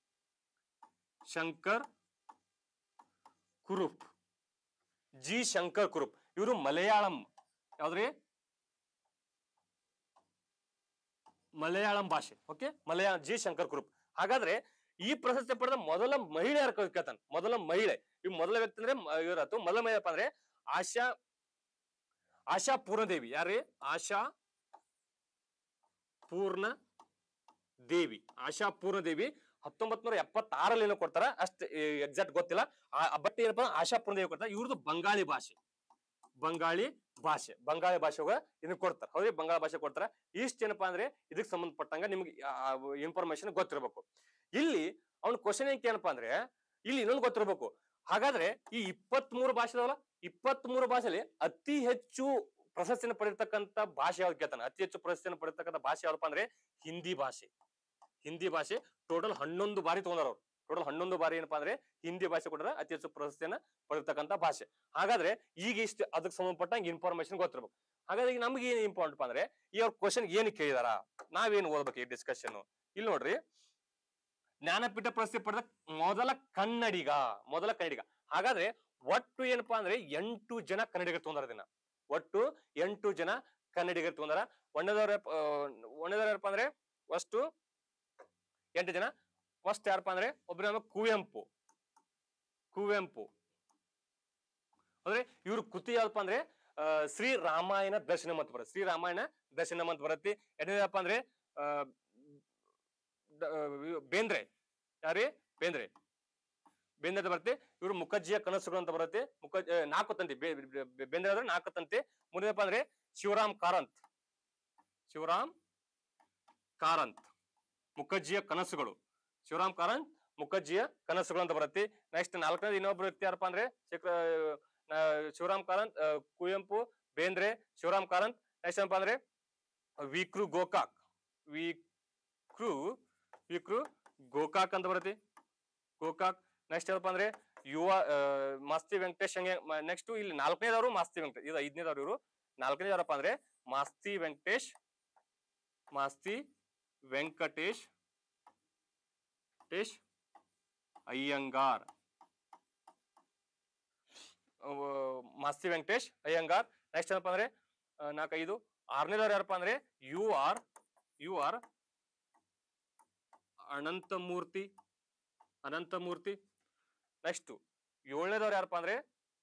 S1: ಶಂಕರ್ ಕುರುಪ್ ಜಿ ಶಂಕರ್ ಕುರುಪ್ ಇವರು ಮಲಯಾಳಂ ಯಾವ್ದ್ರಿ ಮಲಯಾಳಂ ಭಾಷೆ ಓಕೆ ಮಲಯಾಳ ಜಿ ಶಂಕರ್ ಕುರುಪ್ ಹಾಗಾದ್ರೆ ಈ ಪ್ರಶಸ್ತಿ ಪಡೆದ ಮೊದಲ ಮಹಿಳೆ ಯಾರು ಕೇಳ್ತಾನೆ ಮೊದಲ ಮಹಿಳೆ ಈ ಮೊದಲ ವ್ಯಕ್ತಿ ಅಂದ್ರೆ ಮ- ಇವ್ರಾತು ಮೊದಲ ಮಹಿಳೆ ಏನಪ್ಪಾ ಅಂದ್ರೆ ಆಶಾ ಆಶಾ ಪೂರ್ಣದೇವಿ ಯಾರೇ ಆಶಾ ಪೂರ್ಣ ದೇವಿ ಆಶಾ ಪೂರ್ಣದೇವಿ ಹತ್ತೊಂಬತ್ ನೂರ ಎಪ್ಪತ್ತಾರಲ್ಲಿ ಏನೋ ಕೊಡ್ತಾರ ಅಷ್ಟು ಎಕ್ಸಾಕ್ಟ್ ಗೊತ್ತಿಲ್ಲ ಬಟ್ ಏನಪ್ಪಾ ಅಂದ್ರೆ ಆಶಾ ಪೂರ್ಣದೇವಿ ಕೊಡ್ತಾರ ಇವ್ರದ್ದು ಬಂಗಾಳಿ ಭಾಷೆ ಬಂಗಾಳಿ ಭಾಷೆ ಬಂಗಾಳಿ ಭಾಷೆ ಇದನ್ನ ಕೊಡ್ತಾರ ಹೌದ್ರಿ ಬಂಗಾಳ ಭಾಷೆ ಕೊಡ್ತಾರ ಇಷ್ಟ ಏನಪ್ಪಾ ಅಂದ್ರೆ ಇದಕ್ಕೆ ಸಂಬಂಧಪಟ್ಟಂಗ ನಿಮ್ಗೆ ಇನ್ಫಾರ್ಮೇಶನ್ ಗೊತ್ತಿರಬೇಕು ಇಲ್ಲಿ ಅವ್ನ ಕ್ವಶನ್ ಏನಕ್ಕೆ ಏನಪ್ಪಾ ಅಂದ್ರೆ ಇಲ್ಲಿ ಇನ್ನೊಂದು ಗೊತ್ತಿರಬೇಕು ಹಾಗಾದ್ರೆ ಈ ಇಪ್ಪತ್ತ್ ಮೂರು ಭಾಷೆ ಅದಾವಲ್ಲ ಇಪ್ಪತ್ತ್ ಮೂರು ಭಾಷೆಲಿ ಅತಿ ಹೆಚ್ಚು ಪ್ರಶಸ್ತಿಯನ್ನು ಪಡೆದಿರ್ತಕ್ಕಂಥ ಭಾಷೆ ಯಾವ್ದು ಕೇಳ್ತಾನೆ ಅತಿ ಹೆಚ್ಚು ಪ್ರಶಸ್ತಿಯನ್ನು ಪಡೆದಿರ್ತಕ್ಕಂಥ ಭಾಷೆ ಯಾವ್ದಪ್ಪ ಅಂದ್ರೆ ಹಿಂದಿ ಭಾಷೆ ಹಿಂದಿ ಭಾಷೆ ಟೋಟಲ್ ಹನ್ನೊಂದು ಬಾರಿ ತಗೊಂಡಾರ ಅವ್ರು ಟೋಟಲ್ ಹನ್ನೊಂದು ಬಾರಿ ಏನಪ್ಪಾ ಅಂದ್ರೆ ಹಿಂದಿ ಭಾಷೆ ಕೊಟ್ಟರೆ ಅತಿ ಹೆಚ್ಚು ಪ್ರಶಸ್ತಿಯನ್ನ ಪಡೆದಿರ್ತಕ್ಕಂಥ ಭಾಷೆ ಹಾಗಾದ್ರೆ ಈಗ ಇಷ್ಟು ಅದಕ್ಕೆ ಸಂಬಂಧಪಟ್ಟಂಗೆ ಇನ್ಫಾರ್ಮೇಶನ್ ಗೊತ್ತಿರ್ಬೇಕು ಹಾಗಾದ್ರೆ ಈಗ ನಮ್ಗೆ ಏನ್ ಇಂಪಾರ್ಟೆಂಟ್ ಅಂದ್ರೆ ಈ ಅವ್ರ ಕ್ವಶನ್ ಏನು ಕೇಳಿದಾರ ನಾವೇನು ಓದ್ಬೇಕು ಈ ಡಿಸ್ಕಷನ್ ಇಲ್ಲಿ ನೋಡ್ರಿ ಜ್ಞಾನಪೀಠ ಪ್ರಶಸ್ತಿ ಪಡೆದ ಮೊದಲ ಕನ್ನಡಿಗ ಮೊದಲ ಕನ್ನಡಿಗ ಹಾಗಾದ್ರೆ ಒಟ್ಟು ಏನಪ್ಪಾ ಅಂದ್ರೆ ಎಂಟು ಜನ ಕನ್ನಡಿಗರು ತಗೊಂಡಾರ ಇದನ್ನ ಒಟ್ಟು ಎಂಟು ಜನ ಕನ್ನಡಿಗರು ತಗೊಂಡಾರ ಒಂದದವ್ರ ಒಂದದವ್ರ ಯಾರಪ್ಪ ಅಂದ್ರೆ ಫಸ್ಟ್ ಎಂಟು ಜನ ಫಸ್ಟ್ ಯಾರಪ್ಪ ಅಂದ್ರೆ ಒಬ್ರು ನಮ್ಮ ಕುವೆಂಪು ಕುವೆಂಪು ಅಂದ್ರೆ ಇವ್ರ ಕೃತಿ ಯಾವಪ್ಪ ಅಂದ್ರೆ ಆ, ಶ್ರೀ ರಾಮಾಯಣ ದರ್ಶನಂ ಅಂತ ಬರುತ್ತೆ ಶ್ರೀ ರಾಮಾಯಣ ದರ್ಶನಂ ಅಂತ ಬರುತ್ತೆ ಎರಡನೇದಪ್ಪ ಅಂದ್ರೆ ಆ, ದ- ಇವ್ ಬೇಂದ್ರೆ ಯಾರೇ ಬೇಂದ್ರೆ ಬೇಂದ್ರೆ ಅಂತ ಬರುತ್ತೆ ಇವರು ಮುಖಜ್ಜಿಯ ಕನಸುಗಳು ಅಂತ ಬರುತ್ತೆ ಮುಖ ಆ, ನಾಲ್ಕು ತಂತಿ ಬೇ- ಬೇ- ಬೇ- ಬೇಂದ್ರೆ ಅಂದ್ರೆ ನಾಲ್ಕು ತಂತಿ ಮುಂದೇನಪ್ಪ ಅಂದ್ರೆ ಶಿವರಾಮ್ ಕಾರಂತ್ ಶಿವರಾಮ್ ಕಾರಂತ್ ಮುಖಜ್ಜಿಯ ಕನಸುಗಳು ಶಿವರಾಮ್ ಕಾರಂತ್ ಮುಖಜ್ಜಿಯ ಕನಸುಗಳು ಅಂತ ಬರುತ್ತೆ ನೆಕ್ಸ್ಟ್ ನಾಲ್ಕನೇದು ಇನ್ನೊಬ್ರು ವ್ಯಕ್ತಿ ಯಾರಪ್ಪ ಅಂದ್ರೆ ಶೇಖ- ಆ, ಶಿವರಾಮ್ ಕಾರಂತ್ ಆ, ಕುವೆಂಪು ಬೇಂದ್ರೆ ಶಿವರಾಮ್ ಕಾರಂತ್ ನೆಕ್ಸ್ಟ್ ಏನಪ್ಪ ಅಂದ್ರೆ ವಿಕ್ರು ಗೋಕಾಕ್ ವಿಕ್ರು ವಿಕ್ರು ಗೋಕಾಕ್ ಅಂತ ಬರುತ್ತೆ ಗೋಕಾಕ್ ನೆಕ್ಸ್ಟ್ ಏನಪ್ಪ ಅಂದ್ರೆ ಯುವ ಆ, ಮಾಸ್ತಿ ವೆಂಕಟೇಶ್ ಹಂಗೆ ನೆಕ್ಸ್ಟ್ ಇಲ್ಲಿ ನಾಲ್ಕನೇದವರು ಮಾಸ್ತಿ ವೆಂಕಟೇಶ್ ಇದು ಐದನೇದವ್ರು ಇವರು ನಾಲ್ಕನೇ ಯಾರಪ್ಪ ಅಂದ್ರೆ ಮಾಸ್ತಿ ವೆಂಕಟೇಶ್ ಮಾಸ್ತಿ ವೆಂಕಟೇಶ್ ಟೇಶ್ ಅಯ್ಯಂಗಾರ್ ಅವ ಮಾಸ್ತಿ ವೆಂಕಟೇಶ್ ಅಯ್ಯಂಗಾರ್ ನೆಕ್ಸ್ಟ್ ಏನಪ್ಪ ಅಂದ್ರೆ ಆ, ನಾಲ್ಕೈದು ಆರನೇದವ್ರು ಯಾರಪ್ಪ ಅಂದ್ರೆ U R U R Ananthamurthy Ananthamurthy next ಏಳನೇದವ್ರು ಯಾರಪ್ಪ ಅಂದ್ರೆ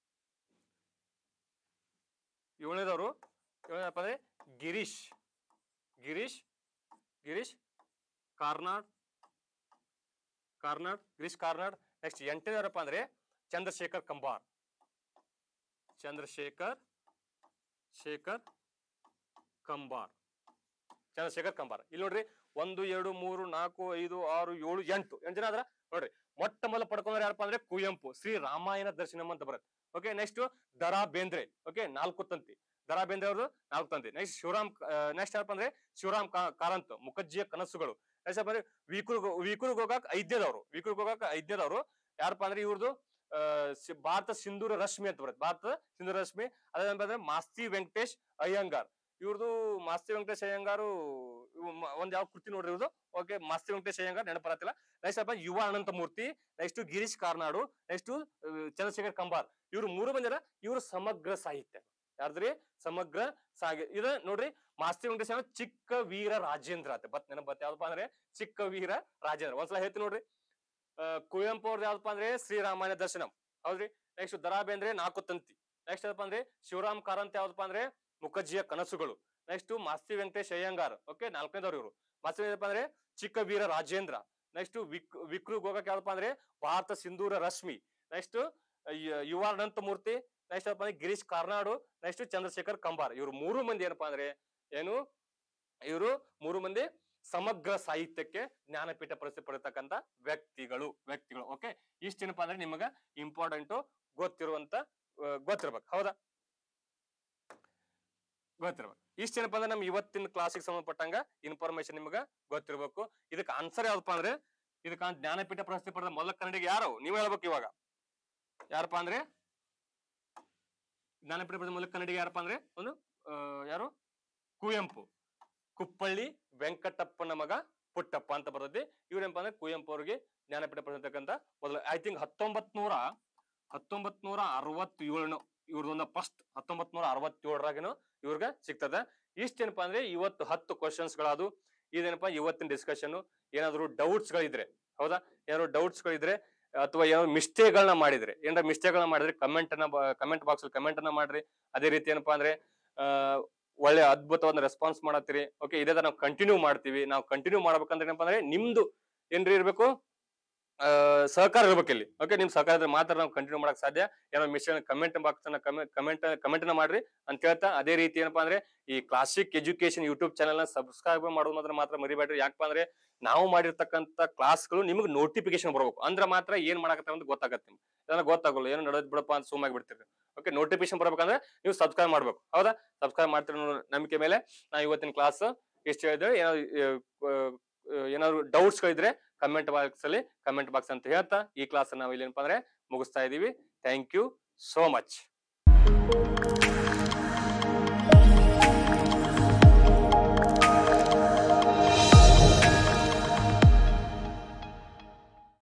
S1: ಏಳನೇದವರು ಏಳನೇದಪ್ಪ ಅಂದ್ರೆ ಗಿರೀಶ್ ಗಿರೀಶ್ ಗಿರೀಶ್ ಕಾರ್ನಾಡ್ ಕಾರ್ನಾಡ್ ಗಿರೀಶ್ ಕಾರ್ನಾಡ್ ನೆಕ್ಸ್ಟ್ ಎಂಟನೇದವರಪ್ಪ ಅಂದ್ರೆ ಚಂದ್ರಶೇಖರ್ ಕಂಬಾರ್ ಚಂದ್ರಶೇಖರ್ ಶೇಖರ್ ಕಂಬಾರ್ ಚಂದ್ರಶೇಖರ್ ಕಂಬಾರ್ ಇಲ್ಲಿ ನೋಡ್ರಿ ಒಂದು ಎರಡು ಮೂರು ನಾಲ್ಕು ಐದು ಆರು ಏಳು ಎಂಟು ಎಂಟು ಜನ ಆದ್ರ ನೋಡ್ರಿ ಮೊಟ್ಟ ಮೊದಲ ಪಡ್ಕೊಂಡ್ರೆ ಯಾರಪ್ಪ ಅಂದ್ರೆ ಕುವೆಂಪು ಶ್ರೀ ರಾಮಾಯಣ ದರ್ಶನಂ ಅಂತ ಬರುತ್ತೆ ಓಕೆ ನೆಕ್ಸ್ಟ್ ದರಾ ಬೇಂದ್ರೆ ಓಕೆ ನಾಲ್ಕು ತಂತಿ ದರಾ ಬೇಂದ್ರೆ ಅವ್ರದ್ದು ನಾಲ್ಕು ತಂತಿ ನೆಕ್ಸ್ಟ್ ಶಿವರಾಮ್ ನೆಕ್ಸ್ಟ್ ಯಾರಪ್ಪ ಅಂದ್ರೆ ಶಿವರಾಮ್ ಕಾ- ಕಾರಂತ್ ಮುಖರ್ಜಿಯ ಕನಸುಗಳು ನೆಕ್ಸ್ಟ್ ಅಂದ್ರೆ ವಿಕುಲ್ ಗೋ- ವಿಕುಲ್ ಗೋಗಾಕ್ ಐದನೇದವರು ವಿಕುಲ್ ಗೋಗಾಕ್ ಐದನೇದವರು ಯಾರಪ್ಪ ಅಂದ್ರೆ ಇವ್ರದ್ದು ಆ, ಸಿ- ಭಾರತ ಸಿಂಧೂರ ರಶ್ಮಿ ಅಂತ ಬರುತ್ತೆ ಭಾರತ ಸಿಂಧೂರ ರಶ್ಮಿ ಅದೇನಪ್ಪ ಅಂದ್ರೆ ಮಾಸ್ತಿ ವೆಂಕಟೇಶ್ ಅಯ್ಯಂಗಾರ್ ಇವ್ರದ್ದು ಮಾಸ್ತಿ ವೆಂಕಟೇಶ್ ಅಯ್ಯಂಗಾರು ಇವ್ ಮ- ಒಂದ್ ಯಾವ ಕೃತಿ ನೋಡ್ರಿ ಇವ್ರದ್ದು ಓಕೆ ಮಾಸ್ತಿ ವೆಂಕಟೇಶ್ ಅಯ್ಯಂಗಾರ್ ನೆನಪರತ್ತಿಲ್ಲ ನೆಕ್ಸ್ಟ್ ಅಪ್ಪ ಯುವ ಅನಂತಮೂರ್ತಿ ನೆಕ್ಸ್ಟ್ ಗಿರೀಶ್ ಕಾರ್ನಾಡು ನೆಕ್ಸ್ಟ್ ಚಂದ್ರಶೇಖರ್ ಕಂಬಾರ್ ಇವ್ರು ಮೂರು ಮಂದಿರ ಇವ್ರು ಸಮಗ್ರ ಸಾಹಿತ್ಯ ಯಾರ್ದ್ರಿ ಸಮಗ್ರ ಸಾಗಿ ಇದ ನೋಡ್ರಿ ಮಾಸ್ತಿ ವೆಂಕಟೇಶ್ ಅಂದ್ರೆ ಚಿಕ್ಕ ವೀರ ರಾಜೇಂದ್ರ ಅಂತ ಬತ್ ನೆನಪ್ ಬತ್ ಯಾವ್ದಪ್ಪ ಅಂದ್ರೆ ಚಿಕ್ಕ ವೀರ ರಾಜೇಂದ್ರ ಒಂದ್ಸಲ ಹೇಳ್ತೀನಿ ನೋಡ್ರಿ ಆ, ಕುವೆಂಪು ಅವ್ರದ್ದು ಯಾವ್ದಪ್ಪ ಅಂದ್ರೆ ಶ್ರೀರಾಮಾಯಣ ದರ್ಶನಂ ಹೌದ್ರಿ ನೆಕ್ಸ್ಟ್ ದರಾ ಬೇಂದ್ರೆ ನಾಲ್ಕು ತಂತಿ ನೆಕ್ಸ್ಟ್ ಏನಪ್ಪ ಅಂದ್ರೆ ಶಿವರಾಮ್ ಕಾರಂತ್ ಯಾವ್ದಪ್ಪ ಅಂದ್ರೆ ಮುಖರ್ಜಿಯ ಕನಸುಗಳು ನೆಕ್ಸ್ಟ್ ಮಾಸ್ತಿ ವೆಂಕಟೇಶ್ ಅಯ್ಯಂಗಾರ್ ಓಕೆ ನಾಲ್ಕನೇದವ್ರು ಇವರು ಮಾಸ್ತಿ ಏನಪ್ಪ ಅಂದ್ರೆ ಚಿಕ್ಕ ವೀರ ರಾಜೇಂದ್ರ ನೆಕ್ಸ್ಟ್ ವಿಕ್ ವಿಕ್ರು ಗೋಗಕ್ ಯಾವ್ದಪ್ಪ ಅಂದ್ರೆ ಭಾರತ ಸಿಂಧೂರ ರಶ್ಮಿ ನೆಕ್ಸ್ಟ್ ಯುವ ಅನಂತಮೂರ್ತಿ ನೆಕ್ಸ್ಟ್ ಏನಪ್ಪ ಅಂದ್ರೆ ಗಿರೀಶ್ ಕಾರ್ನಾಡು ನೆಕ್ಸ್ಟ್ ಚಂದ್ರಶೇಖರ್ ಕಂಬಾರ್ ಇವ್ರು ಮೂರು ಮಂದಿ ಏನಪ್ಪಾ ಅಂದ್ರೆ ಏನು ಇವರು ಮೂರು ಮಂದಿ ಸಮಗ್ರ ಸಾಹಿತ್ಯಕ್ಕೆ ಜ್ಞಾನಪೀಠ ಪ್ರಶಸ್ತಿ ಪಡೆತಕ್ಕಂತ ವ್ಯಕ್ತಿಗಳು ವ್ಯಕ್ತಿಗಳು ಓಕೆ ಇಷ್ಟೇನಪ್ಪ ಅಂದ್ರೆ ನಿಮಗ ಇಂಪಾರ್ಟೆಂಟ್ ಗೊತ್ತಿರುವಂತ ಆ, ಗೊತ್ತಿರ್ಬೇಕು ಹೌದಾ ಗೊತ್ತಿರ್ಬೇಕು ಇಷ್ಟೇನಪ್ಪ ಅಂದ್ರೆ ನಮ್ ಇವತ್ತಿನ ಕ್ಲಾಸಿಗೆ ಸಂಬಂಧಪಟ್ಟಂಗ ಇನ್ಫಾರ್ಮೇಶನ್ ನಿಮಗ ಗೊತ್ತಿರ್ಬೇಕು ಇದಕ್ಕೆ ಆನ್ಸರ್ ಯಾವ್ದಪ್ಪ ಅಂದ್ರೆ ಇದಕ್ಕೆ ಜ್ಞಾನಪೀಠ ಪ್ರಶಸ್ತಿ ಪಡೆದ ಮೊದಲ ಕನ್ನಡಿಗ ಯಾರು ನೀವ್ ಹೇಳ್ಬೇಕು ಇವಾಗ ಯಾರಪ್ಪ ಅಂದ್ರೆ ಜ್ಞಾನಪೀಠ ಪಡೆದ ಮೊದಲ ಕನ್ನಡಿಗ ಯಾರಪ್ಪ ಅಂದ್ರೆ ಒಂದು ಆ, ಯಾರು ಕುವೆಂಪು ಕುಪ್ಪಳ್ಳಿ ವೆಂಕಟಪ್ಪನ ಮಗ ಪುಟ್ಟಪ್ಪ ಅಂತ ಬರ್ತದೆ ಇವ್ರೇನಪ್ಪ ಅಂದ್ರೆ ಕುವೆಂಪು ಅವ್ರಿಗೆ ಜ್ಞಾನಪೀಠ ಪಡೆದಿರ್ತಕ್ಕಂಥ ಮೊದಲ ಐ ಥಿಂಕ್ ಹತ್ತೊಂಬತ್ ನೂರ ಹತ್ತೊಂಬತ್ ನೂರ ಅರವತ್ತೇಳನು ಇವ್ರದೊಂದು ಫಸ್ಟ್ ಹತ್ತೊಂಬತ್ ನೂರ ಅರವತ್ತೇಳರಾಗೇನು ಇವ್ರಿಗೆ ಸಿಗ್ತದ ಇಷ್ಟೇನಪ್ಪ ಅಂದ್ರೆ ಇವತ್ತು ಹತ್ತು ಕ್ವಶನ್ಸ್ ಗಳದು ಇದೇನಪ್ಪ ಇವತ್ತಿನ ಡಿಸ್ಕಷನ್ ಏನಾದ್ರು ಡೌಟ್ಸ್ ಗಳಿದ್ರೆ ಹೌದಾ ಏನಾದ್ರು ಡೌಟ್ಸ್ ಗಳಿದ್ರೆ ಅಥವಾ ಏನಾದ್ರು ಮಿಸ್ಟೇಕ್ ಗಳನ್ನ ಮಾಡಿದ್ರೆ ಏನಾರ ಮಿಸ್ಟೇಕ್ ಗಳನ್ನ ಮಾಡಿದ್ರೆ ಕಮೆಂಟ್ ಅನ್ನ ಕಮೆಂಟ್ ಬಾಕ್ಸ್ ಅಲ್ಲಿ ಕಮೆಂಟ್ ಅನ್ನ ಮಾಡ್ರಿ ಅದೇ ರೀತಿ ಏನಪ್ಪಾ ಅಂದ್ರೆ ಆ, ಒಳ್ಳೆ ಅದ್ಭುತವಾದ ರೆಸ್ಪಾನ್ಸ್ ಮಾಡತ್ತೀರಿ ಓಕೆ ಇದೇ ತರ ನಾವು ಕಂಟಿನ್ಯೂ ಮಾಡ್ತೀವಿ ನಾವು ಕಂಟಿನ್ಯೂ ಮಾಡ್ಬೇಕಂದ್ರೆ ಏನಪ್ಪಾ ಅಂದ್ರೆ ನಿಮ್ದು ಏನ್ರಿ ಇರ್ಬೇಕು ಆ, ಸಹಕಾರ ಇರ್ಬೇಕು ಇಲ್ಲಿ ಓಕೆ ನಿಮ್ ಸಹಕಾರ ಇದ್ರೆ ಮಾತ್ರ ನಾವು ಕಂಟಿನ್ಯೂ ಮಾಡಕ್ ಸಾಧ್ಯ ಏನೋ ಮಿಸ್ಟೇಕ್ ಕಮೆಂಟ್ ಬಾಕ್ಸ್ ಅನ್ನ ಕಮೆಂಟ್ ಕಮೆಂಟ್ ನ ಮಾಡ್ರಿ ಅಂತ ಹೇಳ್ತಾ ಅದೇ ರೀತಿ ಏನಪ್ಪಾ ಅಂದ್ರೆ ಈ ಕ್ಲಾಸಿಕ್ ಎಜುಕೇಶನ್ ಯೂಟ್ಯೂಬ್ ಚಾನಲ್ ನ ಸಬ್ಸ್ಕ್ರೈಬ್ ಮಾಡೋದು ಮಾತ್ರ ಮಾತ್ರ ಮರಿಬೇಡ್ರಿ ಯಾಕಪ್ಪ ಅಂದ್ರೆ ನಾವು ಮಾಡಿರ್ತಕ್ಕಂಥ ಕ್ಲಾಸ್ಗಳು ನಿಮ್ಗೆ ನೋಟಿಫಿಕೇಶನ್ ಬರ್ಬೇಕು ಅಂದ್ರೆ ಮಾತ್ರ ಏನ್ ಮಾಡಕತ್ತ ಅಂತ ಗೊತ್ತಾಗತ್ತೆ ನಿಮ್ಗೆ ಇದನ್ನ ಗೊತ್ತಾಗಲ್ಲ ಏನೋ ನಡೆದ್ ಬಿಡಪ್ಪ ಅಂತ ಸುಮ್ ಬಿಡ್ತೀರಿ ಓಕೆ ನೋಟಿಫಿಕೇಶನ್ ಬರ್ಬೇಕಂದ್ರೆ ನೀವು ಸಬ್ಸ್ಕ್ರೈಬ್ ಮಾಡ್ಬೇಕು ಹೌದಾ ಸಬ್ಸ್ಕ್ರೈಬ್ ಮಾಡ್ತೀರಿ ಅನ್ನೋ ನಂಬಿಕೆ ಮೇಲೆ ನಾ ಇವತ್ತಿನ ಕ್ಲಾಸ್ ಇಷ್ಟು ಹೇಳಿದ್ರೆ ಏನಾದ್ರು ಏನಾದ್ರು ಡೌಟ್ಸ್ ಗಳಿದ್ರೆ ಕಮೆಂಟ್ ಬಾಕ್ಸ್ ಅಲ್ಲಿ ಕಮೆಂಟ್ ಬಾಕ್ಸ್ ಅಂತ ಹೇಳ್ತಾ ಈ ಕ್ಲಾಸ್ ನಾವು ಇಲ್ಲಿ ಏನಪ್ಪಾ ಅಂದ್ರೆ ಮುಗಿಸ್ತಾ ಇದೀವಿ ಥ್ಯಾಂಕ್ ಯು ಸೋ ಮಚ್